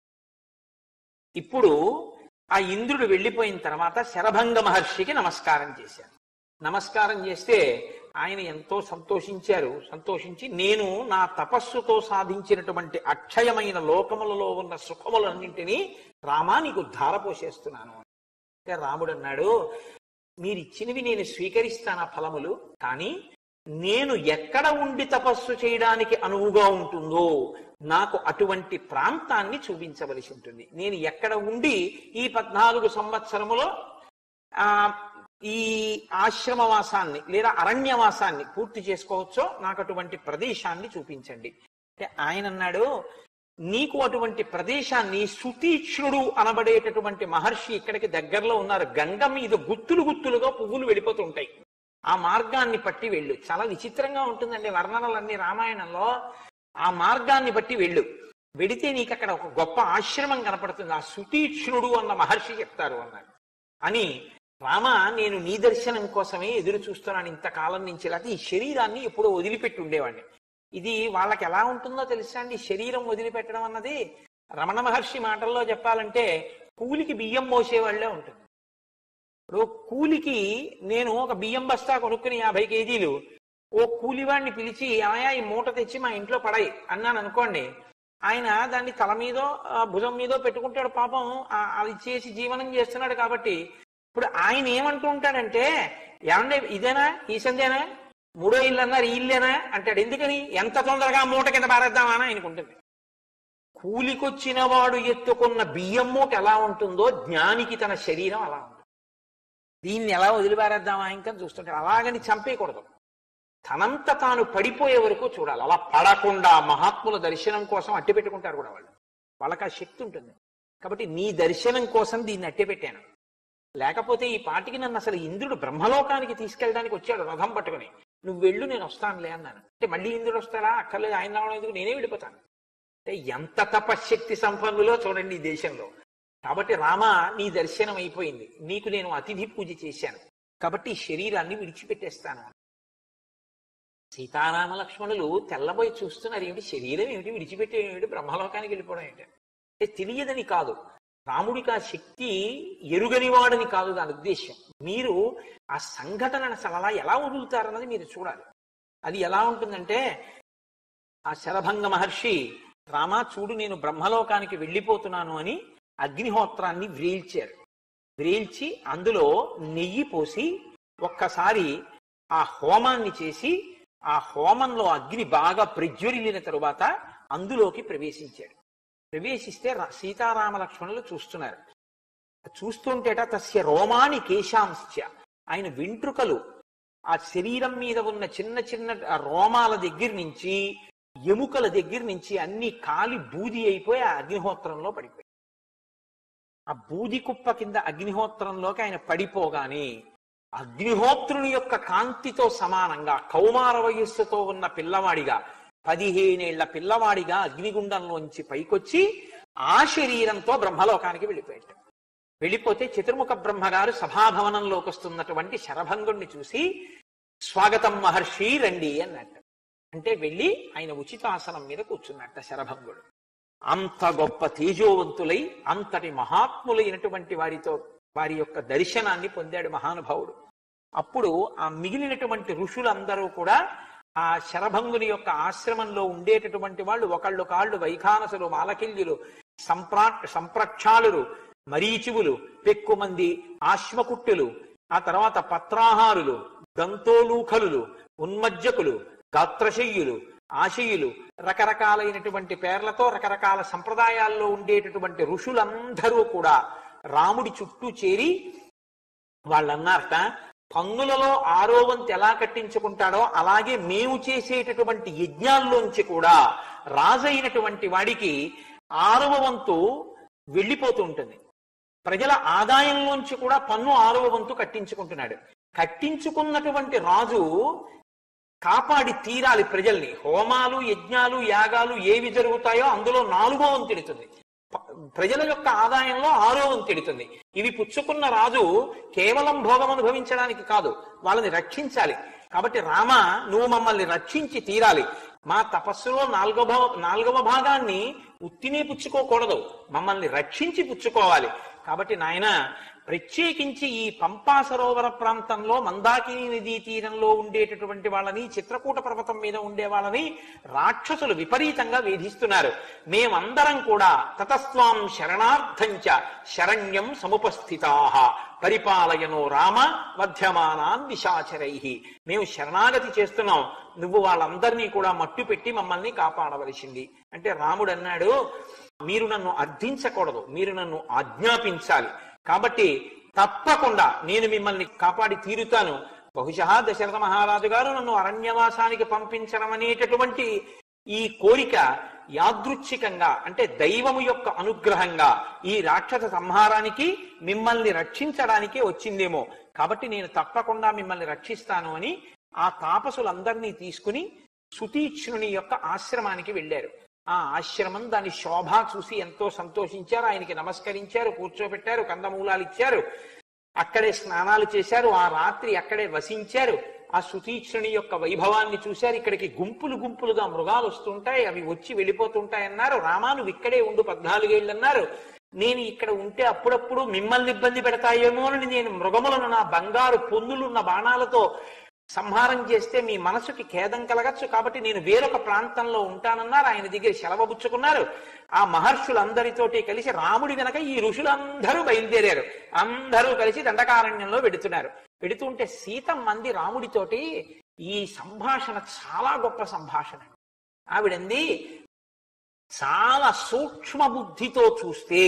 ఇప్పుడు ఆ ఇంద్రుడు వెళ్ళిపోయిన తర్వాత శరభంగ మహర్షికి నమస్కారం చేశారు నమస్కారం చేస్తే ఆయన ఎంతో సంతోషించారు సంతోషించి నేను నా తపస్సుతో సాధించినటువంటి అక్షయమైన లోకములలో ఉన్న సుఖములన్నింటినీ రామా నీకు ధారపోసేస్తున్నాను అంటే రాముడు అన్నాడు మీరు ఇచ్చినవి నేను స్వీకరిస్తాను ఆ ఫలములు కానీ నేను ఎక్కడ ఉండి తపస్సు చేయడానికి అనువుగా ఉంటుందో నాకు అటువంటి ప్రాంతాన్ని చూపించవలసి ఉంటుంది నేను ఎక్కడ ఉండి ఈ పద్నాలుగు సంవత్సరములో ఆ ఈ ఆశ్రమవాసాన్ని లేదా అరణ్యవాసాన్ని పూర్తి చేసుకోవచ్చో నాకు అటువంటి ప్రదేశాన్ని చూపించండి అంటే ఆయన అన్నాడు నీకు అటువంటి ప్రదేశాన్ని సుతీక్ష్ణుడు అనబడేటటువంటి మహర్షి ఇక్కడికి దగ్గరలో ఉన్నారు గంగ మీద గుత్తులు గుత్తులుగా పువ్వులు వెళ్ళిపోతుంటాయి ఆ మార్గాన్ని పట్టి వెళ్ళు చాలా విచిత్రంగా ఉంటుందండి వర్ణనలన్నీ రామాయణంలో ఆ మార్గాన్ని బట్టి వెళ్ళు వెడితే నీకు అక్కడ ఒక గొప్ప ఆశ్రమం కనపడుతుంది ఆ సుతీక్ష్ణుడు అన్న మహర్షి చెప్తారు అన్నారు అని రామ నేను నీ దర్శనం కోసమే ఎదురు చూస్తున్నాను ఇంతకాలం నుంచి లేకపోతే ఈ శరీరాన్ని ఎప్పుడో వదిలిపెట్టి ఉండేవాడిని ఇది వాళ్ళకి ఎలా ఉంటుందో తెలుసా అండి శరీరం వదిలిపెట్టడం అన్నది రమణ మహర్షి మాటల్లో చెప్పాలంటే కూలికి బియ్యం మోసేవాళ్లే ఉంటుంది ఇప్పుడు కూలికి నేను ఒక బియ్యం బస్తా కొనుక్కుని యాభై కేజీలు ఓ కూలివాడిని పిలిచి ఆయా ఈ మూట తెచ్చి మా ఇంట్లో పడాయి అన్నాను అనుకోండి ఆయన దాన్ని తల మీదో ఆ, భుజం మీదో పెట్టుకుంటాడు పాపం ఆ, అది చేసి జీవనం చేస్తున్నాడు కాబట్టి ఇప్పుడు ఆయన ఏమంటూ ఉంటాడంటే ఏమండే ఇదేనా ఈ సందేనా మూడో ఇల్లు అన్నారు ఈ ఇల్లేనా అంటాడు ఎందుకని ఎంత తొందరగా మూట కింద పారేద్దామా అని ఆయనకుంటుంది కూలికొచ్చిన వాడు ఎత్తుకున్న బియ్యం మూట ఎలా ఉంటుందో జ్ఞానికి తన శరీరం అలా ఉంటుంది దీన్ని ఎలా వదిలిపారేద్దామా ఇంకా చూస్తుంటాడు అలాగని చంపేయకూడదు తనంత తాను పడిపోయే వరకు చూడాలి అలా పడకుండా మహాత్ముల దర్శనం కోసం అట్టి పెట్టుకుంటారు కూడా వాళ్ళు వాళ్ళకి ఆ శక్తి ఉంటుంది కాబట్టి నీ దర్శనం కోసం దీన్ని అట్టి పెట్టాను లేకపోతే ఈ పాటికి నన్ను అసలు ఇంద్రుడు బ్రహ్మలోకానికి తీసుకెళ్ళడానికి వచ్చాడు రథం పట్టుకుని నువ్వు వెళ్ళు నేను వస్తానులే అన్నాను అంటే మళ్ళీ ఇంద్రుడు వస్తాడా అక్కర్లేదు ఆయన రావడం ఎందుకు నేనే వెళ్ళిపోతాను అంటే ఎంత తపశ్శక్తి సంపన్నులో చూడండి ఈ దేశంలో కాబట్టి రామ నీ దర్శనం అయిపోయింది నీకు నేను అతిథి పూజ చేశాను కాబట్టి ఈ శరీరాన్ని విడిచిపెట్టేస్తాను సీతారామ లక్ష్మణులు తెల్లబోయి చూస్తున్నారు ఏమిటి శరీరం ఏమిటి విడిచిపెట్టే ఏమిటి బ్రహ్మలోకానికి వెళ్ళిపోవడం ఏమిటి అంటే తెలియదని కాదు రాముడికి ఆ శక్తి ఎరుగనివాడని కాదు దాని ఉద్దేశం మీరు ఆ సంఘటనను అసలు అలా ఎలా వదులుతారన్నది మీరు చూడాలి అది ఎలా ఉంటుందంటే ఆ శరభంగ మహర్షి రామా చూడు నేను బ్రహ్మలోకానికి వెళ్ళిపోతున్నాను అని అగ్నిహోత్రాన్ని వ్రేల్చారు వ్రేల్చి అందులో నెయ్యి పోసి ఒక్కసారి ఆ హోమాన్ని చేసి ఆ హోమంలో అగ్ని బాగా ప్రజ్వరిల్లిన తరువాత అందులోకి ప్రవేశించాడు ప్రవేశిస్తే రా- సీతారామ లక్ష్మణులు చూస్తున్నారు చూస్తుంటేట తస్య రోమాని కేశాంశ ఆయన వెంట్రుకలు ఆ శరీరం మీద ఉన్న చిన్న చిన్న ఆ రోమాల దగ్గర నుంచి ఎముకల దగ్గర నుంచి అన్ని కాలి బూది అయిపోయి ఆ అగ్నిహోత్రంలో పడిపోయి ఆ బూది కుప్ప కింద అగ్నిహోత్రంలోకి ఆయన పడిపోగానే అగ్నిహోత్రుని యొక్క కాంతితో సమానంగా కౌమార వయస్సుతో ఉన్న పిల్లవాడిగా పదిహేనేళ్ల పిల్లవాడిగా అగ్నిగుండంలోంచి పైకొచ్చి ఆ శరీరంతో బ్రహ్మలోకానికి వెళ్ళిపోయాడు వెళ్ళిపోతే చతుర్ముఖ బ్రహ్మగారు సభాభవనంలోకి వస్తున్నటువంటి శరభంగుణ్ణి చూసి స్వాగతం మహర్షి రండి అన్నట్టు అంటే వెళ్ళి ఆయన ఉచితాసనం మీద కూర్చున్నట్ట శరభంగుడు అంత గొప్ప తేజోవంతులై అంతటి మహాత్ములైనటువంటి వారితో వారి యొక్క దర్శనాన్ని పొందాడు మహానుభావుడు అప్పుడు ఆ మిగిలినటువంటి ఋషులందరూ కూడా ఆ శరభంగుని యొక్క ఆశ్రమంలో ఉండేటటువంటి వాళ్ళు ఒకళ్ళు కాళ్ళు వైఖానసులు మాలకిల్యులు సంప్రా సంప్రక్షాళులు మరీచివులు పెక్కుమంది ఆశ్వకుట్టులు ఆ తర్వాత పత్రాహారులు దంతోలూఖలులు ఉన్మజ్జకులు గాత్రశయ్యులు ఆశయులు రకరకాలైనటువంటి పేర్లతో రకరకాల సంప్రదాయాల్లో ఉండేటటువంటి ఋషులందరూ కూడా రాముడి చుట్టూ చేరి వాళ్ళన్నారట పన్నులలో ఆరో వంతు ఎలా కట్టించుకుంటాడో అలాగే మేము చేసేటటువంటి యజ్ఞాల్లోంచి కూడా రాజైనటువంటి వాడికి ఆరవ వంతు వెళ్ళిపోతూ ఉంటుంది ప్రజల ఆదాయంలోంచి కూడా పన్ను ఆరవ వంతు కట్టించుకుంటున్నాడు కట్టించుకున్నటువంటి రాజు కాపాడి తీరాలి ప్రజల్ని హోమాలు యజ్ఞాలు యాగాలు ఏవి జరుగుతాయో అందులో నాలుగో వంతు ఎడుతుంది ప- ప్రజల యొక్క ఆదాయంలో ఆరో వంతు ఎడుతుంది ఇవి పుచ్చుకున్న రాజు కేవలం భోగం అనుభవించడానికి కాదు వాళ్ళని రక్షించాలి కాబట్టి రామ నువ్వు మమ్మల్ని రక్షించి తీరాలి మా తపస్సులో నాలుగవ నాలుగవ భాగాన్ని ఉత్తినే పుచ్చుకోకూడదు మమ్మల్ని రక్షించి పుచ్చుకోవాలి కాబట్టి నాయన ప్రత్యేకించి ఈ పంపా సరోవర ప్రాంతంలో మందాకిని నదీ తీరంలో ఉండేటటువంటి వాళ్ళని చిత్రకూట పర్వతం మీద ఉండే వాళ్ళని రాక్షసులు విపరీతంగా వేధిస్తున్నారు మేమందరం కూడా తతస్వాం శరణార్థంచ శరణ్యం సముపస్థితా పరిపాలయనో రామ వధ్యమానాన్ విశాచరై మేము శరణాగతి చేస్తున్నాం నువ్వు వాళ్ళందరినీ కూడా మట్టు పెట్టి మమ్మల్ని కాపాడవలసింది అంటే రాముడు అన్నాడు మీరు నన్ను అర్థించకూడదు మీరు నన్ను ఆజ్ఞాపించాలి కాబట్టి తప్పకుండా నేను మిమ్మల్ని కాపాడి తీరుతాను బహుశా దశరథ మహారాజు గారు నన్ను అరణ్యవాసానికి పంపించడం అనేటటువంటి ఈ కోరిక యాదృచ్ఛికంగా అంటే దైవము యొక్క అనుగ్రహంగా ఈ రాక్షస సంహారానికి మిమ్మల్ని రక్షించడానికే వచ్చిందేమో కాబట్టి నేను తప్పకుండా మిమ్మల్ని రక్షిస్తాను అని ఆ తాపసులందరినీ తీసుకుని సుతీక్ష్ణుని యొక్క ఆశ్రమానికి వెళ్ళారు ఆ ఆశ్రమం దాని శోభ చూసి ఎంతో సంతోషించారు ఆయనకి నమస్కరించారు కూర్చోబెట్టారు కందమూలాలు ఇచ్చారు అక్కడే స్నానాలు చేశారు ఆ రాత్రి అక్కడే వసించారు ఆ సుతీక్షణి యొక్క వైభవాన్ని చూశారు ఇక్కడికి గుంపులు గుంపులుగా మృగాలు వస్తుంటాయి అవి వచ్చి వెళ్ళిపోతుంటాయి అన్నారు రామా నువ్వు ఇక్కడే ఉండు పద్నాలుగేళ్ళు అన్నారు నేను ఇక్కడ ఉంటే అప్పుడప్పుడు మిమ్మల్ని ఇబ్బంది పెడతాయేమో అని నేను మృగములను నా బంగారు పొందులున్న బాణాలతో సంహారం చేస్తే మీ మనసుకి ఖేదం కలగచ్చు కాబట్టి నేను వేరొక ప్రాంతంలో ఉంటానన్నారు ఆయన దగ్గర సెలవుబుచ్చుకున్నారు ఆ మహర్షులందరితోటి కలిసి రాముడి వెనక ఈ ఋషులందరూ బయలుదేరారు అందరూ కలిసి దండకారణ్యంలో వెడుతున్నారు వెడుతుంటే సీత మంది రాముడితోటి ఈ సంభాషణ చాలా గొప్ప సంభాషణ ఆవిడంది చాలా సూక్ష్మ బుద్ధితో చూస్తే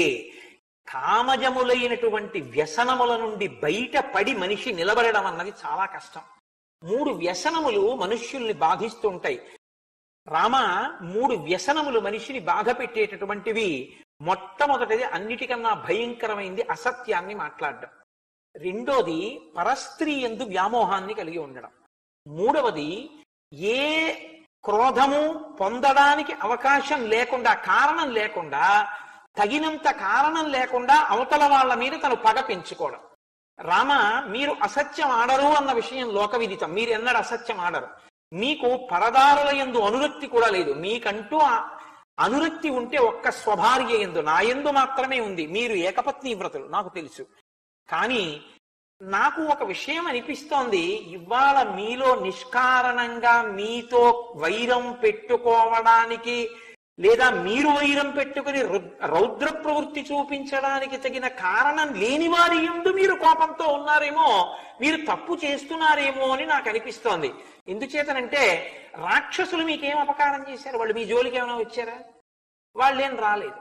కామజములైనటువంటి వ్యసనముల నుండి బయటపడి మనిషి నిలబడడం అన్నది చాలా కష్టం మూడు వ్యసనములు మనుష్యుల్ని బాధిస్తుంటాయి రామ మూడు వ్యసనములు మనిషిని బాధ పెట్టేటటువంటివి మొట్టమొదటిది అన్నిటికన్నా భయంకరమైంది అసత్యాన్ని మాట్లాడడం రెండోది పరస్త్రీ ఎందు వ్యామోహాన్ని కలిగి ఉండడం మూడవది ఏ క్రోధము పొందడానికి అవకాశం లేకుండా కారణం లేకుండా తగినంత కారణం లేకుండా అవతల వాళ్ళ మీద తను పగ పెంచుకోవడం రామ మీరు అసత్యం ఆడరు అన్న విషయం లోకవిదితం మీరు ఎన్నడూ అసత్యం ఆడరు మీకు పరదారుల ఎందు అనురక్తి కూడా లేదు మీకంటూ ఆ అనురక్తి ఉంటే ఒక్క స్వభార్య ఎందు నా ఎందు మాత్రమే ఉంది మీరు ఏకపత్ని వ్రతులు నాకు తెలుసు కానీ నాకు ఒక విషయం అనిపిస్తోంది ఇవాళ మీలో నిష్కారణంగా మీతో వైరం పెట్టుకోవడానికి లేదా మీరు వైరం పెట్టుకుని రు- రౌద్ర ప్రవృత్తి చూపించడానికి తగిన కారణం లేని వారి ఎందు మీరు కోపంతో ఉన్నారేమో మీరు తప్పు చేస్తున్నారేమో అని నాకు అనిపిస్తోంది ఎందుచేతనంటే రాక్షసులు మీకేం అపకారం చేశారు వాళ్ళు మీ జోలికి ఏమైనా వచ్చారా వాళ్ళేం రాలేదు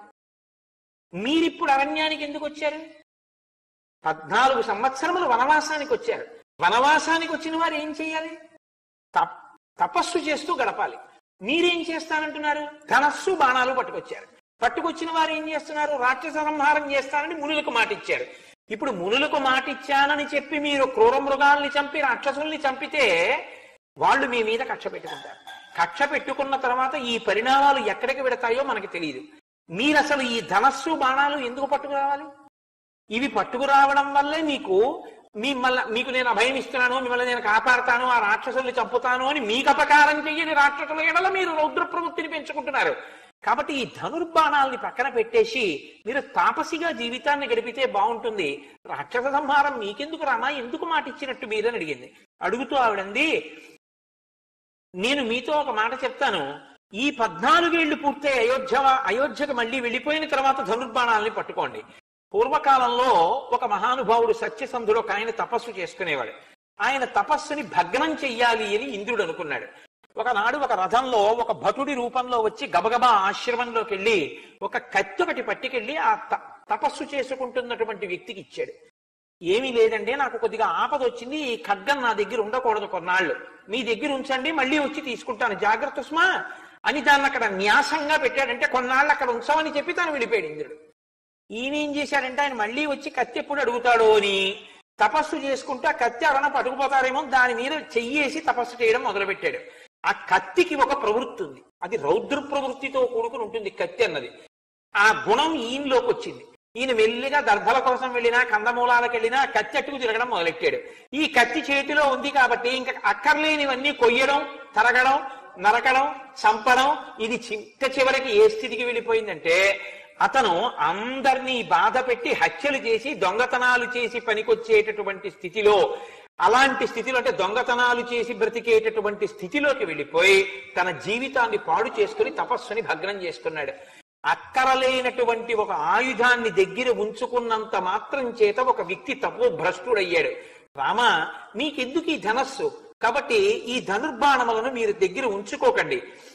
మీరిప్పుడు అరణ్యానికి ఎందుకు వచ్చారు పద్నాలుగు సంవత్సరములు వనవాసానికి వచ్చారు వనవాసానికి వచ్చిన వారు ఏం చేయాలి తప్- తపస్సు చేస్తూ గడపాలి మీరేం చేస్తానంటున్నారు ధనస్సు బాణాలు పట్టుకొచ్చారు పట్టుకొచ్చిన వారు ఏం చేస్తున్నారు రాక్షస సంహారం చేస్తానని మునులకు మాటిచ్చారు ఇప్పుడు మునులకు మాటిచ్చానని చెప్పి మీరు క్రూర మృగాల్ని చంపి రాక్షసుల్ని చంపితే వాళ్ళు మీ మీద కక్ష పెట్టుకుంటారు కక్ష పెట్టుకున్న తర్వాత ఈ పరిణామాలు ఎక్కడికి పెడతాయో మనకి తెలియదు మీరు అసలు ఈ ధనస్సు బాణాలు ఎందుకు పట్టుకురావాలి ఇవి పట్టుకురావడం వల్లే మీకు మిమ్మల్ని మీకు నేను అభయం ఇస్తున్నాను మిమ్మల్ని నేను కాపాడతాను ఆ రాక్షసుల్ని చంపుతాను అని మీకు అపకారం చెయ్యని రాక్షసుల ఎడల మీరు రౌద్ర ప్రవృత్తిని పెంచుకుంటున్నారు కాబట్టి ఈ ధనుర్బాణాల్ని పక్కన పెట్టేసి మీరు తాపసిగా జీవితాన్ని గడిపితే బాగుంటుంది రాక్షస సంహారం మీకెందుకు రామా ఎందుకు మాట ఇచ్చినట్టు మీరని అడిగింది అడుగుతూ ఆవిడంది నేను మీతో ఒక మాట చెప్తాను ఈ పద్నాలుగేళ్లు పూర్తయి అయోధ్య అయోధ్యకు మళ్ళీ వెళ్ళిపోయిన తర్వాత ధనుర్బాణాలని పట్టుకోండి పూర్వకాలంలో ఒక మహానుభావుడు సత్యసంధుడు ఒక ఆయన తపస్సు చేసుకునేవాడు ఆయన తపస్సుని భగ్నం చెయ్యాలి అని ఇంద్రుడు అనుకున్నాడు ఒకనాడు ఒక రథంలో ఒక భటుడి రూపంలో వచ్చి గబగబా ఆశ్రమంలోకి వెళ్ళి ఒక కత్తి ఒకటి పట్టుకెళ్ళి ఆ త- తపస్సు చేసుకుంటున్నటువంటి వ్యక్తికి ఇచ్చాడు ఏమీ లేదండి నాకు కొద్దిగా ఆపద వచ్చింది ఈ ఖడ్గం నా దగ్గర ఉండకూడదు కొన్నాళ్ళు మీ దగ్గర ఉంచండి మళ్ళీ వచ్చి తీసుకుంటాను జాగ్రత్త సుమా అని దాన్ని అక్కడ న్యాసంగా పెట్టాడంటే కొన్నాళ్ళు అక్కడ ఉంచమని చెప్పి తాను వెళ్ళిపోయాడు ఇంద్రుడు ఈయన ఏం చేశాడంటే ఆయన మళ్ళీ వచ్చి కత్తి ఎప్పుడు అడుగుతాడో అని తపస్సు చేసుకుంటూ ఆ కత్తి ఎవరైనా పట్టుకుపోతారేమో దాని మీద చెయ్యేసి తపస్సు చేయడం మొదలుపెట్టాడు ఆ కత్తికి ఒక ప్రవృత్తి ఉంది అది రౌద్ర ప్రవృత్తితో కూడుకుని ఉంటుంది కత్తి అన్నది ఆ గుణం ఈయనలోకి వచ్చింది ఈయన మెల్లిగా దర్భల కోసం వెళ్ళినా కందమూలాలకు వెళ్ళినా కత్తి అట్టుకు తిరగడం మొదలెట్టాడు ఈ కత్తి చేతిలో ఉంది కాబట్టి ఇంకా అక్కర్లేనివన్నీ కొయ్యడం తరగడం నరకడం చంపడం ఇది చిట్ట చివరికి ఏ స్థితికి వెళ్ళిపోయిందంటే అతను అందరినీ బాధ పెట్టి హత్యలు చేసి దొంగతనాలు చేసి పనికొచ్చేటటువంటి స్థితిలో అలాంటి స్థితిలో అంటే దొంగతనాలు చేసి బ్రతికేటటువంటి స్థితిలోకి వెళ్ళిపోయి తన జీవితాన్ని పాడు చేసుకుని తపస్సుని భగ్నం చేసుకున్నాడు అక్కరలేనటువంటి ఒక ఆయుధాన్ని దగ్గర ఉంచుకున్నంత మాత్రం చేత ఒక వ్యక్తి తపో భ్రష్టుడయ్యాడు రామ మీకెందుకు ఈ ధనస్సు కాబట్టి ఈ ధనుర్బాణములను మీరు దగ్గర ఉంచుకోకండి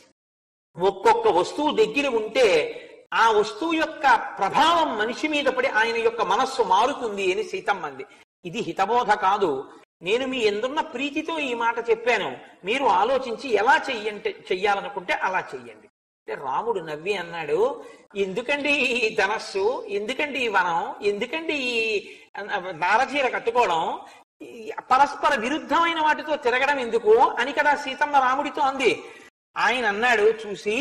ఒక్కొక్క వస్తువు దగ్గర ఉంటే ఆ వస్తువు యొక్క ప్రభావం మనిషి మీద పడి ఆయన యొక్క మనస్సు మారుతుంది అని సీతమ్మ అంది ఇది హితబోధ కాదు నేను మీ ఎందున్న ప్రీతితో ఈ మాట చెప్పాను మీరు ఆలోచించి ఎలా చెయ్యంటే చెయ్యాలనుకుంటే అలా చెయ్యండి అంటే రాముడు నవ్వి అన్నాడు ఎందుకండి ఈ ధనస్సు ఎందుకండి ఈ వనం ఎందుకండి ఈ నారచీర కట్టుకోవడం ఈ పరస్పర విరుద్ధమైన వాటితో తిరగడం ఎందుకు అని కదా సీతమ్మ రాముడితో అంది ఆయన అన్నాడు చూసి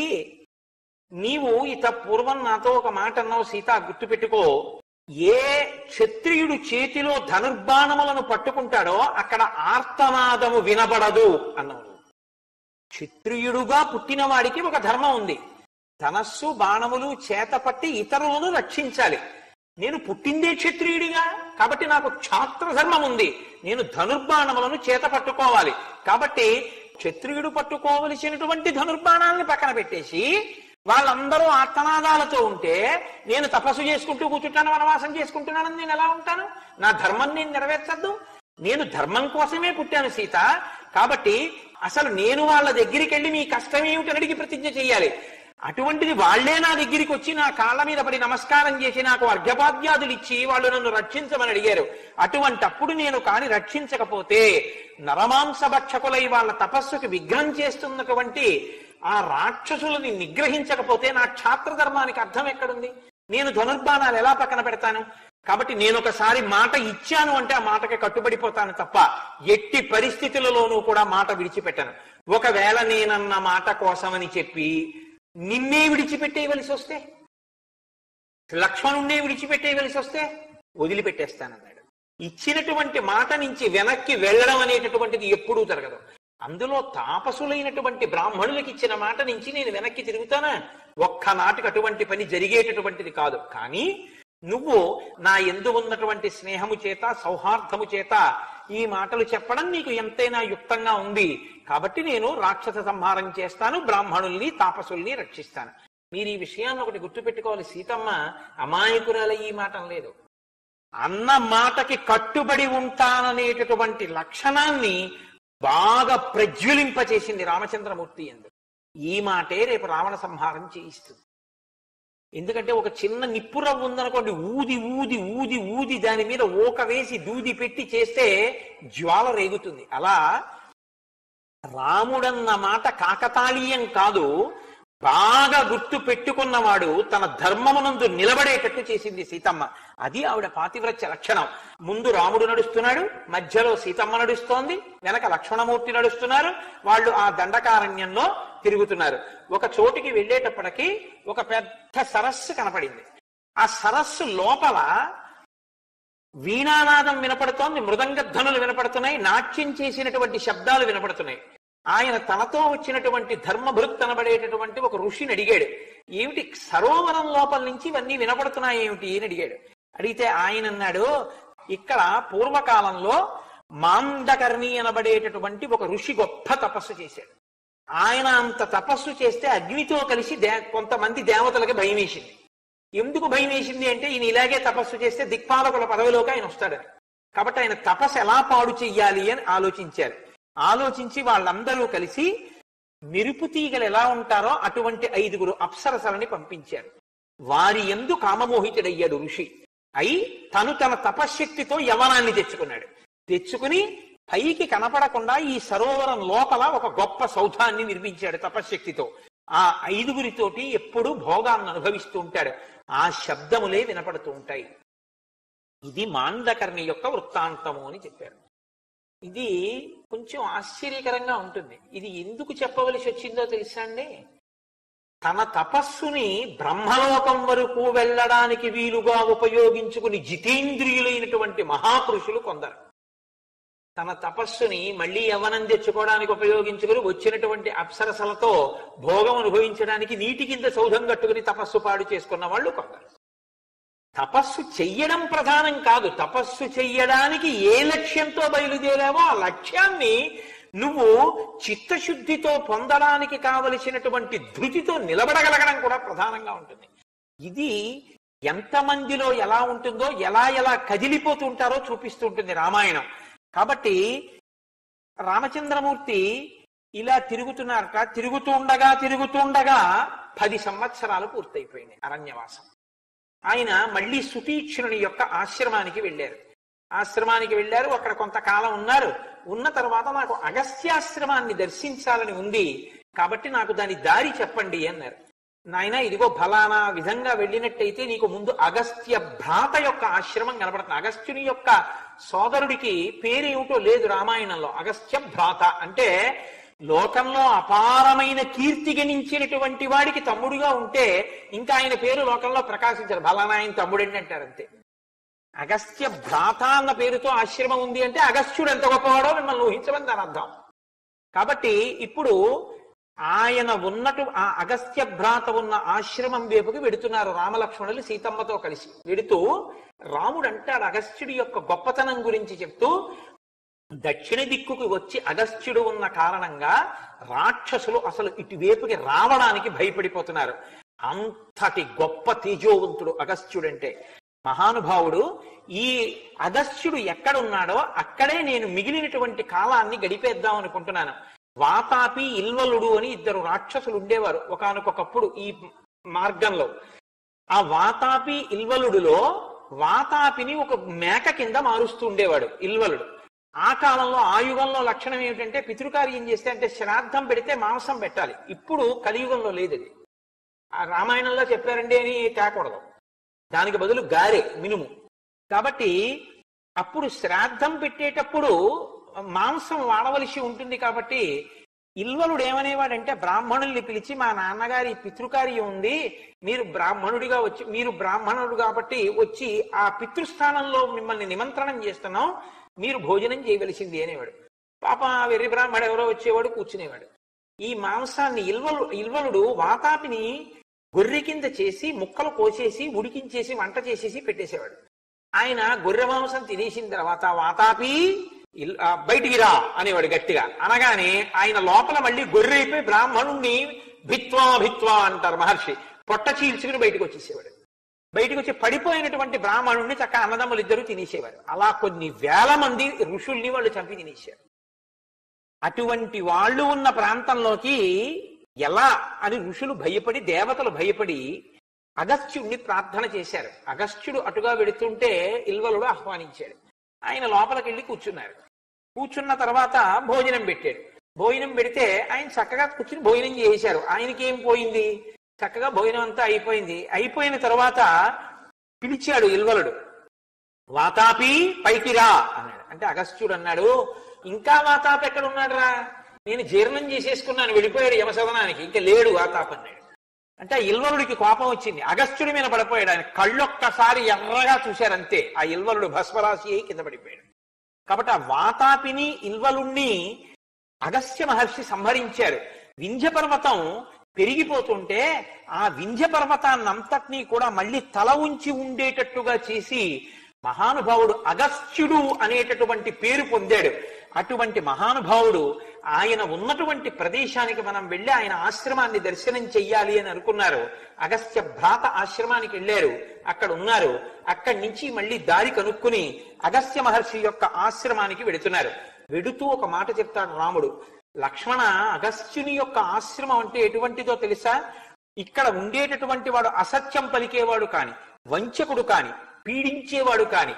నీవు ఇత పూర్వం నాతో ఒక మాట అన్నావు సీత గుర్తుపెట్టుకో ఏ క్షత్రియుడు చేతిలో ధనుర్బాణములను పట్టుకుంటాడో అక్కడ ఆర్తనాదము వినబడదు అన్నావు క్షత్రియుడుగా పుట్టిన వాడికి ఒక ధర్మం ఉంది ధనస్సు బాణములు చేత పట్టి ఇతరులను రక్షించాలి నేను పుట్టిందే క్షత్రియుడిగా కాబట్టి నాకు క్షాత్ర ధర్మం ఉంది నేను ధనుర్బాణములను చేత పట్టుకోవాలి కాబట్టి క్షత్రియుడు పట్టుకోవలసినటువంటి ధనుర్బాణాలని పక్కన పెట్టేసి వాళ్ళందరూ ఆర్తనాదాలతో ఉంటే నేను తపస్సు చేసుకుంటూ కూర్చుంటాను వనవాసం చేసుకుంటున్నానని నేను ఎలా ఉంటాను నా ధర్మం నేను నెరవేర్చద్దు నేను ధర్మం కోసమే పుట్టాను సీత కాబట్టి అసలు నేను వాళ్ళ దగ్గరికి వెళ్ళి మీ కష్టం ఏమిటని అడిగి ప్రతిజ్ఞ చేయాలి అటువంటిది వాళ్లే నా దగ్గరికి వచ్చి నా కాళ్ళ మీద పడి నమస్కారం చేసి నాకు అర్ఘ్యపాద్యాదులు ఇచ్చి వాళ్ళు నన్ను రక్షించమని అడిగారు అటువంటప్పుడు నేను కాని రక్షించకపోతే నరమాంస భక్షకులై వాళ్ళ తపస్సుకి విఘ్నం చేస్తున్నటువంటి ఆ రాక్షసులని నిగ్రహించకపోతే నా క్షాత్ర ధర్మానికి అర్థం ఎక్కడుంది నేను ధనుర్బాణాలు ఎలా పక్కన పెడతాను కాబట్టి నేను ఒకసారి మాట ఇచ్చాను అంటే ఆ మాటకి కట్టుబడిపోతాను తప్ప ఎట్టి పరిస్థితులలోనూ కూడా మాట విడిచిపెట్టాను ఒకవేళ నేనన్న మాట కోసమని చెప్పి నిన్నే విడిచిపెట్టేయవలసి వస్తే లక్ష్మణుణ్ణే విడిచిపెట్టేయవలసి వస్తే వదిలిపెట్టేస్తానన్నాడు ఇచ్చినటువంటి మాట నుంచి వెనక్కి వెళ్ళడం అనేటటువంటిది ఎప్పుడూ జరగదు అందులో తాపసులైనటువంటి బ్రాహ్మణులకి ఇచ్చిన మాట నుంచి నేను వెనక్కి తిరుగుతానా ఒక్కనాటికి అటువంటి పని జరిగేటటువంటిది కాదు కానీ నువ్వు నా ఎందు ఉన్నటువంటి స్నేహము చేత సౌహార్దము చేత ఈ మాటలు చెప్పడం నీకు ఎంతైనా యుక్తంగా ఉంది కాబట్టి నేను రాక్షస సంహారం చేస్తాను బ్రాహ్మణుల్ని తాపసుల్ని రక్షిస్తాను మీరు ఈ విషయాన్ని ఒకటి గుర్తుపెట్టుకోవాలి సీతమ్మ అమాయకురాల ఈ మాట లేదు అన్న మాటకి కట్టుబడి ఉంటాననేటటువంటి లక్షణాన్ని బాగా ప్రజ్వలింపచేసింది రామచంద్రమూర్తి ఎందు ఈ మాటే రేపు రావణ సంహారం చేయిస్తుంది ఎందుకంటే ఒక చిన్న నిప్పురవ్వ ఉందనుకోండి ఊది ఊది ఊది ఊది దాని మీద ఊక వేసి దూది పెట్టి చేస్తే జ్వాల రేగుతుంది అలా రాముడన్న మాట కాకతాళీయం కాదు బాగా గుర్తు పెట్టుకున్నవాడు తన ధర్మమునందు నిలబడేటట్టు చేసింది సీతమ్మ అది ఆవిడ పాతివ్రత్య లక్షణం ముందు రాముడు నడుస్తున్నాడు మధ్యలో సీతమ్మ నడుస్తోంది వెనక లక్ష్మణమూర్తి నడుస్తున్నారు వాళ్ళు ఆ దండకారణ్యంలో తిరుగుతున్నారు ఒక చోటికి వెళ్ళేటప్పటికి ఒక పెద్ద సరస్సు కనపడింది ఆ సరస్సు లోపల వీణానాదం వినపడుతోంది మృదంగ ధ్వనులు వినపడుతున్నాయి నాట్యం చేసినటువంటి శబ్దాలు వినపడుతున్నాయి ఆయన తనతో వచ్చినటువంటి ధర్మభృత్ అనబడేటటువంటి ఒక ఋషిని అడిగాడు ఏమిటి సరోవరం లోపల నుంచి ఇవన్నీ వినపడుతున్నాయి ఏమిటి అని అడిగాడు అడిగితే ఆయన అన్నాడు ఇక్కడ పూర్వకాలంలో మాండకర్ణి అనబడేటటువంటి ఒక ఋషి గొప్ప తపస్సు చేశాడు ఆయన అంత తపస్సు చేస్తే అగ్నితో కలిసి దే కొంతమంది దేవతలకి భయం వేసింది ఎందుకు భయం వేసింది అంటే ఈయన ఇలాగే తపస్సు చేస్తే దిక్పాలకుల పదవిలోకి ఆయన వస్తాడని కాబట్టి ఆయన తపస్సు ఎలా పాడు చెయ్యాలి అని ఆలోచించారు ఆలోచించి వాళ్ళందరూ కలిసి మెరుపు తీగలు ఎలా ఉంటారో అటువంటి ఐదుగురు అప్సరసలని పంపించారు వారి ఎందు కామమోహితుడయ్యాడు ఋషి అయి తను తన తపశ్శక్తితో యవనాన్ని తెచ్చుకున్నాడు తెచ్చుకుని పైకి కనపడకుండా ఈ సరోవరం లోపల ఒక గొప్ప సౌధాన్ని నిర్మించాడు తపశ్శక్తితో ఆ ఐదుగురితోటి ఎప్పుడూ భోగాన్ని అనుభవిస్తూ ఉంటాడు ఆ శబ్దములే వినపడుతూ ఉంటాయి ఇది మాండకర్ణి యొక్క వృత్తాంతము అని చెప్పారు ఇది కొంచెం ఆశ్చర్యకరంగా ఉంటుంది ఇది ఎందుకు చెప్పవలసి వచ్చిందో తెలుసా అండి తన తపస్సుని బ్రహ్మలోకం వరకు వెళ్ళడానికి వీలుగా ఉపయోగించుకుని జితేంద్రియులైనటువంటి మహాపురుషులు కొందరు తన తపస్సుని మళ్ళీ యవ్వనం తెచ్చుకోవడానికి ఉపయోగించుకుని వచ్చినటువంటి అప్సరసలతో భోగం అనుభవించడానికి నీటి కింద సౌధం కట్టుకుని తపస్సు పాడు చేసుకున్న వాళ్ళు కొందరు తపస్సు చెయ్యడం ప్రధానం కాదు తపస్సు చెయ్యడానికి ఏ లక్ష్యంతో బయలుదేరావో ఆ లక్ష్యాన్ని నువ్వు చిత్తశుద్ధితో పొందడానికి కావలసినటువంటి ధృతితో నిలబడగలగడం కూడా ప్రధానంగా ఉంటుంది ఇది ఎంతమందిలో ఎలా ఉంటుందో ఎలా ఎలా కదిలిపోతూ ఉంటారో చూపిస్తూ ఉంటుంది రామాయణం కాబట్టి రామచంద్రమూర్తి ఇలా తిరుగుతున్నారట తిరుగుతూ ఉండగా తిరుగుతూ ఉండగా పది సంవత్సరాలు పూర్తయిపోయినాయి అరణ్యవాసం ఆయన మళ్ళీ సుతీక్షణుని యొక్క ఆశ్రమానికి వెళ్ళారు ఆశ్రమానికి వెళ్ళారు అక్కడ కొంతకాలం ఉన్నారు ఉన్న తర్వాత నాకు అగస్త్యాశ్రమాన్ని దర్శించాలని ఉంది కాబట్టి నాకు దాని దారి చెప్పండి అన్నారు నాయన ఇదిగో ఫలానా విధంగా వెళ్ళినట్టయితే నీకు ముందు అగస్త్య భ్రాత యొక్క ఆశ్రమం కనబడుతుంది అగస్త్యుని యొక్క సోదరుడికి పేరేమిటో లేదు రామాయణంలో అగస్త్య భ్రాత అంటే లోకంలో అపారమైన కీర్తి గణించినటువంటి వాడికి తమ్ముడుగా ఉంటే ఇంకా ఆయన పేరు లోకంలో ప్రకాశించారు ఫలానా ఆయన తమ్ముడండి అంటారు అంతే అగస్త్య భ్రాత అన్న పేరుతో ఆశ్రమం ఉంది అంటే అగస్త్యుడు ఎంత గొప్పవాడో మిమ్మల్ని ఊహించమని దాని అర్థం కాబట్టి ఇప్పుడు ఆయన ఉన్నటు ఆ అగస్త్య భ్రాత ఉన్న ఆశ్రమం వైపుకి వెడుతున్నారు రామలక్ష్మణులు సీతమ్మతో కలిసి వెడుతూ రాముడు అంటాడు అగస్త్యుడి యొక్క గొప్పతనం గురించి చెప్తూ దక్షిణ దిక్కుకి వచ్చి అగస్త్యుడు ఉన్న కారణంగా రాక్షసులు అసలు ఇటువైపుకి రావడానికి భయపడిపోతున్నారు అంతటి గొప్ప తేజోవంతుడు అగస్త్యుడంటే మహానుభావుడు ఈ అగస్త్యుడు ఎక్కడున్నాడో అక్కడే నేను మిగిలినటువంటి కాలాన్ని గడిపేద్దాం అనుకుంటున్నాను వాతాపి ఇల్వలుడు అని ఇద్దరు రాక్షసులు ఉండేవారు ఒకానొకప్పుడు ఈ మార్గంలో ఆ వాతాపి ఇల్వలుడులో వాతాపిని ఒక మేక కింద మారుస్తూ ఉండేవాడు ఇల్వలుడు ఆ కాలంలో ఆ యుగంలో లక్షణం ఏమిటంటే పితృకార్యం చేస్తే అంటే శ్రాద్ధం పెడితే మాంసం పెట్టాలి ఇప్పుడు కలియుగంలో లేదు అది ఆ రామాయణంలో చెప్పారండి అని తేకూడదు దానికి బదులు గారె మినుము కాబట్టి అప్పుడు శ్రాద్ధం పెట్టేటప్పుడు మాంసం వాడవలసి ఉంటుంది కాబట్టి ఇల్వలుడు ఏమనేవాడంటే బ్రాహ్మణుల్ని పిలిచి మా నాన్నగారి పితృకార్యం ఉంది మీరు బ్రాహ్మణుడిగా వచ్చి మీరు బ్రాహ్మణుడు కాబట్టి వచ్చి ఆ పితృస్థానంలో మిమ్మల్ని నిమంత్రణం చేస్తున్నాం మీరు భోజనం చేయవలసింది అనేవాడు పాప ఆ వెర్రి బ్రాహ్మడు ఎవరో వచ్చేవాడు కూర్చునేవాడు ఈ మాంసాన్ని ఇల్వలు ఇల్వలుడు వాతాపిని గొర్రె కింద చేసి ముక్కలు కోసేసి ఉడికించేసి వంట చేసేసి పెట్టేసేవాడు ఆయన గొర్రె మాంసం తినేసిన తర్వాత వాతాపి ఇల్- ఆ, బయటికి రా అనేవాడు గట్టిగా అనగానే ఆయన లోపల మళ్ళీ గొర్రె అయిపోయి బ్రాహ్మణుణ్ణి భిత్వా భిత్వా అంటారు మహర్షి పొట్ట చీల్చుకుని బయటకు వచ్చేసేవాడు బయటకు వచ్చి పడిపోయినటువంటి బ్రాహ్మణుణ్ణి చక్క అన్నదమ్ములు ఇద్దరు తినేసేవారు అలా కొన్ని వేల మంది ఋషుల్ని వాళ్ళు చంపి తినేశారు అటువంటి వాళ్ళు ఉన్న ప్రాంతంలోకి ఎలా అని ఋషులు భయపడి దేవతలు భయపడి అగస్త్యుడిని ప్రార్థన చేశారు అగస్త్యుడు అటుగా వెడుతుంటే ఇల్వలుడు ఆహ్వానించాడు ఆయన లోపలికి వెళ్ళి కూర్చున్నారు కూర్చున్న తర్వాత భోజనం పెట్టాడు భోజనం పెడితే ఆయన చక్కగా కూర్చుని భోజనం చేశారు ఆయనకి ఏం పోయింది చక్కగా భోజనం అంతా అయిపోయింది అయిపోయిన తర్వాత పిలిచాడు ఇల్వలుడు వాతాపి పైకి రా అన్నాడు అంటే అగస్త్యుడు అన్నాడు ఇంకా వాతాపి ఎక్కడ ఉన్నాడు రా నేను జీర్ణం చేసేసుకున్నాను వెళ్ళిపోయాడు యమసదనానికి ఇంకా లేడు వాతాపి అన్నాడు అంటే ఆ ఇల్వలుడికి కోపం వచ్చింది అగస్త్యుడి మీద పడిపోయాడు ఆయన కళ్ళొక్కసారి ఎర్రగా చూశారు అంతే ఆ ఇల్వలుడు భస్మరాశి అయి కింద పడిపోయాడు కాబట్టి ఆ వాతాపిని ఇల్వలుణ్ణి అగస్త్య మహర్షి సంహరించారు వింధ్య పర్వతం పెరిగిపోతుంటే ఆ వింధ్య పర్వతాన్నంతటినీ కూడా మళ్ళీ తల ఉంచి ఉండేటట్టుగా చేసి మహానుభావుడు అగస్త్యుడు అనేటటువంటి పేరు పొందాడు అటువంటి మహానుభావుడు ఆయన ఉన్నటువంటి ప్రదేశానికి మనం వెళ్ళి ఆయన ఆశ్రమాన్ని దర్శనం చెయ్యాలి అని అనుకున్నారు అగస్త్య భ్రాత ఆశ్రమానికి వెళ్ళారు అక్కడ ఉన్నారు అక్కడి నుంచి మళ్ళీ దారి కనుక్కుని అగస్త్య మహర్షి యొక్క ఆశ్రమానికి వెడుతున్నారు వెడుతూ ఒక మాట చెప్తాడు రాముడు లక్ష్మణ అగస్త్యుని యొక్క ఆశ్రమం అంటే ఎటువంటిదో తెలుసా ఇక్కడ ఉండేటటువంటి వాడు అసత్యం పలికేవాడు కాని వంచకుడు కాని పీడించేవాడు కాని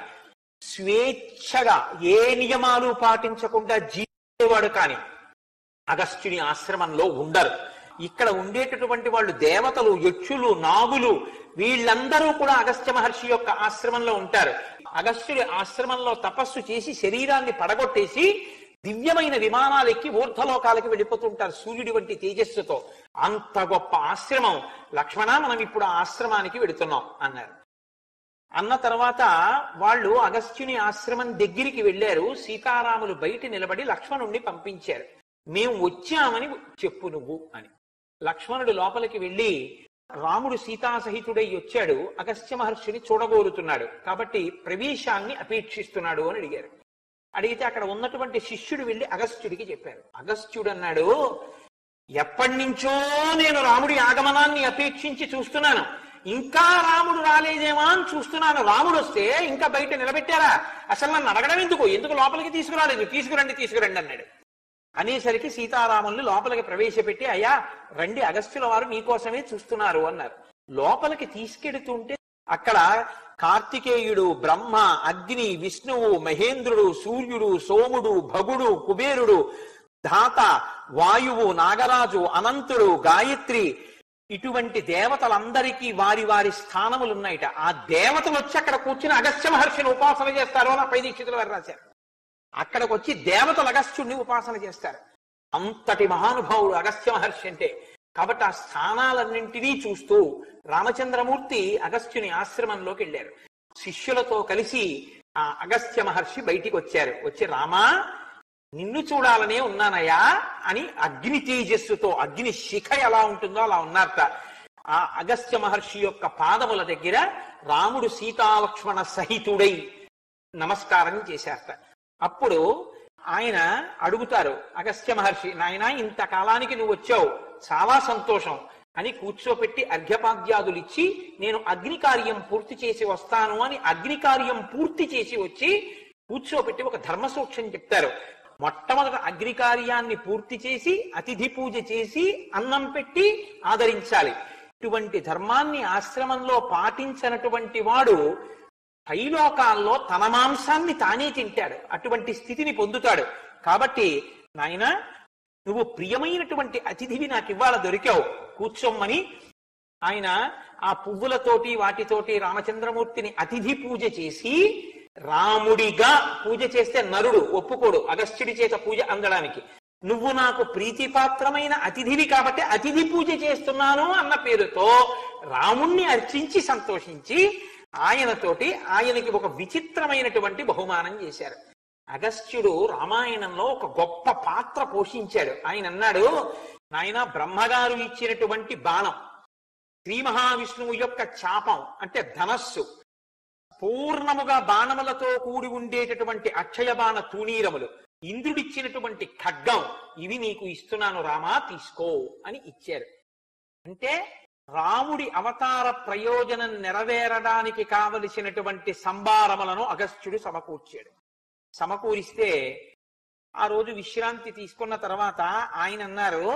స్వేచ్ఛగా ఏ నియమాలు పాటించకుండా జీవించేవాడు కాని అగస్త్యుని ఆశ్రమంలో ఉండరు ఇక్కడ ఉండేటటువంటి వాళ్ళు దేవతలు యక్షులు నాగులు వీళ్ళందరూ కూడా అగస్త్య మహర్షి యొక్క ఆశ్రమంలో ఉంటారు అగస్త్యుడి ఆశ్రమంలో తపస్సు చేసి శరీరాన్ని పడగొట్టేసి దివ్యమైన విమానాలు ఎక్కి ఊర్ధలోకాలకి వెళ్ళిపోతుంటారు సూర్యుడి వంటి తేజస్సుతో అంత గొప్ప ఆశ్రమం లక్ష్మణ మనం ఇప్పుడు ఆ ఆశ్రమానికి వెడుతున్నాం అన్నారు అన్న తర్వాత వాళ్ళు అగస్త్యుని ఆశ్రమం దగ్గరికి వెళ్ళారు సీతారాములు బయట నిలబడి లక్ష్మణుణ్ణి పంపించారు మేము వచ్చామని చెప్పు నువ్వు అని లక్ష్మణుడు లోపలికి వెళ్ళి రాముడు సీతాసహితుడై వచ్చాడు అగస్త్య మహర్షిని చూడగోరుతున్నాడు కాబట్టి ప్రవేశాన్ని అపేక్షిస్తున్నాడు అని అడిగారు అడిగితే అక్కడ ఉన్నటువంటి శిష్యుడు వెళ్ళి అగస్త్యుడికి చెప్పారు అగస్త్యుడు అన్నాడు ఎప్పటి నుంచో నేను రాముడి ఆగమనాన్ని అపేక్షించి చూస్తున్నాను ఇంకా రాముడు రాలేదేమా అని చూస్తున్నాను రాముడు వస్తే ఇంకా బయట నిలబెట్టారా అసలు నన్ను అడగడం ఎందుకు ఎందుకు లోపలికి తీసుకురాలేదు తీసుకురండి తీసుకురండి అన్నాడు అనేసరికి సీతారాముల్ని లోపలికి ప్రవేశపెట్టి అయ్యా రండి అగస్త్యుల వారు మీకోసమే చూస్తున్నారు అన్నారు లోపలికి తీసుకెడుతుంటే అక్కడ కార్తికేయుడు బ్రహ్మ అగ్ని విష్ణువు మహేంద్రుడు సూర్యుడు సోముడు భగుడు కుబేరుడు ధాత వాయువు నాగరాజు అనంతుడు గాయత్రి ఇటువంటి దేవతలందరికీ వారి వారి స్థానములు ఉన్నాయిట ఆ దేవతలు వచ్చి అక్కడ కూర్చుని అగస్త్య మహర్షిని ఉపాసన చేస్తారు అని పై దీక్షితులు వారు రాశారు అక్కడికి వచ్చి దేవతలు అగస్త్యుడిని ఉపాసన చేస్తారు అంతటి మహానుభావుడు అగస్త్య మహర్షి అంటే కాబట్టి ఆ స్థానాలన్నింటినీ చూస్తూ రామచంద్రమూర్తి అగస్త్యుని ఆశ్రమంలోకి వెళ్ళారు శిష్యులతో కలిసి ఆ అగస్త్య మహర్షి బయటికి వచ్చారు వచ్చి రామా నిన్ను చూడాలనే ఉన్నానయ్యా అని అగ్ని తేజస్సుతో అగ్ని శిఖ ఎలా ఉంటుందో అలా ఉన్నారట ఆ అగస్త్య మహర్షి యొక్క పాదముల దగ్గర రాముడు సీతాలక్ష్మణ సహితుడై నమస్కారం చేశారట అప్పుడు ఆయన అడుగుతారు అగస్త్య మహర్షి నాయన ఇంతకాలానికి నువ్వు వచ్చావు చాలా సంతోషం అని కూర్చోపెట్టి అర్ఘ్యపాద్యాదులు ఇచ్చి నేను అగ్ని కార్యం పూర్తి చేసి వస్తాను అని అగ్ని కార్యం పూర్తి చేసి వచ్చి కూర్చోపెట్టి ఒక ధర్మ సూక్ష్యం చెప్తారు మొట్టమొదట అగ్ని కార్యాన్ని పూర్తి చేసి అతిథి పూజ చేసి అన్నం పెట్టి ఆదరించాలి ఇటువంటి ధర్మాన్ని ఆశ్రమంలో పాటించినటువంటి వాడు పైలోకాల్లో తన మాంసాన్ని తానే తింటాడు అటువంటి స్థితిని పొందుతాడు కాబట్టి నాయన నువ్వు ప్రియమైనటువంటి అతిథివి నాకు ఇవాళ దొరికావు కూర్చోమ్మని ఆయన ఆ పువ్వులతోటి వాటితోటి రామచంద్రమూర్తిని అతిథి పూజ చేసి రాముడిగా పూజ చేస్తే నరుడు ఒప్పుకోడు అగస్త్యుడి చేత పూజ అందడానికి నువ్వు నాకు ప్రీతిపాత్రమైన అతిథివి కాబట్టి అతిథి పూజ చేస్తున్నాను అన్న పేరుతో రాముణ్ణి అర్చించి సంతోషించి ఆయనతోటి ఆయనకి ఒక విచిత్రమైనటువంటి బహుమానం చేశారు అగస్త్యుడు రామాయణంలో ఒక గొప్ప పాత్ర పోషించాడు ఆయన అన్నాడు నాయన బ్రహ్మగారు ఇచ్చినటువంటి బాణం శ్రీ మహావిష్ణువు యొక్క చాపం అంటే ధనస్సు పూర్ణముగా బాణములతో కూడి ఉండేటటువంటి అక్షయ బాణ తూణీరములు ఇంద్రుడిచ్చినటువంటి ఖడ్గం ఇవి నీకు ఇస్తున్నాను రామా తీసుకో అని ఇచ్చారు అంటే రాముడి అవతార ప్రయోజనం నెరవేరడానికి కావలసినటువంటి సంభారములను అగస్త్యుడు సమకూర్చాడు సమకూరిస్తే ఆ రోజు విశ్రాంతి తీసుకున్న తర్వాత ఆయన అన్నారు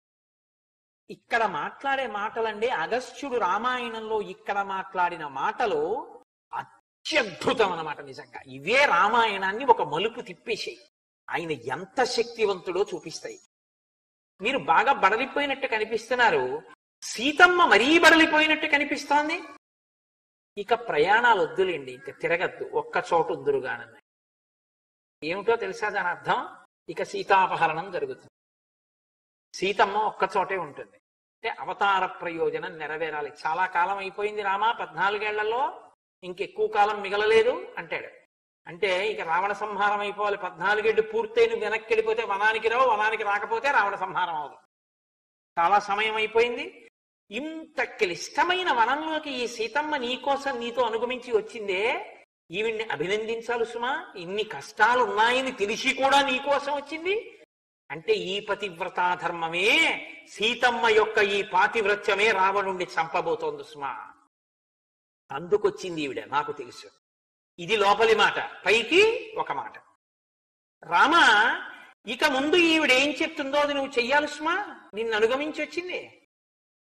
ఇక్కడ మాట్లాడే మాటలండి అగస్త్యుడు రామాయణంలో ఇక్కడ మాట్లాడిన మాటలు అత్యద్భుతం అన్నమాట నిజంగా ఇవే రామాయణాన్ని ఒక మలుపు తిప్పేసాయి ఆయన ఎంత శక్తివంతుడో చూపిస్తాయి మీరు బాగా బడలిపోయినట్టు కనిపిస్తున్నారు సీతమ్మ మరీ బడలిపోయినట్టు కనిపిస్తోంది ఇక ప్రయాణాలు వద్దులేండి ఇక తిరగద్దు ఒక్క చోటు ఉందురుగానన్న ఏమిటో తెలుసా దాని అర్థం ఇక సీతాపహరణం జరుగుతుంది సీతమ్మ ఒక్క చోటే ఉంటుంది అంటే అవతార ప్రయోజనం నెరవేరాలి చాలా కాలం అయిపోయింది రామా పద్నాలుగేళ్లలో ఇంకెక్కువ కాలం మిగలలేదు అంటాడు అంటే ఇక రావణ సంహారం అయిపోవాలి పద్నాలుగేళ్ళు పూర్తయి నువ్వు వెనక్కి వెళ్ళిపోతే వనానికి రావు వనానికి రాకపోతే రావణ సంహారం అవదు చాలా సమయం అయిపోయింది ఇంత క్లిష్టమైన వనంలోకి ఈ సీతమ్మ నీకోసం నీతో అనుగమించి వచ్చిందే ఈవిడ్ని అభినందించాలి సుమా ఇన్ని కష్టాలు ఉన్నాయని తెలిసి కూడా నీకోసం వచ్చింది అంటే ఈ పతివ్రతా ధర్మమే సీతమ్మ యొక్క ఈ పాతివ్రత్యమే రావణుణ్ణి చంపబోతోంది సుమా అందుకొచ్చింది ఈవిడ నాకు తెలుసు ఇది లోపలి మాట పైకి ఒక మాట రామ ఇక ముందు ఈవిడ ఏం చెప్తుందో అది నువ్వు చెయ్యాలి సుమా నిన్ను అనుగమించి వచ్చింది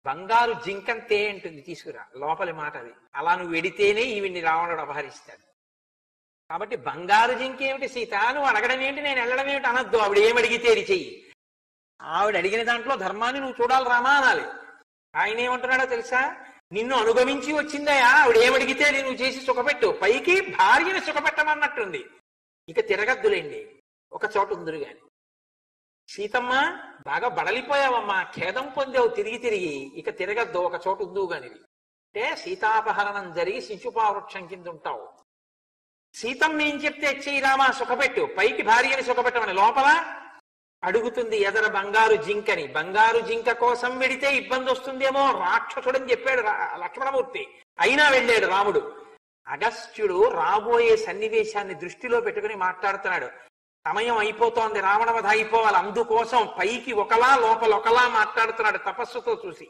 బంగారు జింకంతే అంటుంది తీసుకురా లోపలి మాట అది అలా నువ్వు వెడితేనే ఈవిడ్ని రావణుడు అపహరిస్తాడు కాబట్టి బంగారు జింక ఏమిటి సీత నువ్వు అడగడం ఏంటి నేను వెళ్ళడం ఏమిటి అనొద్దు ఆవిడ ఏం అడిగితే అది చెయ్యి ఆవిడ అడిగిన దాంట్లో ధర్మాన్ని నువ్వు చూడాలి రామా అనాలి ఆయన ఏమంటున్నాడో తెలుసా నిన్ను అనుగమించి వచ్చిందయా ఆవిడ ఏమడిగితే అది నువ్వు చేసి సుఖపెట్టు పైకి భార్యను సుఖపెట్టమన్నట్టుంది ఇక తిరగద్దులేండి ఒక చోట ఉందిరు గాని సీతమ్మ బాగా బడలిపోయావమ్మా ఖేదం పొందావు తిరిగి తిరిగి ఇక తిరగద్దు ఒక చోట ఉందువు గాని అంటే సీతాపహరణం జరిగి శిశుపావృక్షం కింద ఉంటావు సీతమ్మ ఏం చెప్తే చెయ్యి రామా సుఖపెట్టు పైకి భార్యని సుఖపెట్టమని లోపల అడుగుతుంది ఎదర బంగారు జింకని బంగారు జింక కోసం వెడితే ఇబ్బంది వస్తుందేమో రాక్షసుడని చెప్పాడు రా- లక్ష్మణమూర్తి అయినా వెళ్ళాడు రాముడు అగస్త్యుడు రాబోయే సన్నివేశాన్ని దృష్టిలో పెట్టుకుని మాట్లాడుతున్నాడు సమయం అయిపోతోంది రావణవధ అయిపోవాలి అందుకోసం పైకి ఒకలా లోపల ఒకలా మాట్లాడుతున్నాడు తపస్సుతో చూసి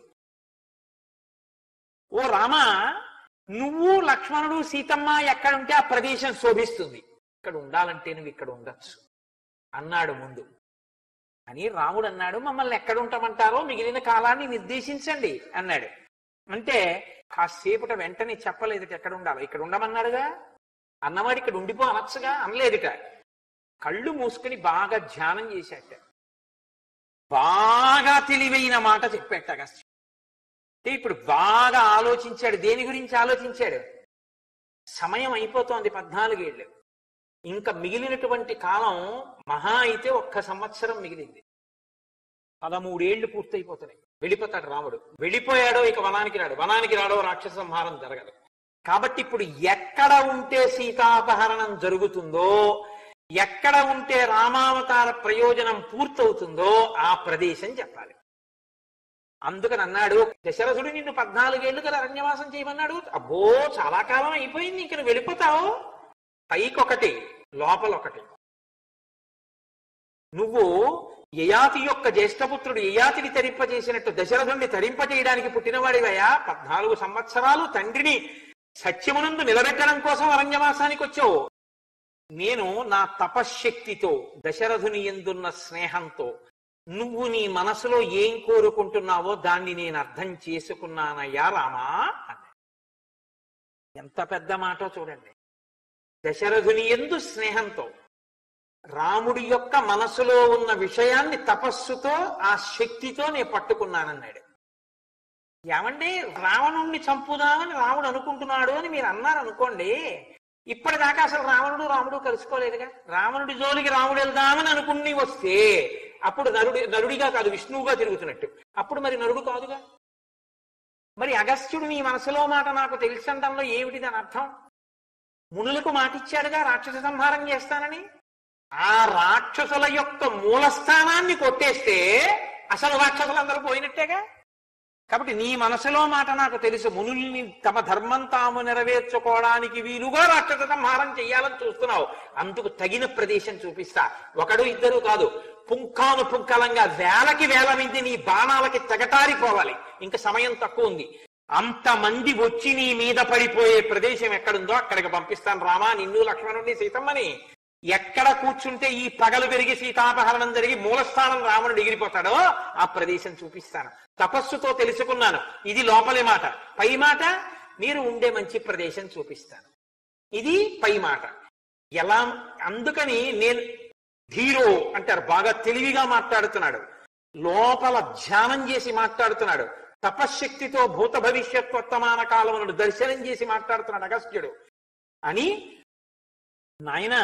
ఓ రామా నువ్వు లక్ష్మణుడు సీతమ్మ ఎక్కడుంటే ఆ ప్రదేశం శోభిస్తుంది ఇక్కడ ఉండాలంటే నువ్వు ఇక్కడ ఉండొచ్చు అన్నాడు ముందు అని రాముడు అన్నాడు మమ్మల్ని ఎక్కడ ఉంటామంటారో మిగిలిన కాలాన్ని నిర్దేశించండి అన్నాడు అంటే కాసేపట వెంటనే చెప్పలేదుట ఎక్కడ ఉండాలి ఇక్కడ ఉండమన్నాడుగా అన్నవాడు ఇక్కడ ఉండిపో అనొచ్చుగా అనలేదుట కళ్ళు మూసుకుని బాగా ధ్యానం చేశాట బాగా తెలివైన మాట చెప్పాట అగస్త్యుడు. అంటే ఇప్పుడు బాగా ఆలోచించాడు దేని గురించి ఆలోచించాడు సమయం అయిపోతోంది పద్నాలుగేళ్ళు ఇంకా మిగిలినటువంటి కాలం మహా అయితే ఒక్క సంవత్సరం మిగిలింది పదమూడేళ్లు పూర్తయిపోతున్నాయి వెళ్ళిపోతాడు రాముడు వెళ్ళిపోయాడో ఇక వనానికి రాడు వనానికి రాడో రాక్షస సంహారం జరగదు కాబట్టి ఇప్పుడు ఎక్కడ ఉంటే సీతాపహరణం జరుగుతుందో ఎక్కడ ఉంటే రామావతార ప్రయోజనం పూర్తవుతుందో ఆ ప్రదేశం చెప్పాలి అందుకని అన్నాడు దశరథుడు నిన్ను పద్నాలుగేళ్లు కదా అరణ్యవాసం చేయమన్నాడు అబ్బో చాలా కాలం అయిపోయింది ఇంక నువ్వు వెళ్ళిపోతావు పైకొకటి లోపల ఒకటి నువ్వు యయాతి యొక్క జ్యేష్ఠపుత్రుడు యయాతిని తరింపజేసినట్టు దశరథుణ్ణి తరింపజేయడానికి పుట్టినవాడివయ్యా పద్నాలుగు సంవత్సరాలు తండ్రిని సత్యమునందు నిలబెట్టడం కోసం అరణ్యవాసానికి వచ్చావు నేను నా తపశ్శక్తితో దశరథుని ఎందున్న స్నేహంతో నువ్వు నీ మనసులో ఏం కోరుకుంటున్నావో దాన్ని నేను అర్థం చేసుకున్నానయ్యా రామా అన్నాడు. ఎంత పెద్ద మాటో చూడండి దశరథుని ఎందు స్నేహంతో రాముడి యొక్క మనసులో ఉన్న విషయాన్ని తపస్సుతో ఆ శక్తితో నేను పట్టుకున్నానన్నాడు ఏమండి రావణుణ్ణి చంపుదామని రాముడు అనుకుంటున్నాడు అని మీరు అన్నారు అనుకోండి ఇప్పటిదాకా అసలు రావణుడు రాముడు కలుసుకోలేదుగా రావణుడి జోలికి రాముడు వెళ్దామని అనుకుని వస్తే అప్పుడు నరుడి నరుడిగా కాదు విష్ణువుగా తిరుగుతున్నట్టు అప్పుడు మరి నరుడు కాదుగా మరి అగస్త్యుడు నీ మనసులో మాట నాకు తెలిసండంలో ఏమిటి దాని అర్థం మునులకు మాటిచ్చాడుగా రాక్షస సంహారం చేస్తానని ఆ రాక్షసుల యొక్క మూలస్థానాన్ని కొట్టేస్తే అసలు రాక్షసులందరూ పోయినట్టేగా కాబట్టి నీ మనసులో మాట నాకు తెలుసు మునుల్ని తమ ధర్మం తాము నెరవేర్చుకోవడానికి వీలుగా రాక్షస సంహారం చెయ్యాలని చూస్తున్నావు అందుకు తగిన ప్రదేశం చూపిస్తా ఒకడు ఇద్దరు కాదు పుంఖాను పుంఖలంగా వేలకి వేల మంది నీ బాణాలకి తెగటారిపోవాలి ఇంకా సమయం తక్కువ ఉంది అంతమంది వచ్చి నీ మీద పడిపోయే ప్రదేశం ఎక్కడుందో అక్కడికి పంపిస్తాను రామా నిన్ను లక్ష్మణుడిని సీతమ్మని ఎక్కడ కూర్చుంటే ఈ పగలు పెరిగి సీతాపహరణం జరిగి మూలస్థానం రావణుడు ఎగిరిపోతాడో ఆ ప్రదేశం చూపిస్తాను తపస్సుతో తెలుసుకున్నాను ఇది లోపలి మాట పై మాట మీరు ఉండే మంచి ప్రదేశం చూపిస్తాను ఇది పై మాట ఎలా అందుకని నేను ధీరో అంటారు బాగా తెలివిగా మాట్లాడుతున్నాడు లోపల ధ్యానం చేసి మాట్లాడుతున్నాడు తపశ్శక్తితో భూత భవిష్యత్ వర్తమాన కాలములను దర్శనం చేసి మాట్లాడుతున్నాడు అగస్త్యుడు అని నాయన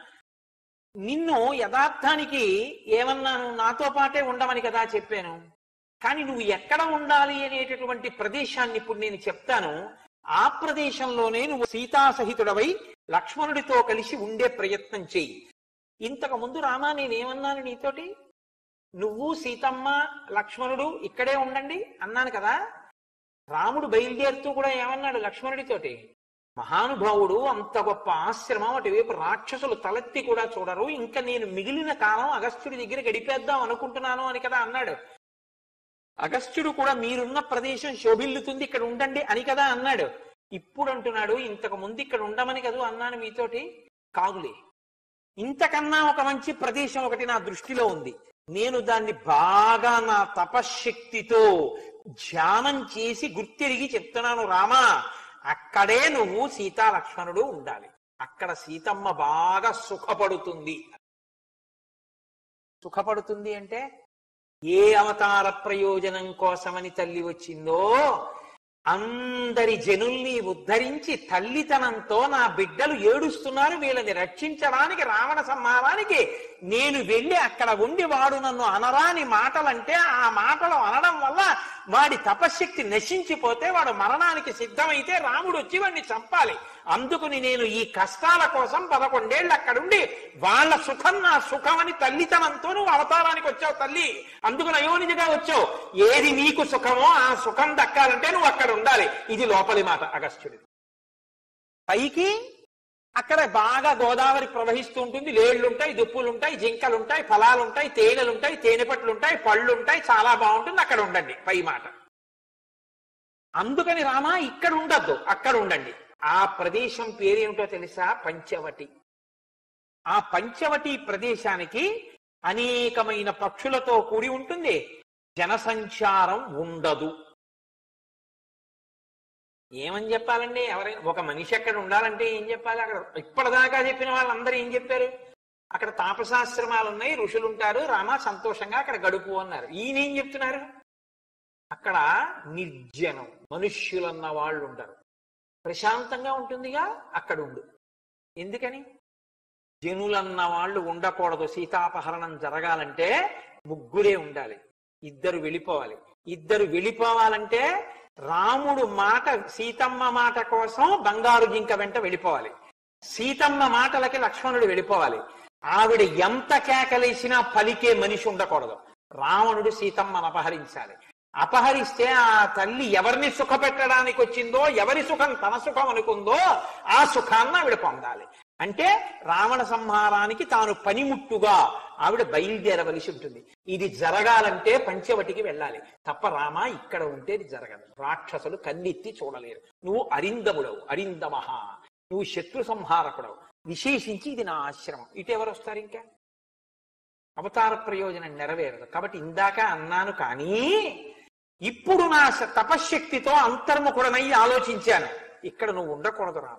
నిన్ను యథార్థానికి ఏమన్నాను నాతో పాటే ఉండమని కదా చెప్పాను కానీ నువ్వు ఎక్కడ ఉండాలి అనేటటువంటి ప్రదేశాన్ని ఇప్పుడు నేను చెప్తాను ఆ ప్రదేశంలోనే నువ్వు సీతాసహితుడవై లక్ష్మణుడితో కలిసి ఉండే ప్రయత్నం చెయ్యి ఇంతకు ముందు రామా నేనేమన్నాను నీతోటి నువ్వు సీతమ్మ లక్ష్మణుడు ఇక్కడే ఉండండి అన్నాను కదా రాముడు బయలుదేరుతూ కూడా ఏమన్నాడు లక్ష్మణుడితోటి మహానుభావుడు అంత గొప్ప ఆశ్రమం అటువైపు రాక్షసులు తలెత్తి కూడా చూడరు ఇంకా నేను మిగిలిన కాలం అగస్త్యుడి దగ్గర గడిపేద్దాం అనుకుంటున్నాను అని కదా అన్నాడు అగస్త్యుడు కూడా మీరున్న ప్రదేశం శోభిల్లుతుంది ఇక్కడ ఉండండి అని కదా అన్నాడు ఇప్పుడు అంటున్నాడు ఇంతకు ముందు ఇక్కడ ఉండమని కదా అన్నాను మీతోటి కాదులే ఇంతకన్నా ఒక మంచి ప్రదేశం ఒకటి నా దృష్టిలో ఉంది నేను దాన్ని బాగా నా తపశ్శక్తితో ధ్యానం చేసి గుర్తిరిగి చెప్తున్నాను రామా అక్కడే నువ్వు సీతా లక్ష్మణుడు ఉండాలి అక్కడ సీతమ్మ బాగా సుఖపడుతుంది సుఖపడుతుంది అంటే ఏ అవతార ప్రయోజనం కోసమని తల్లి వచ్చిందో అందరి జనుల్ని ఉద్ధరించి తల్లితనంతో నా బిడ్డలు ఏడుస్తున్నారు వీళ్ళని రక్షించడానికి రావణ సంహారానికి నేను వెళ్ళి అక్కడ ఉండి వాడు నన్ను అనరాని మాటలంటే ఆ మాటలు అనడం వల్ల వాడి తపశ్శక్తి నశించిపోతే వాడు మరణానికి సిద్ధమైతే రాముడు వచ్చి వాడిని చంపాలి అందుకుని నేను ఈ కష్టాల కోసం పదకొండేళ్ళు అక్కడుండి వాళ్ళ సుఖం నా సుఖం అని తల్లితనంతో నువ్వు అవతారానికి వచ్చావు తల్లి అందుకు నయోనిదిగా వచ్చావు ఏది నీకు సుఖమో ఆ సుఖం దక్కాలంటే నువ్వు అక్కడ ఉండాలి ఇది లోపలి మాట అగస్త్యుడిది పైకి అక్కడ బాగా గోదావరి ప్రవహిస్తూ ఉంటుంది లేళ్లుంటాయి దుప్పులుంటాయి జింకలుంటాయి ఫలాలుంటాయి తేనెలుంటాయి తేనెపట్లుంటాయి పళ్ళుంటాయి చాలా బాగుంటుంది అక్కడ ఉండండి పై మాట అందుకని రామా ఇక్కడ ఉండద్దు అక్కడ ఉండండి ఆ ప్రదేశం పేరేమిటో తెలుసా పంచవటి ఆ పంచవటి ప్రదేశానికి అనేకమైన పక్షులతో కూడి ఉంటుంది జనసంచారం ఉండదు ఏమని చెప్పాలండి ఎవరైనా ఒక మనిషి అక్కడ ఉండాలంటే ఏం చెప్పాలి అక్కడ ఇప్పటిదాకా చెప్పిన వాళ్ళందరూ ఏం చెప్పారు అక్కడ తాపశాశ్రమాలు ఉన్నాయి ఋషులు ఉంటారు రామా సంతోషంగా అక్కడ గడుపు అన్నారు ఈయన ఏం చెప్తున్నారు అక్కడ నిర్జనం మనుష్యులన్న వాళ్ళు ఉంటారు ప్రశాంతంగా ఉంటుందిగా అక్కడ ఉండు ఎందుకని జనులన్న వాళ్ళు ఉండకూడదు సీతాపహరణం జరగాలంటే ముగ్గురే ఉండాలి ఇద్దరు వెళ్ళిపోవాలి ఇద్దరు వెళ్ళిపోవాలంటే రాముడు మాట సీతమ్మ మాట కోసం బంగారు జింక వెంట వెళ్ళిపోవాలి సీతమ్మ మాటలకి లక్ష్మణుడు వెళ్ళిపోవాలి ఆవిడ ఎంత కేకలేసినా పలికే మనిషి ఉండకూడదు రావణుడు సీతమ్మను అపహరించాలి అపహరిస్తే ఆ తల్లి ఎవరిని సుఖపెట్టడానికి వచ్చిందో ఎవరి సుఖం తన సుఖం అనుకుందో ఆ సుఖాన్ని ఆవిడ పొందాలి అంటే రావణ సంహారానికి తాను పనిముట్టుగా ఆవిడ బయలుదేరవలసి ఉంటుంది ఇది జరగాలంటే పంచవటికి వెళ్ళాలి తప్ప రామ ఇక్కడ ఉంటే ఇది జరగదు రాక్షసులు కన్నెత్తి చూడలేరు నువ్వు అరిందముడవు అరిందమహ నువ్వు శత్రు సంహారకుడవు విశేషించి ఇది నా ఆశ్రమం ఇటు ఎవరు వస్తారు ఇంకా అవతార ప్రయోజనం నెరవేరదు కాబట్టి ఇందాక అన్నాను కానీ ఇప్పుడు నా స- తపశ్శక్తితో అంతర్ముఖుడనై ఆలోచించాను ఇక్కడ నువ్వు ఉండకూడదు రామ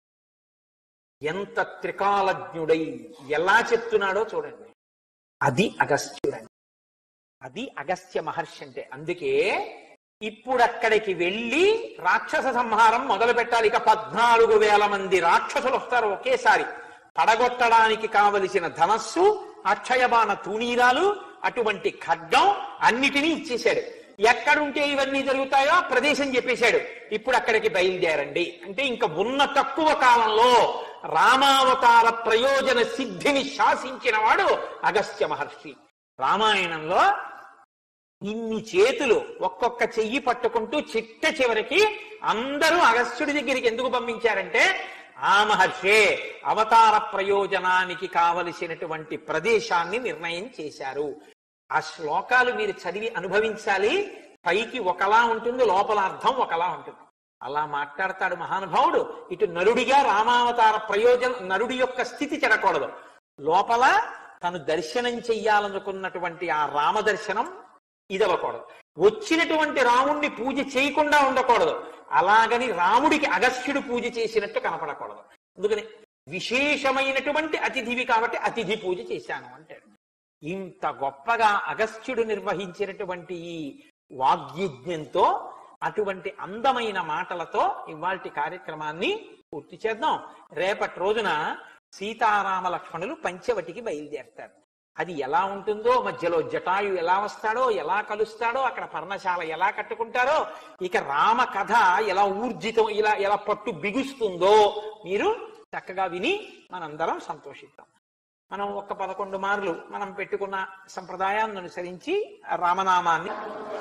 ఎంత త్రికాలజ్ఞుడై ఎలా చెప్తున్నాడో చూడండి అది అగస్త్యుడండి అది అగస్త్య మహర్షి అంటే అందుకే ఇప్పుడు అక్కడికి వెళ్ళి రాక్షస సంహారం మొదలు పెట్టాలి ఇక పద్నాలుగు వేల మంది రాక్షసులు వస్తారు ఒకేసారి పడగొట్టడానికి కావలసిన ధనస్సు అక్షయబాణ తూణీరాలు అటువంటి ఖడ్గం అన్నిటినీ ఇచ్చేశాడు ఎక్కడుంటే ఇవన్నీ జరుగుతాయో ఆ ప్రదేశం చెప్పేశాడు ఇప్పుడు అక్కడికి బయలుదేరండి అంటే ఇంకా ఉన్న తక్కువ కాలంలో రామావతార ప్రయోజన సిద్ధిని శాసించిన వాడు అగస్త్య మహర్షి రామాయణంలో ఇన్ని చేతులు ఒక్కొక్క చెయ్యి పట్టుకుంటూ చిట్ట చివరికి అందరూ అగస్త్యుడి దగ్గరికి ఎందుకు పంపించారంటే ఆ మహర్షే అవతార ప్రయోజనానికి కావలసినటువంటి ప్రదేశాన్ని నిర్ణయం చేశారు ఆ శ్లోకాలు మీరు చదివి అనుభవించాలి పైకి ఒకలా ఉంటుంది లోపల అర్థం ఒకలా ఉంటుంది అలా మాట్లాడతాడు మహానుభావుడు ఇటు నరుడిగా రామావతార ప్రయోజనం నరుడి యొక్క స్థితి చెడకూడదు లోపల తను దర్శనం చెయ్యాలనుకున్నటువంటి ఆ రామ దర్శనం ఇదవ్వకూడదు వచ్చినటువంటి రాముణ్ణి పూజ చేయకుండా ఉండకూడదు అలాగని రాముడికి అగస్త్యుడు పూజ చేసినట్టు కనపడకూడదు అందుకని విశేషమైనటువంటి అతిథివి కాబట్టి అతిథి పూజ చేశాను అంటాడు ఇంత గొప్పగా అగస్త్యుడు నిర్వహించినటువంటి ఈ వాగ్యజ్ఞంతో అటువంటి అందమైన మాటలతో ఇవాల్టి కార్యక్రమాన్ని పూర్తి చేద్దాం రేపటి రోజున సీతారామ లక్ష్మణులు పంచవటికి బయలుదేరతారు అది ఎలా ఉంటుందో మధ్యలో జటాయు ఎలా వస్తాడో ఎలా కలుస్తాడో అక్కడ పర్ణశాల ఎలా కట్టుకుంటారో ఇక రామ కథ ఎలా ఊర్జితం ఇలా ఎలా పట్టు బిగుస్తుందో మీరు చక్కగా విని మనందరం సంతోషిద్దాం మనం ఒక్క పదకొండు మార్లు మనం పెట్టుకున్న సంప్రదాయాన్ని అనుసరించి ఆ రామనామాన్ని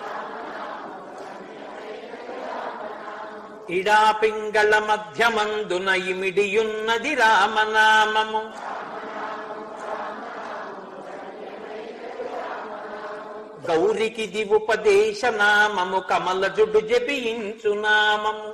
ఇడాపింగళ మధ్యమందున ఇమిడియున్నది రామనామము గౌరికి దివుపదేశ నామము కమల జుడు జపించు నామము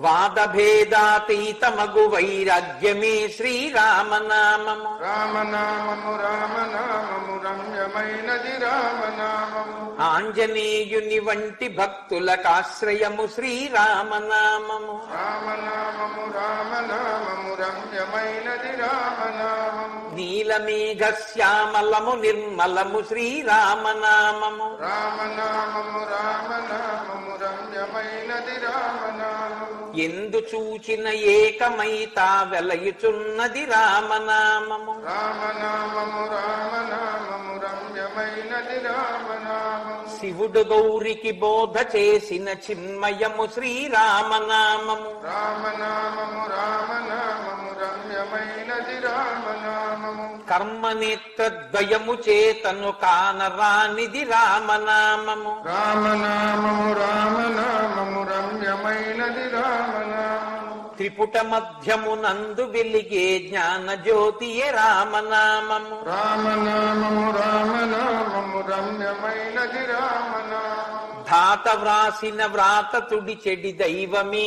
వాదభేదాతీతమగు వైరాగ్యమే శ్రీరామనామము రామనామము రామనామము రమ్యమైనది రామనామము ఆంజనేయుని వంటి భక్తులకాశ్రయము శ్రీరామనామము రామనామము రామనామము రమ్యమైనది రామనామము నీలమేఘ శ్యామలము నిర్మలము శ్రీరామనామము రామనామము రామనామము రమ్యమైనది రామనామము ఎందు చూచిన ఏకమైతా వెలయుచున్నది రామనామము రామనామము రామనామము రమ్యమైనది రామనామము శివుడు గౌరికి బోధ చేసిన చిన్మయము శ్రీరామనామము రామనామము రామనామము రమ్యమైనది రామనామము కర్మనేత్రద్వయము చేతను కానరానిది రామనామము రామనామము రామనామము రమ్యమైనది రామనామము త్రిపుట మధ్యమునందు వెలిగే జ్ఞాన జ్యోతియే రామనామము రామనామము రామనామము రమ్యమైనది రామనామము ధాత వ్రాసిన వ్రాత తుడి చెడి దైవమే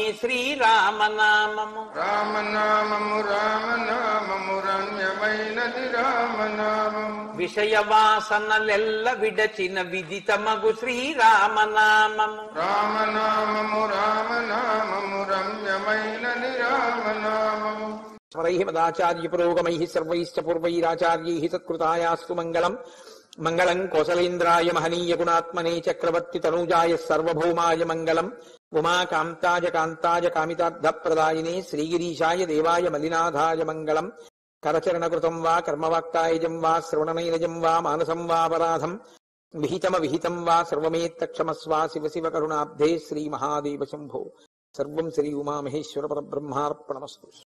శ్రీరామనామము రామనామము రామనామము రమ్యమైనది రామనామము విషయ వాసనలెల్ల విడచిన విదితమగు శ్రీరామనామము రామనామము రామనామము రమ్యమైనది రామనామము స్వరైః మదాచార్య పురోగమైః సర్వైశ్చ పూర్వైరాచార్యైః సత్కృతాయాస్తు మంగళం మంగళం కోసలేంద్రాయ మహనీయ గుణాత్మనే చక్రవర్తి తనూజాయ సర్వభౌమాయ మంగళం ఉమాకాంతాయ కాంతాయ కామితార్థప్రదాయినే శ్రీగిరీశాయ దేవాయ మలినాథాయ మంగళం కరచరణకృతం వా కర్మవాక్కాయజం వా శ్రవణనైనజం వా మానసం వాపరాధం విహితమ విహితం వా సర్వమేత్తక్షమస్వా శివ శివ కరుణాబ్ధే శ్రీ మహాదేవ శంభో సర్వం శ్రీ ఉమామహేశ్వర పరబ్రహ్మార్పణమస్తు